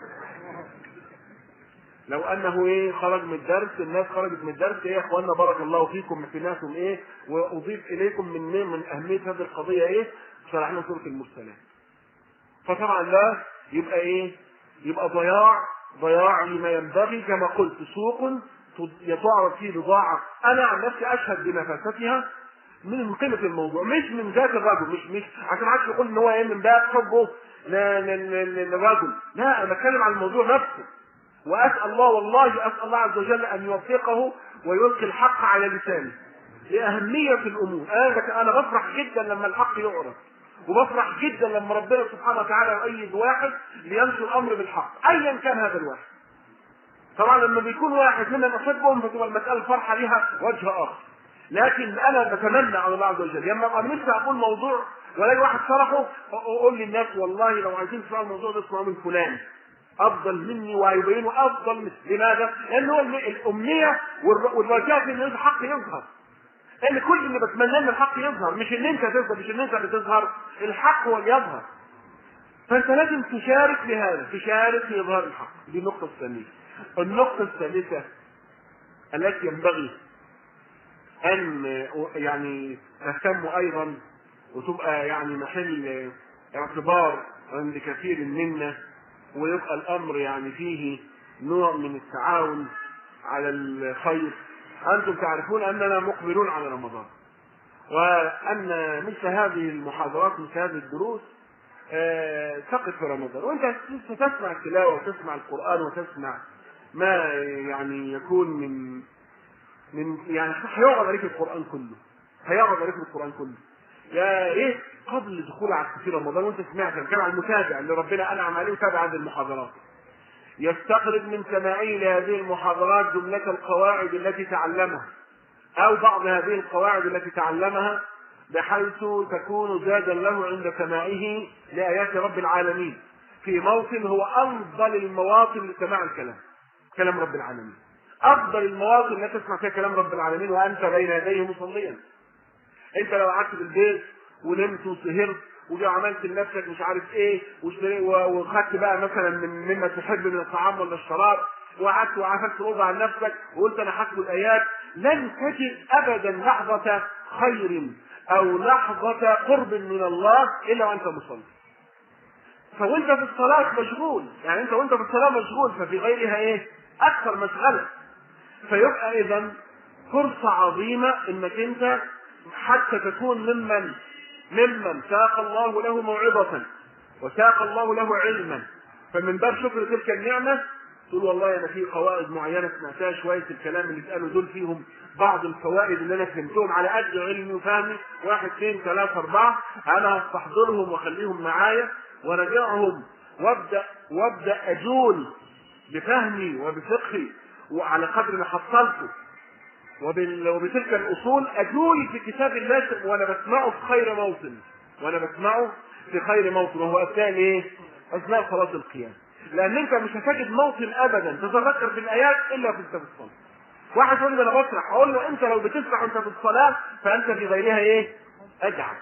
لو انه ايه خرج من الدرس الناس خرجت من الدرس ايه يا اخوانا بارك الله فيكم اعتناكم ايه واضيف اليكم من من اهميه هذه القضيه ايه شرحنا سوره المرسلات فطبعا ده يبقى ايه يبقى ضياع ضياع لما ينبغي كما قلت سوق يتعرض فيه بضاعة أنا عن نفسي أشهد بنفاستها من قيمة الموضوع مش من ذات الرجل مش مش عشان ما حدش يقول إن هو إيه من باب حبه للرجل لا أنا بتكلم عن الموضوع نفسه واسال الله والله اسال الله عز وجل ان يوفقه ويلقي الحق على لسانه لاهميه الامور انا انا بفرح جدا لما الحق يعرف وبفرح جدا لما ربنا سبحانه وتعالى يؤيد واحد لينشر الامر بالحق ايا كان هذا الواحد طبعا لما بيكون واحد ممن احبهم فتبقى المساله الفرحه لها وجه اخر لكن انا بتمنى على الله عز وجل لما ابقى نفسي اقول موضوع والاقي واحد شرحه اقول للناس والله لو عايزين تسمعوا الموضوع ده اسمعوا من فلان افضل مني وهيبينوا افضل من لماذا؟ لان هو الامنيه والر- والرجاء في ان الحق يظهر لان كل اللي بتمناه ان الحق يظهر مش ان انت تظهر مش ان انت اللي تظهر الحق هو اللي يظهر فانت لازم تشارك في هذا تشارك في اظهار الحق دي النقطه الثانيه النقطه الثالثه التي ينبغي ان يعني تهتم ايضا وتبقى يعني محل اعتبار عند كثير منا ويبقى الامر يعني فيه نوع من التعاون على الخير انتم تعرفون اننا مقبلون على رمضان وان مثل هذه المحاضرات مثل هذه الدروس آه، تقف في رمضان وانت ستسمع التلاوه وتسمع القران وتسمع ما يعني يكون من من يعني هيقعد عليك القران كله هيقعد عليك القران كله يا ريت قبل دخول على في رمضان وانت سمعت كان على المتابع اللي ربنا انعم عليه وتابع هذه المحاضرات يستخرج من سماعه لهذه المحاضرات جملة القواعد التي تعلمها أو بعض هذه القواعد التي تعلمها بحيث تكون زادا له عند سماعه لآيات رب العالمين في موطن هو أفضل المواطن لسماع الكلام كلام رب العالمين أفضل المواطن لا تسمع فيها كلام رب العالمين وأنت بين يديه مصليا أنت لو قعدت في البيت ونمت وسهرت وجا عملت لنفسك مش عارف ايه واشتري- و- وخدت بقى مثلا من مما تحب من الطعام ولا الشراب وقعدت وعفت الاوضه عن نفسك وقلت انا حسب الايات لن تجد ابدا لحظه خير او لحظه قرب من الله الا وانت مصلي. فوانت في الصلاه مشغول يعني انت وانت في الصلاه مشغول ففي غيرها ايه؟ اكثر مشغله. فيبقى اذا فرصه عظيمه انك انت حتى تكون ممن ممن ساق الله له موعظة وساق الله له علما فمن باب شكر تلك النعمة تقول والله أنا في قواعد معينة سمعتها شوية الكلام اللي اتقالوا دول فيهم بعض الفوائد اللي أنا فهمتهم على قد علمي وفهمي واحد اثنين ثلاثة أربعة أنا هستحضرهم وأخليهم معايا وراجعهم وأبدأ وأبدأ أجول بفهمي وبفقهي وعلى قدر ما حصلته وبال... وبتلك الاصول اجول في كتاب الله وانا بسمعه في خير موطن وانا بسمعه في خير موطن وهو اثناء ايه؟ اثناء صلاه القيام لان انت مش هتجد موطن ابدا تتذكر في الايات الا في انت في الصلاه واحد يقول لي انا بسرح اقول له انت لو بتسرح وانت في الصلاه فانت في غيرها ايه؟ اجعل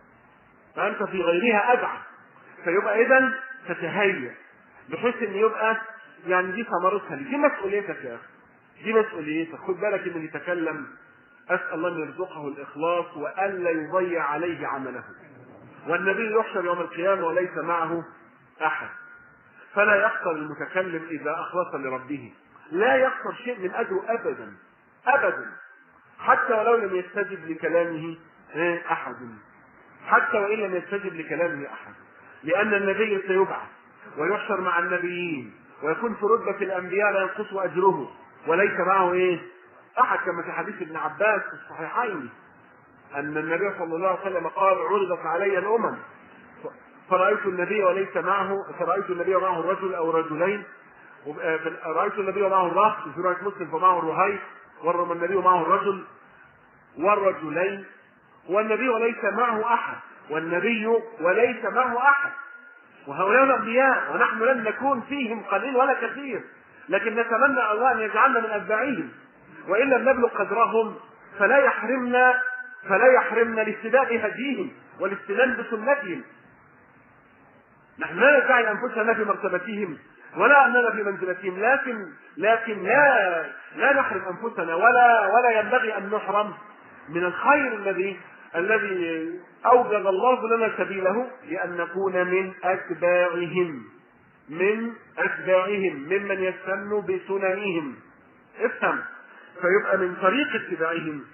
فانت في غيرها اجعل فيبقى اذا تتهيأ بحيث ان يبقى يعني دي ثمرتها دي مسؤوليتك يا اخي دي مسؤوليتك خد بالك ان اللي يتكلم اسال الله ان يرزقه الاخلاص والا يضيع عليه عمله والنبي يحشر يوم القيامه وليس معه احد فلا يخسر المتكلم اذا اخلص لربه لا يخسر شيء من اجره ابدا ابدا حتى ولو لم يستجب لكلامه إيه، احد حتى وان لم يستجب لكلامه احد لان النبي سيبعث ويحشر مع النبيين ويكون في رتبه الانبياء لا ينقص اجره وليس معه ايه؟ احد كما في حديث ابن عباس في الصحيحين ان النبي صلى الله عليه وسلم قال عرضت علي الامم فرايت النبي وليس معه فرايت النبي ومعه الرجل او رجلين رايت النبي ومعه الرهط في روايه مسلم فمعه الرهيب ورم النبي ومعه الرجل والرجلين والنبي وليس معه احد والنبي وليس معه احد وهؤلاء الانبياء ونحن لن نكون فيهم قليل ولا كثير لكن نتمنى الله ان يجعلنا من اتباعهم وان لم نبلغ قدرهم فلا يحرمنا فلا يحرمنا الاهتداء بهديهم والاستنان بسنتهم نحن لا ندعي انفسنا في مرتبتهم ولا اننا في منزلتهم لكن لكن لا لا نحرم انفسنا ولا ولا ينبغي ان نحرم من الخير الذي الذي اوجد الله لنا سبيله لان نكون من اتباعهم من اتباعهم ممن يستن بسننهم افهم فيبقى من طريق اتباعهم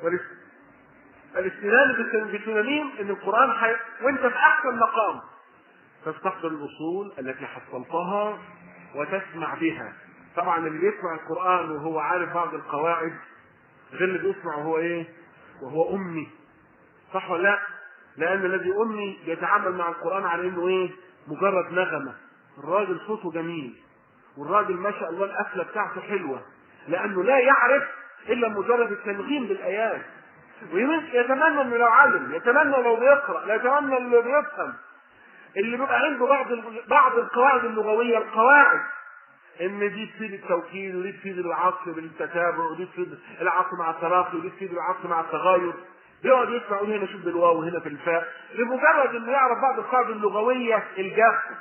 الاستنان بسننهم ان القران حي... وانت في احسن مقام تستحضر الاصول التي حصلتها وتسمع بها طبعا اللي بيسمع القران وهو عارف بعض القواعد غير اللي بيسمع وهو ايه وهو امي صح ولا لا لان الذي امي يتعامل مع القران على انه ايه مجرد نغمه الراجل صوته جميل والراجل ما شاء الله القفله بتاعته حلوه لانه لا يعرف الا مجرد التنغيم بالايات ويتمنى انه لو علم يتمنى لو بيقرا لا يتمنى انه بيفهم اللي بيبقى عنده بعض بعض القواعد اللغويه القواعد ان دي تفيد التوكيد ودي تفيد العطف بالتتابع ودي تفيد العطف مع التراخي ودي تفيد العطف مع التغاير بيقعد يسمع يقول هنا شوف بالواو وهنا في الفاء لمجرد انه يعرف بعض القواعد اللغويه الجافه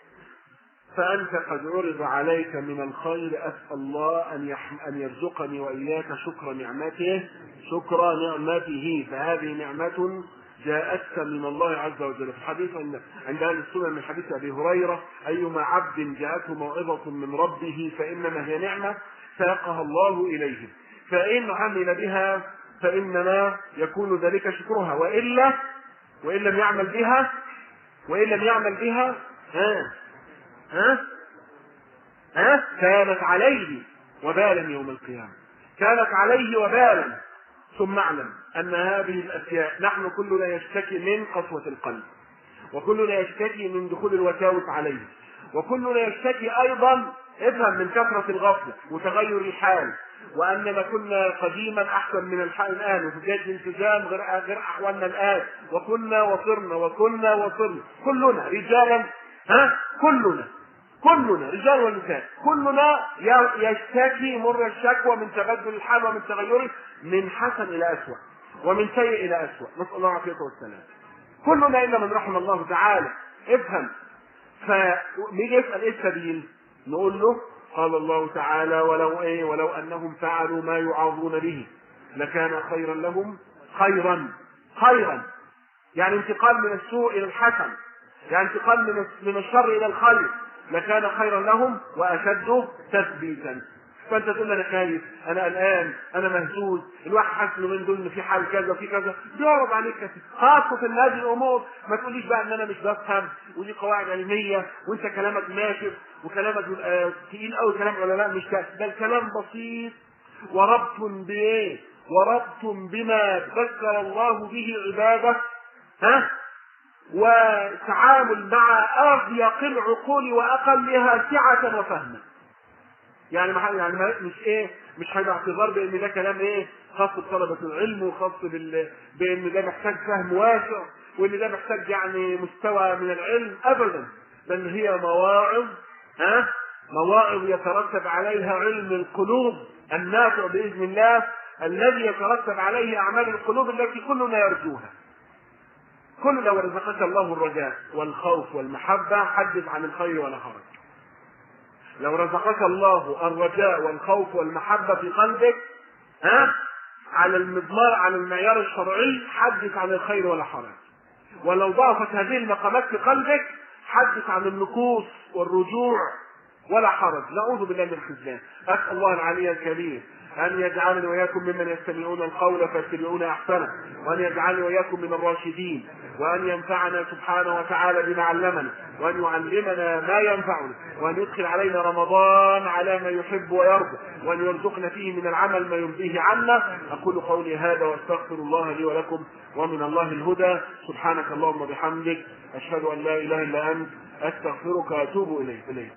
فأنت قد عرض عليك من الخير أسأل الله أن يحم... أن يرزقني وإياك شكر نعمته شكر نعمته فهذه نعمة جاءتك من الله عز وجل في الحديث عند عند أهل السنة من حديث أبي هريرة أيما عبد جاءته موعظة من ربه فإنما هي نعمة ساقها الله إليه فإن عمل بها فإنما يكون ذلك شكرها وإلا وإن لم يعمل بها وإن لم يعمل بها ها ها ها كانت عليه وبالا يوم القيامة كانت عليه وبالا ثم اعلم أن هذه الأشياء نحن كلنا يشتكي من قسوة القلب وكلنا يشتكي من دخول الوساوس عليه وكلنا يشتكي أيضا افهم من كثرة الغفلة وتغير الحال واننا كنا قديما احسن من الحال الان وفي بدايه الالتزام غير غير احوالنا الان وكنا وصرنا وكنا وصرنا كلنا رجالا ها كلنا كلنا رجال ونساء كلنا يشتكي مر الشكوى من تبدل الحال ومن تغيره من حسن الى اسوء ومن سيء الى اسوء نسال الله العافيه والسلام كلنا الا من رحم الله تعالى افهم فنيجي يسال ايه السبيل نقول له قال الله تعالى ولو ايه ولو انهم فعلوا ما يعاظون به لكان خيرا لهم خيرا خيرا يعني انتقال من السوء الى الحسن يعني انتقال من من الشر الى الخير لكان خيرا لهم واشد تثبيتا فانت تقول انا خايف انا قلقان انا مهزوز الواحد حاسس انه من دول ان في حال كذا وفي كذا بيعرض عليك كثير خاصه في هذه الامور ما تقوليش بقى ان انا مش بفهم ودي قواعد علميه وانت كلامك ناشف وكلامك بيبقى تقيل قوي كلام علماء مش كده ده الكلام بسيط وربط بايه؟ وربط بما ذكر الله به عباده ها وتعامل مع اضيق العقول واقلها سعه وفهما يعني ما يعني ما مش ايه مش هيبقى اعتذار بان ده كلام ايه خاص بطلبة العلم وخاص بال... بان ده محتاج فهم واسع وان ده محتاج يعني مستوى من العلم ابدا بل هي مواعظ ها مواعظ يترتب عليها علم القلوب النافع باذن الله الذي يترتب عليه اعمال القلوب التي كلنا يرجوها كل لو رزقك الله الرجاء والخوف والمحبة حدث عن الخير ولا حرج لو رزقك الله الرجاء والخوف والمحبة في قلبك ها على المضمار على المعيار الشرعي حدث عن الخير ولا حرج ولو ضعفت هذه المقامات في قلبك حدث عن النكوص والرجوع ولا حرج نعوذ بالله من الخذلان اسال الله العلي الكبير أن يجعلني وإياكم ممن يستمعون القول فيتبعون أحسنه وأن يجعلني وإياكم من الراشدين وأن ينفعنا سبحانه وتعالى بما علمنا وأن يعلمنا ما ينفعنا وأن يدخل علينا رمضان على ما يحب ويرضى وأن يرزقنا فيه من العمل ما يرضيه عنا أقول قولي هذا وأستغفر الله لي ولكم ومن الله الهدى سبحانك اللهم وبحمدك أشهد أن لا إله إلا أنت أستغفرك وأتوب إليك